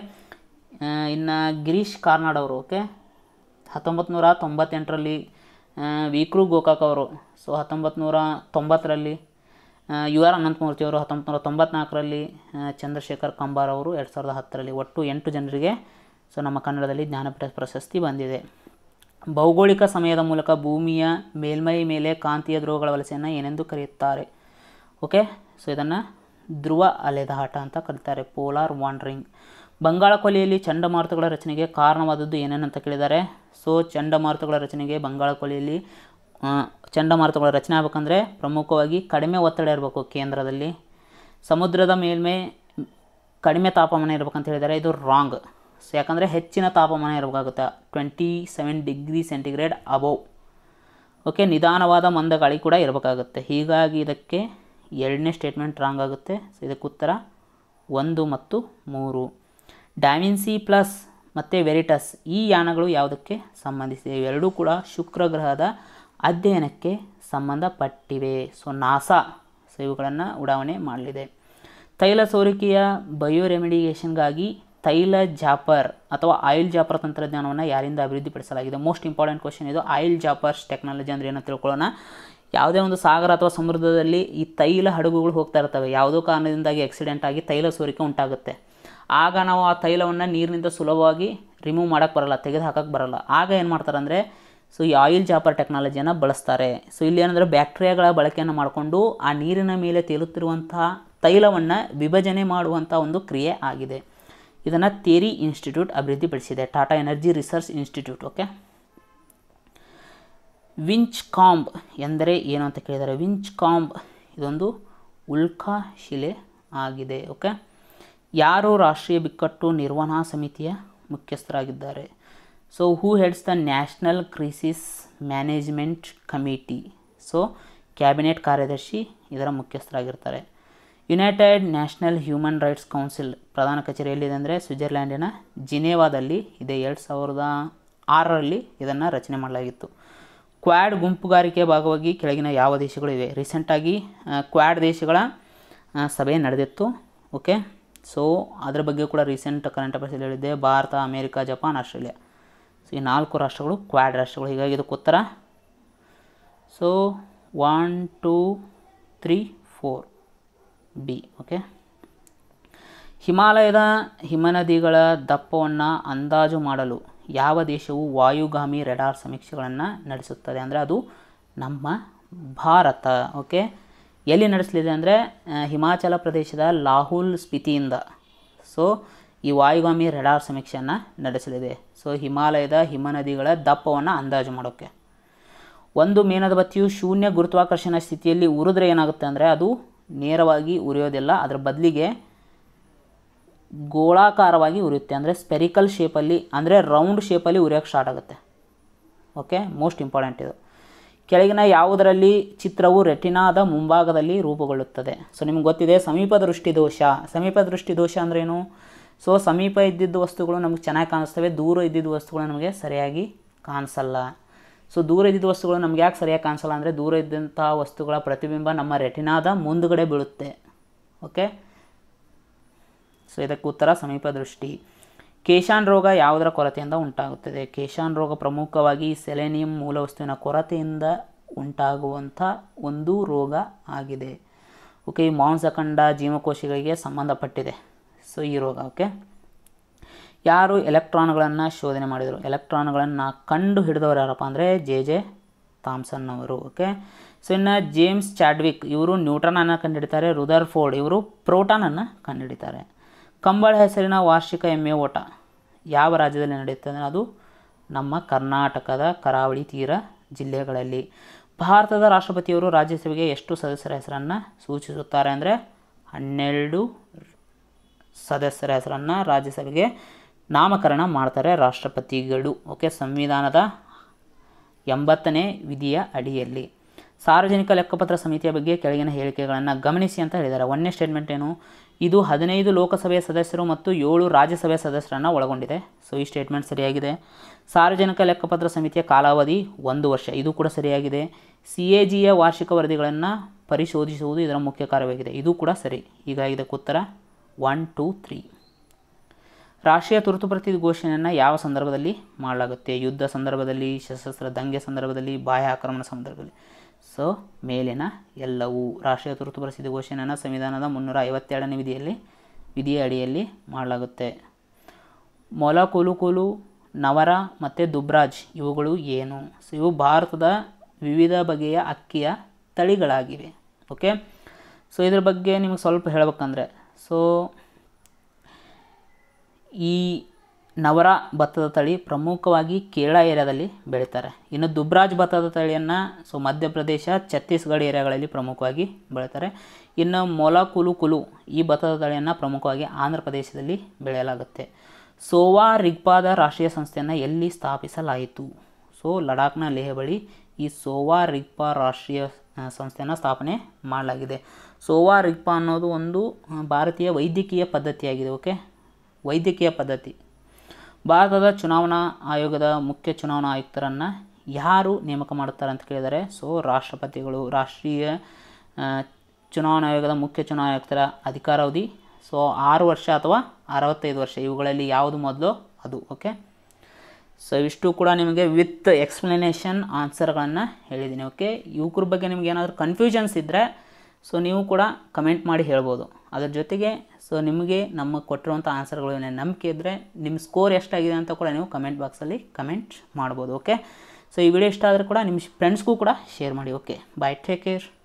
ಇನ್ನು ಗಿರೀಶ್ ಕಾರ್ನಾಡ್ ಅವರು ಓಕೆ ಹತ್ತೊಂಬತ್ತು ನೂರ ತೊಂಬತ್ತೆಂಟರಲ್ಲಿ ವಿಕ್ರು ಗೋಕಾಕ್ ಅವರು ಸೊ ಹತ್ತೊಂಬತ್ತು ನೂರ ತೊಂಬತ್ತರಲ್ಲಿ ಯು ಆರ್ ಅನಂತಮೂರ್ತಿ ಅವರು ಹತ್ತೊಂಬತ್ತು ನೂರ ತೊಂಬತ್ನಾಲ್ಕರಲ್ಲಿ ಚಂದ್ರಶೇಖರ್ ಕಂಬಾರ್ ಅವರು ಎರಡು ಸಾವಿರದ ಹತ್ತರಲ್ಲಿ ಒಟ್ಟು ಎಂಟು ಜನರಿಗೆ ಸೊ ನಮ್ಮ ಕನ್ನಡದಲ್ಲಿ ಜ್ಞಾನಪೀಠ ಪ್ರಶಸ್ತಿ ಬಂದಿದೆ ಭೌಗೋಳಿಕ ಸಮಯದ ಮೂಲಕ ಭೂಮಿಯ ಮೇಲ್ಮೈ ಮೇಲೆ ಕಾಂತೀಯ ಧ್ರುವಗಳ ವಲಸೆಯನ್ನು ಏನೆಂದು ಕರೆಯುತ್ತಾರೆ ಓಕೆ ಸೊ ಇದನ್ನು ಧ್ರುವ ಅಲೆದಾಟ ಅಂತ ಕರೀತಾರೆ ಪೋಲಾರ್ ವಾಂಡ್ರಿಂಗ್ ಬಂಗಾಳ ಕೊಲ್ಲಿಯಲ್ಲಿ ಚಂಡಮಾರುತಗಳ ರಚನೆಗೆ ಕಾರಣವಾದದ್ದು ಏನೇನಂತ ಕೇಳಿದ್ದಾರೆ ಸೊ ಚಂಡಮಾರುತಗಳ ರಚನೆಗೆ ಬಂಗಾಳ ಕೊಲ್ಲಿಯಲ್ಲಿ ಆ, ಚಂಡಮಾರುತಗಳ ರಚನೆ ಆಗಬೇಕಂದ್ರೆ ಪ್ರಮುಖವಾಗಿ ಕಡಿಮೆ ಒತ್ತಡ ಇರಬೇಕು ಕೇಂದ್ರದಲ್ಲಿ ಸಮುದ್ರದ ಮೇಲ್ಮೈ ಕಡಿಮೆ ತಾಪಮಾನ ಇರಬೇಕಂತ ಹೇಳಿದ್ದಾರೆ ಇದು ರಾಂಗ್ ಸೊ ಯಾಕಂದರೆ ಹೆಚ್ಚಿನ ತಾಪಮಾನ ಇರಬೇಕಾಗುತ್ತೆ twenty seven degree centigrade above okay ನಿಧಾನವಾದ ಮಂದ ಗಾಳಿ ಕೂಡ ಇರಬೇಕಾಗುತ್ತೆ ಹೀಗಾಗಿ ಇದಕ್ಕೆ ಎರಡನೇ ಸ್ಟೇಟ್ಮೆಂಟ್ ರಾಂಗ್ ಆಗುತ್ತೆ ಸೊ ಇದಕ್ಕೆ ಉತ್ತರ ಒಂದು ಮತ್ತು ಮೂರು ಡೈವಿನ್ಸಿ ಪ್ಲಸ್ ಮತ್ತು ವೆರಿಟಸ್ ಈ ಯಾನಗಳು ಯಾವುದಕ್ಕೆ ಸಂಬಂಧಿಸಿವೆ ಇವೆರಡೂ ಕೂಡ ಶುಕ್ರ ಗ್ರಹದ ಅಧ್ಯಯನಕ್ಕೆ ಸಂಬಂಧಪಟ್ಟಿವೆ ಸೊ ನಾಸಾ ಸೊ ಇವುಗಳನ್ನು ಉಡಾವಣೆ ಮಾಡಲಿದೆ ತೈಲ ಸೋರಿಕೆಯ ಬಯೋರೆಮಿಡಿಯೇಷನ್ಗಾಗಿ ತೈಲ ಜಾಪರ್ ಅಥವಾ ಆಯಿಲ್ ಜಾಪರ್ ತಂತ್ರಜ್ಞಾನವನ್ನು ಯಾರಿಂದ ಅಭಿವೃದ್ಧಿಪಡಿಸಲಾಗಿದೆ ಮೋಸ್ಟ್ ಇಂಪಾರ್ಟೆಂಟ್ ಕ್ವಶನ್ ಇದು ಆಯಿಲ್ ಜಾಪರ್ಸ್ ಟೆಕ್ನಾಲಜಿ ಅಂದರೆ ಏನಂತ ತಿಳ್ಕೊಳ್ಳೋಣ ಯಾವುದೇ ಒಂದು ಸಾಗರ ಅಥವಾ ಸಮುದ್ರದಲ್ಲಿ ಈ ತೈಲ ಹಡಗುಗಳು ಹೋಗ್ತಾ ಇರ್ತವೆ ಯಾವುದೋ ಕಾರಣದಿಂದಾಗಿ ಆಕ್ಸಿಡೆಂಟ್ ಆಗಿ ತೈಲ ಸೋರಿಕೆ ಉಂಟಾಗುತ್ತೆ ಆಗ ನಾವು ಆ ತೈಲವನ್ನು ನೀರಿನಿಂದ ಸುಲಭವಾಗಿ ರಿಮೂವ್ ಮಾಡೋಕ್ಕೆ ಬರಲ್ಲ ತೆಗೆದು ಹಾಕಕ್ಕೆ ಬರಲ್ಲ ಆಗ ಏನು ಮಾಡ್ತಾರೆ ಅಂದರೆ ಸೊ ಈ ಆಯಿಲ್ ಜಾಪರ್ ಟೆಕ್ನಾಲಜಿಯನ್ನು ಬಳಸ್ತಾರೆ ಸೊ ಇಲ್ಲಿ ಏನಂದರೆ ಬ್ಯಾಕ್ಟೀರಿಯಾಗಳ ಬಳಕೆಯನ್ನು ಮಾಡಿಕೊಂಡು ಆ ನೀರಿನ ಮೇಲೆ ತೇಲುತ್ತಿರುವಂತಹ ತೈಲವನ್ನು ವಿಭಜನೆ ಮಾಡುವಂಥ ಒಂದು ಕ್ರಿಯೆ ಆಗಿದೆ ಇದನ್ನು ಥೇರಿ ಇನ್ಸ್ಟಿಟ್ಯೂಟ್ ಅಭಿವೃದ್ಧಿಪಡಿಸಿದೆ Tata energy research institute okay ವಿಂಚ್ ಕಾಂಬ್ ಎಂದರೆ ಏನು ಅಂತ ಕೇಳಿದ್ದಾರೆ ವಿಂಚ್ ಕಾಂಬ್ ಇದೊಂದು ಉಲ್ಕಾ ಶಿಲೆ ಆಗಿದೆ ಓಕೆ ಯಾರು ರಾಷ್ಟ್ರೀಯ ಬಿಕ್ಕಟ್ಟು ನಿರ್ವಹಣಾ ಸಮಿತಿಯ ಮುಖ್ಯಸ್ಥರಾಗಿದ್ದಾರೆ so who heads the national crisis management committee so cabinet ಕಾರ್ಯದರ್ಶಿ ಇದರ ಮುಖ್ಯಸ್ಥರಾಗಿರ್ತಾರೆ united national human rights council ಪ್ರಧಾನ ಕಚೇರಿ ಎಲ್ಲಿದೆ ಅಂದರೆ ಸ್ವಿಟ್ಜರ್ಲ್ಯಾಂಡಿನ ಜಿನೇವಾದಲ್ಲಿ ಇದೆ ಎರಡು ಸಾವಿರದ ಆರರಲ್ಲಿ ಇದನ್ನು ರಚನೆ ಮಾಡಲಾಗಿತ್ತು ಕ್ವಾಡ್ ಗುಂಪುಗಾರಿಕೆ ಭಾಗವಾಗಿ ಕೆಳಗಿನ ಯಾವ ದೇಶಗಳು ಇವೆ ರೀಸೆಂಟಾಗಿ ಕ್ವಾಡ್ ದೇಶಗಳ ಆ, ಸಭೆ ನಡೆದಿತ್ತು ಓಕೆ ಸೊ ಅದರ ಬಗ್ಗೆ ಕೂಡ ರೀಸೆಂಟ್ ಕರೆಂಟ್ ಅಫೇರ್ಸ್ ಹೇಳಿದ್ದೆ Bharat America Japan Australia so ಈ ನಾಲ್ಕು ರಾಷ್ಟ್ರಗಳು ಕ್ವಾಡ್ ರಾಷ್ಟ್ರಗಳು ಹೀಗಾಗಿ ಇದಕ್ಕೆ ಉತ್ತರ so one two three four B okay ಹಿಮಾಲಯದ ಹಿಮನದಿಗಳ ದಪ್ಪವನ್ನು ಅಂದಾಜು ಮಾಡಲು ಯಾವ ದೇಶವು ವಾಯುಗಾಮಿ ರೆಡಾರ್ ಸಮೀಕ್ಷೆಗಳನ್ನು ನಡೆಸುತ್ತದೆ ಅಂದರೆ ಅದು ನಮ್ಮ ಭಾರತ ಓಕೆ ಎಲ್ಲಿ ನಡೆಸಲಿದೆ ಅಂದರೆ ಹಿಮಾಚಲ ಪ್ರದೇಶದ ಲಾಹುಲ್ ಸ್ಪಿತಿಯಿಂದ ಸೊ ಈ ವಾಯುಗಾಮಿ ರೆಡಾರ್ ಸಮೀಕ್ಷೆಯನ್ನು ನಡೆಸಲಿದೆ ಸೊ ಹಿಮಾಲಯದ ಹಿಮನದಿಗಳ ದಪ್ಪವನ್ನು ಅಂದಾಜು ಮಾಡೋಕ್ಕೆ ಒಂದು ಮೇಣದ ಬತ್ತಿಯು ಶೂನ್ಯ ಗುರುತ್ವಾಕರ್ಷಣ ಸ್ಥಿತಿಯಲ್ಲಿ ಉರಿದ್ರೆ ಏನಾಗುತ್ತೆ ಅಂದರೆ ಅದು ನೇರವಾಗಿ ಉರಿಯೋದಿಲ್ಲ ಅದರ ಬದಲಿಗೆ ಗೋಳಾಕಾರವಾಗಿ ಉರಿಯುತ್ತೆ ಅಂದರೆ ಸ್ಪೆರಿಕಲ್ ಶೇಪಲ್ಲಿ ಅಂದರೆ ರೌಂಡ್ ಶೇಪಲ್ಲಿ ಉರಿಯೋಕ್ಕೆ ಸ್ಟಾರ್ಟ್ ಆಗುತ್ತೆ ಓಕೆ ಮೋಸ್ಟ್ ಇಂಪಾರ್ಟೆಂಟ್ ಇದು ಕೆಳಗಿನ ಯಾವುದರಲ್ಲಿ ಚಿತ್ರವು ರೆಟಿನಾದ ಮುಂಭಾಗದಲ್ಲಿ ರೂಪುಗೊಳ್ಳುತ್ತದೆ ಸೊ ನಿಮ್ಗೆ ಗೊತ್ತಿದೆ ಸಮೀಪ ದೃಷ್ಟಿ ದೋಷ ಸಮೀಪ ದೃಷ್ಟಿ ದೋಷ ಅಂದ್ರೇನು ಸೊ ಸಮೀಪ ಇದ್ದಿದ್ದ ವಸ್ತುಗಳು ನಮಗೆ ಚೆನ್ನಾಗಿ ಕಾಣಿಸ್ತವೆ ದೂರ ಇದ್ದಿದ್ದ ವಸ್ತುಗಳು ನಮಗೆ ಸರಿಯಾಗಿ ಕಾಣಿಸಲ್ಲ ಸೊ ದೂರ ಇದ್ದಿದ್ದ ವಸ್ತುಗಳು ನಮ್ಗೆ ಯಾಕೆ ಸರಿಯಾಗಿ ಕಾಣಿಸಲ್ಲ ಅಂದರೆ ದೂರ ಇದ್ದಂಥ ವಸ್ತುಗಳ ಪ್ರತಿಬಿಂಬ ನಮ್ಮ ರೆಟಿನಾದ ಮುಂದುಗಡೆ ಬೀಳುತ್ತೆ ಓಕೆ ಸೊ ಇದಕ್ಕೆ ಉತ್ತರ ಸಮೀಪ ದೃಷ್ಟಿ ಕೇಶಾನ್ ರೋಗ ಯಾವುದರ ಕೊರತೆಯಿಂದ ಉಂಟಾಗುತ್ತದೆ ಕೇಶಾನ್ ರೋಗ ಪ್ರಮುಖವಾಗಿ ಸೆಲೆನಿಯಂ ಮೂಲವಸ್ತುವಿನ ಕೊರತೆಯಿಂದ ಉಂಟಾಗುವಂಥ ಒಂದು ರೋಗ ಆಗಿದೆ ಓಕೆ ಈ ಮಾಂಸಖಂಡ ಜೀವಕೋಶಗಳಿಗೆ ಸಂಬಂಧಪಟ್ಟಿದೆ ಸೊ ಈ ರೋಗ ಓಕೆ ಯಾರು ಎಲೆಕ್ಟ್ರಾನ್ಗಳನ್ನು ಶೋಧನೆ ಮಾಡಿದರು ಎಲೆಕ್ಟ್ರಾನ್ಗಳನ್ನು ಕಂಡು ಹಿಡಿದವರು ಯಾರಪ್ಪ ಅಂದರೆ ಜೆ ಜೆ ಥಾಮ್ಸನ್ ಅವರು ಓಕೆ ಸೊ ಇನ್ನು ಜೇಮ್ಸ್ ಚಾಡ್ವಿಕ್ ಇವರು ನ್ಯೂಟ್ರನನ್ನು ಕಂಡುಹಿಡಿತಾರೆ ರುದರ್ ಫೋರ್ಡ್ ಇವರು ಪ್ರೋಟಾನನ್ನು ಕಂಡುಹಿಡಿತಾರೆ ಕಂಬಳ ಹೆಸರಿನ ವಾರ್ಷಿಕ ಎಮ್ಮೆ ಓಟ ಯಾವ ರಾಜ್ಯದಲ್ಲಿ ನಡೆಯುತ್ತದೆ ಅದು ನಮ್ಮ ಕರ್ನಾಟಕದ ಕರಾವಳಿ ತೀರ ಜಿಲ್ಲೆಗಳಲ್ಲಿ ಭಾರತದ ರಾಷ್ಟ್ರಪತಿಯವರು ರಾಜ್ಯಸಭೆಗೆ ಎಷ್ಟು ಸದಸ್ಯರ ಹೆಸರನ್ನು ಸೂಚಿಸುತ್ತಾರೆ ಅಂದರೆ ಹನ್ನೆರಡು ಸದಸ್ಯರ ಹೆಸರನ್ನು ರಾಜ್ಯಸಭೆಗೆ ನಾಮಕರಣ ಮಾಡ್ತಾರೆ ರಾಷ್ಟ್ರಪತಿಗಳು ಓಕೆ ಸಂವಿಧಾನದ ಎಂಬತ್ತನೇ ವಿಧಿಯ ಅಡಿಯಲ್ಲಿ ಸಾರ್ವಜನಿಕ ಲೆಕ್ಕಪತ್ರ ಸಮಿತಿಯ ಬಗ್ಗೆ ಕೆಳಗಿನ ಹೇಳಿಕೆಗಳನ್ನು ಗಮನಿಸಿ ಅಂತ ಹೇಳಿದ್ದಾರೆ ಒಂದನೇ ಸ್ಟೇಟ್ಮೆಂಟ್ ಏನು ಇದು ಹದಿನೈದು ಲೋಕಸಭೆಯ ಸದಸ್ಯರು ಮತ್ತು ಏಳು ರಾಜ್ಯಸಭೆಯ ಸದಸ್ಯರನ್ನು ಒಳಗೊಂಡಿದೆ ಸೊ ಈ ಸ್ಟೇಟ್ಮೆಂಟ್ ಸರಿಯಾಗಿದೆ ಸಾರ್ವಜನಿಕ ಲೆಕ್ಕಪತ್ರ ಸಮಿತಿಯ ಕಾಲಾವಧಿ ಒಂದು ವರ್ಷ ಇದು ಕೂಡ ಸರಿಯಾಗಿದೆ ಸಿ ಎ ಜಿಯ ವಾರ್ಷಿಕ ವರದಿಗಳನ್ನು ಪರಿಶೋಧಿಸುವುದು ಇದರ ಮುಖ್ಯ ಕಾರ್ಯವಾಗಿದೆ ಇದು ಕೂಡ ಸರಿ ಈಗ ಇದಕ್ಕೆ ಉತ್ತರ ಒನ್ ಟೂ ತ್ರೀ ರಾಷ್ಟ್ರೀಯ ತುರ್ತು ಪರಿಸ್ಥಿತಿ ಘೋಷಣೆಯನ್ನು ಯಾವ ಸಂದರ್ಭದಲ್ಲಿ ಮಾಡಲಾಗುತ್ತೆ ಯುದ್ಧ ಸಂದರ್ಭದಲ್ಲಿ ಸಶಸ್ತ್ರ ದಂಗೆ ಸಂದರ್ಭದಲ್ಲಿ ಬಾಹ್ಯ ಆಕ್ರಮಣ ಸಂದರ್ಭದಲ್ಲಿ ಸೊ ಮೇಲಿನ ಎಲ್ಲವೂ ರಾಷ್ಟ್ರೀಯ ತುರ್ತು ಪರಿಸ್ಥಿತಿ ಘೋಷಣೆಯನ್ನು ಸಂವಿಧಾನದ ಮುನ್ನೂರ ಐವತ್ತೆರಡನೇ ವಿಧಿಯಲ್ಲಿ ವಿಧಿಯ ಅಡಿಯಲ್ಲಿ ಮಾಡಲಾಗುತ್ತೆ ಮೊಲಕುಲುಕುಲು ನವರ ಮತ್ತು ದುಬ್ರಾಜ್ ಇವುಗಳು ಏನು ಸೊ ಇವು ಭಾರತದ ವಿವಿಧ ಬಗೆಯ ಅಕ್ಕಿಯ ತಳಿಗಳಾಗಿವೆ ಓಕೆ ಸೊ ಇದ್ರ ಬಗ್ಗೆ ನಿಮಗೆ ಸ್ವಲ್ಪ ಹೇಳ್ಬೇಕಂದ್ರೆ ಸೊ ಈ ನವರ ಭತ್ತದ ತಳಿ ಪ್ರಮುಖವಾಗಿ ಕೇರಳ ಏರಿಯಾದಲ್ಲಿ ಬೆಳೀತಾರೆ ಇನ್ನು ದುಬ್ರಾಜ್ ಭತ್ತದ ತಳಿಯನ್ನು ಸೊ ಮಧ್ಯಪ್ರದೇಶ ಛತ್ತೀಸ್ಗಢ ಏರಿಯಾಗಳಲ್ಲಿ ಪ್ರಮುಖವಾಗಿ ಬೆಳೀತಾರೆ ಇನ್ನು ಮೊಲಕುಲು ಕುಲು ಈ ಭತ್ತದ ತಳಿಯನ್ನು ಪ್ರಮುಖವಾಗಿ ಆಂಧ್ರ ಪ್ರದೇಶದಲ್ಲಿ ಬೆಳೆಯಲಾಗುತ್ತೆ ಸೋವಾ ರಿಗ್ಪಾದ ರಾಷ್ಟ್ರೀಯ ಸಂಸ್ಥೆಯನ್ನು ಎಲ್ಲಿ ಸ್ಥಾಪಿಸಲಾಯಿತು ಸೊ ಲಡಾಖ್ನ ಲೇಹ ಬಳಿ ಈ ಸೋವಾ ರಿಗ್ಪಾ ರಾಷ್ಟ್ರೀಯ ಆ, ಸಂಸ್ಥೆಯನ್ನು ಸ್ಥಾಪನೆ ಮಾಡಲಾಗಿದೆ ಸೋವಾ ರಿಗ್ಪಾ ಅನ್ನೋದು ಒಂದು ಆ, ಭಾರತೀಯ ವೈದ್ಯಕೀಯ ಪದ್ಧತಿಯಾಗಿದೆ ಓಕೆ ವೈದ್ಯಕೀಯ ಪದ್ಧತಿ ಭಾರತದ ಚುನಾವಣಾ ಆಯೋಗದ ಮುಖ್ಯ ಚುನಾವಣಾ ಆಯುಕ್ತರನ್ನು ಯಾರು ನೇಮಕ ಮಾಡುತ್ತಾರೆ ಅಂತ ಕೇಳಿದರೆ ಸೊ ರಾಷ್ಟ್ರಪತಿಗಳು ರಾಷ್ಟ್ರೀಯ ಆ, ಚುನಾವಣಾ ಆಯೋಗದ ಮುಖ್ಯ ಚುನಾವಣಾ ಆಯುಕ್ತರ ಅಧಿಕಾರಾವಧಿ ಸೊ ಆರು ವರ್ಷ ಅಥವಾ ಅರವತ್ತೈದು ವರ್ಷ ಇವುಗಳಲ್ಲಿ ಯಾವುದು ಮೊದಲು ಅದು ಓಕೆ ಸೊ ಇಷ್ಟು ಕೂಡ ನಿಮಗೆ ವಿತ್ ಎಕ್ಸ್ಪ್ಲನೇಷನ್ ಆನ್ಸರ್ಗಳನ್ನು ಹೇಳಿದ್ದೀನಿ ಓಕೆ ಇವ್ರ ಬಗ್ಗೆ ನಿಮ್ಗೆ ಏನಾದರೂ ಕನ್ಫ್ಯೂಷನ್ಸ್ ಇದ್ದರೆ ಸೊ ನೀವು ಕೂಡ ಕಮೆಂಟ್ ಮಾಡಿ ಹೇಳ್ಬೋದು ಅದ್ರ ಜೊತೆಗೆ ಸೊ ನಿಮಗೆ ನಮ್ಮ ಕೊಟ್ಟಿರುವಂಥ ಆನ್ಸರ್ಗಳು ಏನೇ ನಂಬಿಕೆ ಇದ್ದರೆ ನಿಮ್ಮ ಸ್ಕೋರ್ ಎಷ್ಟಾಗಿದೆ ಅಂತ ಕೂಡ ನೀವು ಕಮೆಂಟ್ ಬಾಕ್ಸಲ್ಲಿ ಕಮೆಂಟ್ ಮಾಡ್ಬೋದು ಓಕೆ ಸೊ ಈ ವಿಡಿಯೋ ಇಷ್ಟ ಆದರೆ ಕೂಡ ನಿಮ್ಮ ಫ್ರೆಂಡ್ಸ್ಗೂ ಕೂಡ ಶೇರ್ ಮಾಡಿ ಓಕೆ ಬಾಯ್ ಟೇಕ್ ಕೇರ್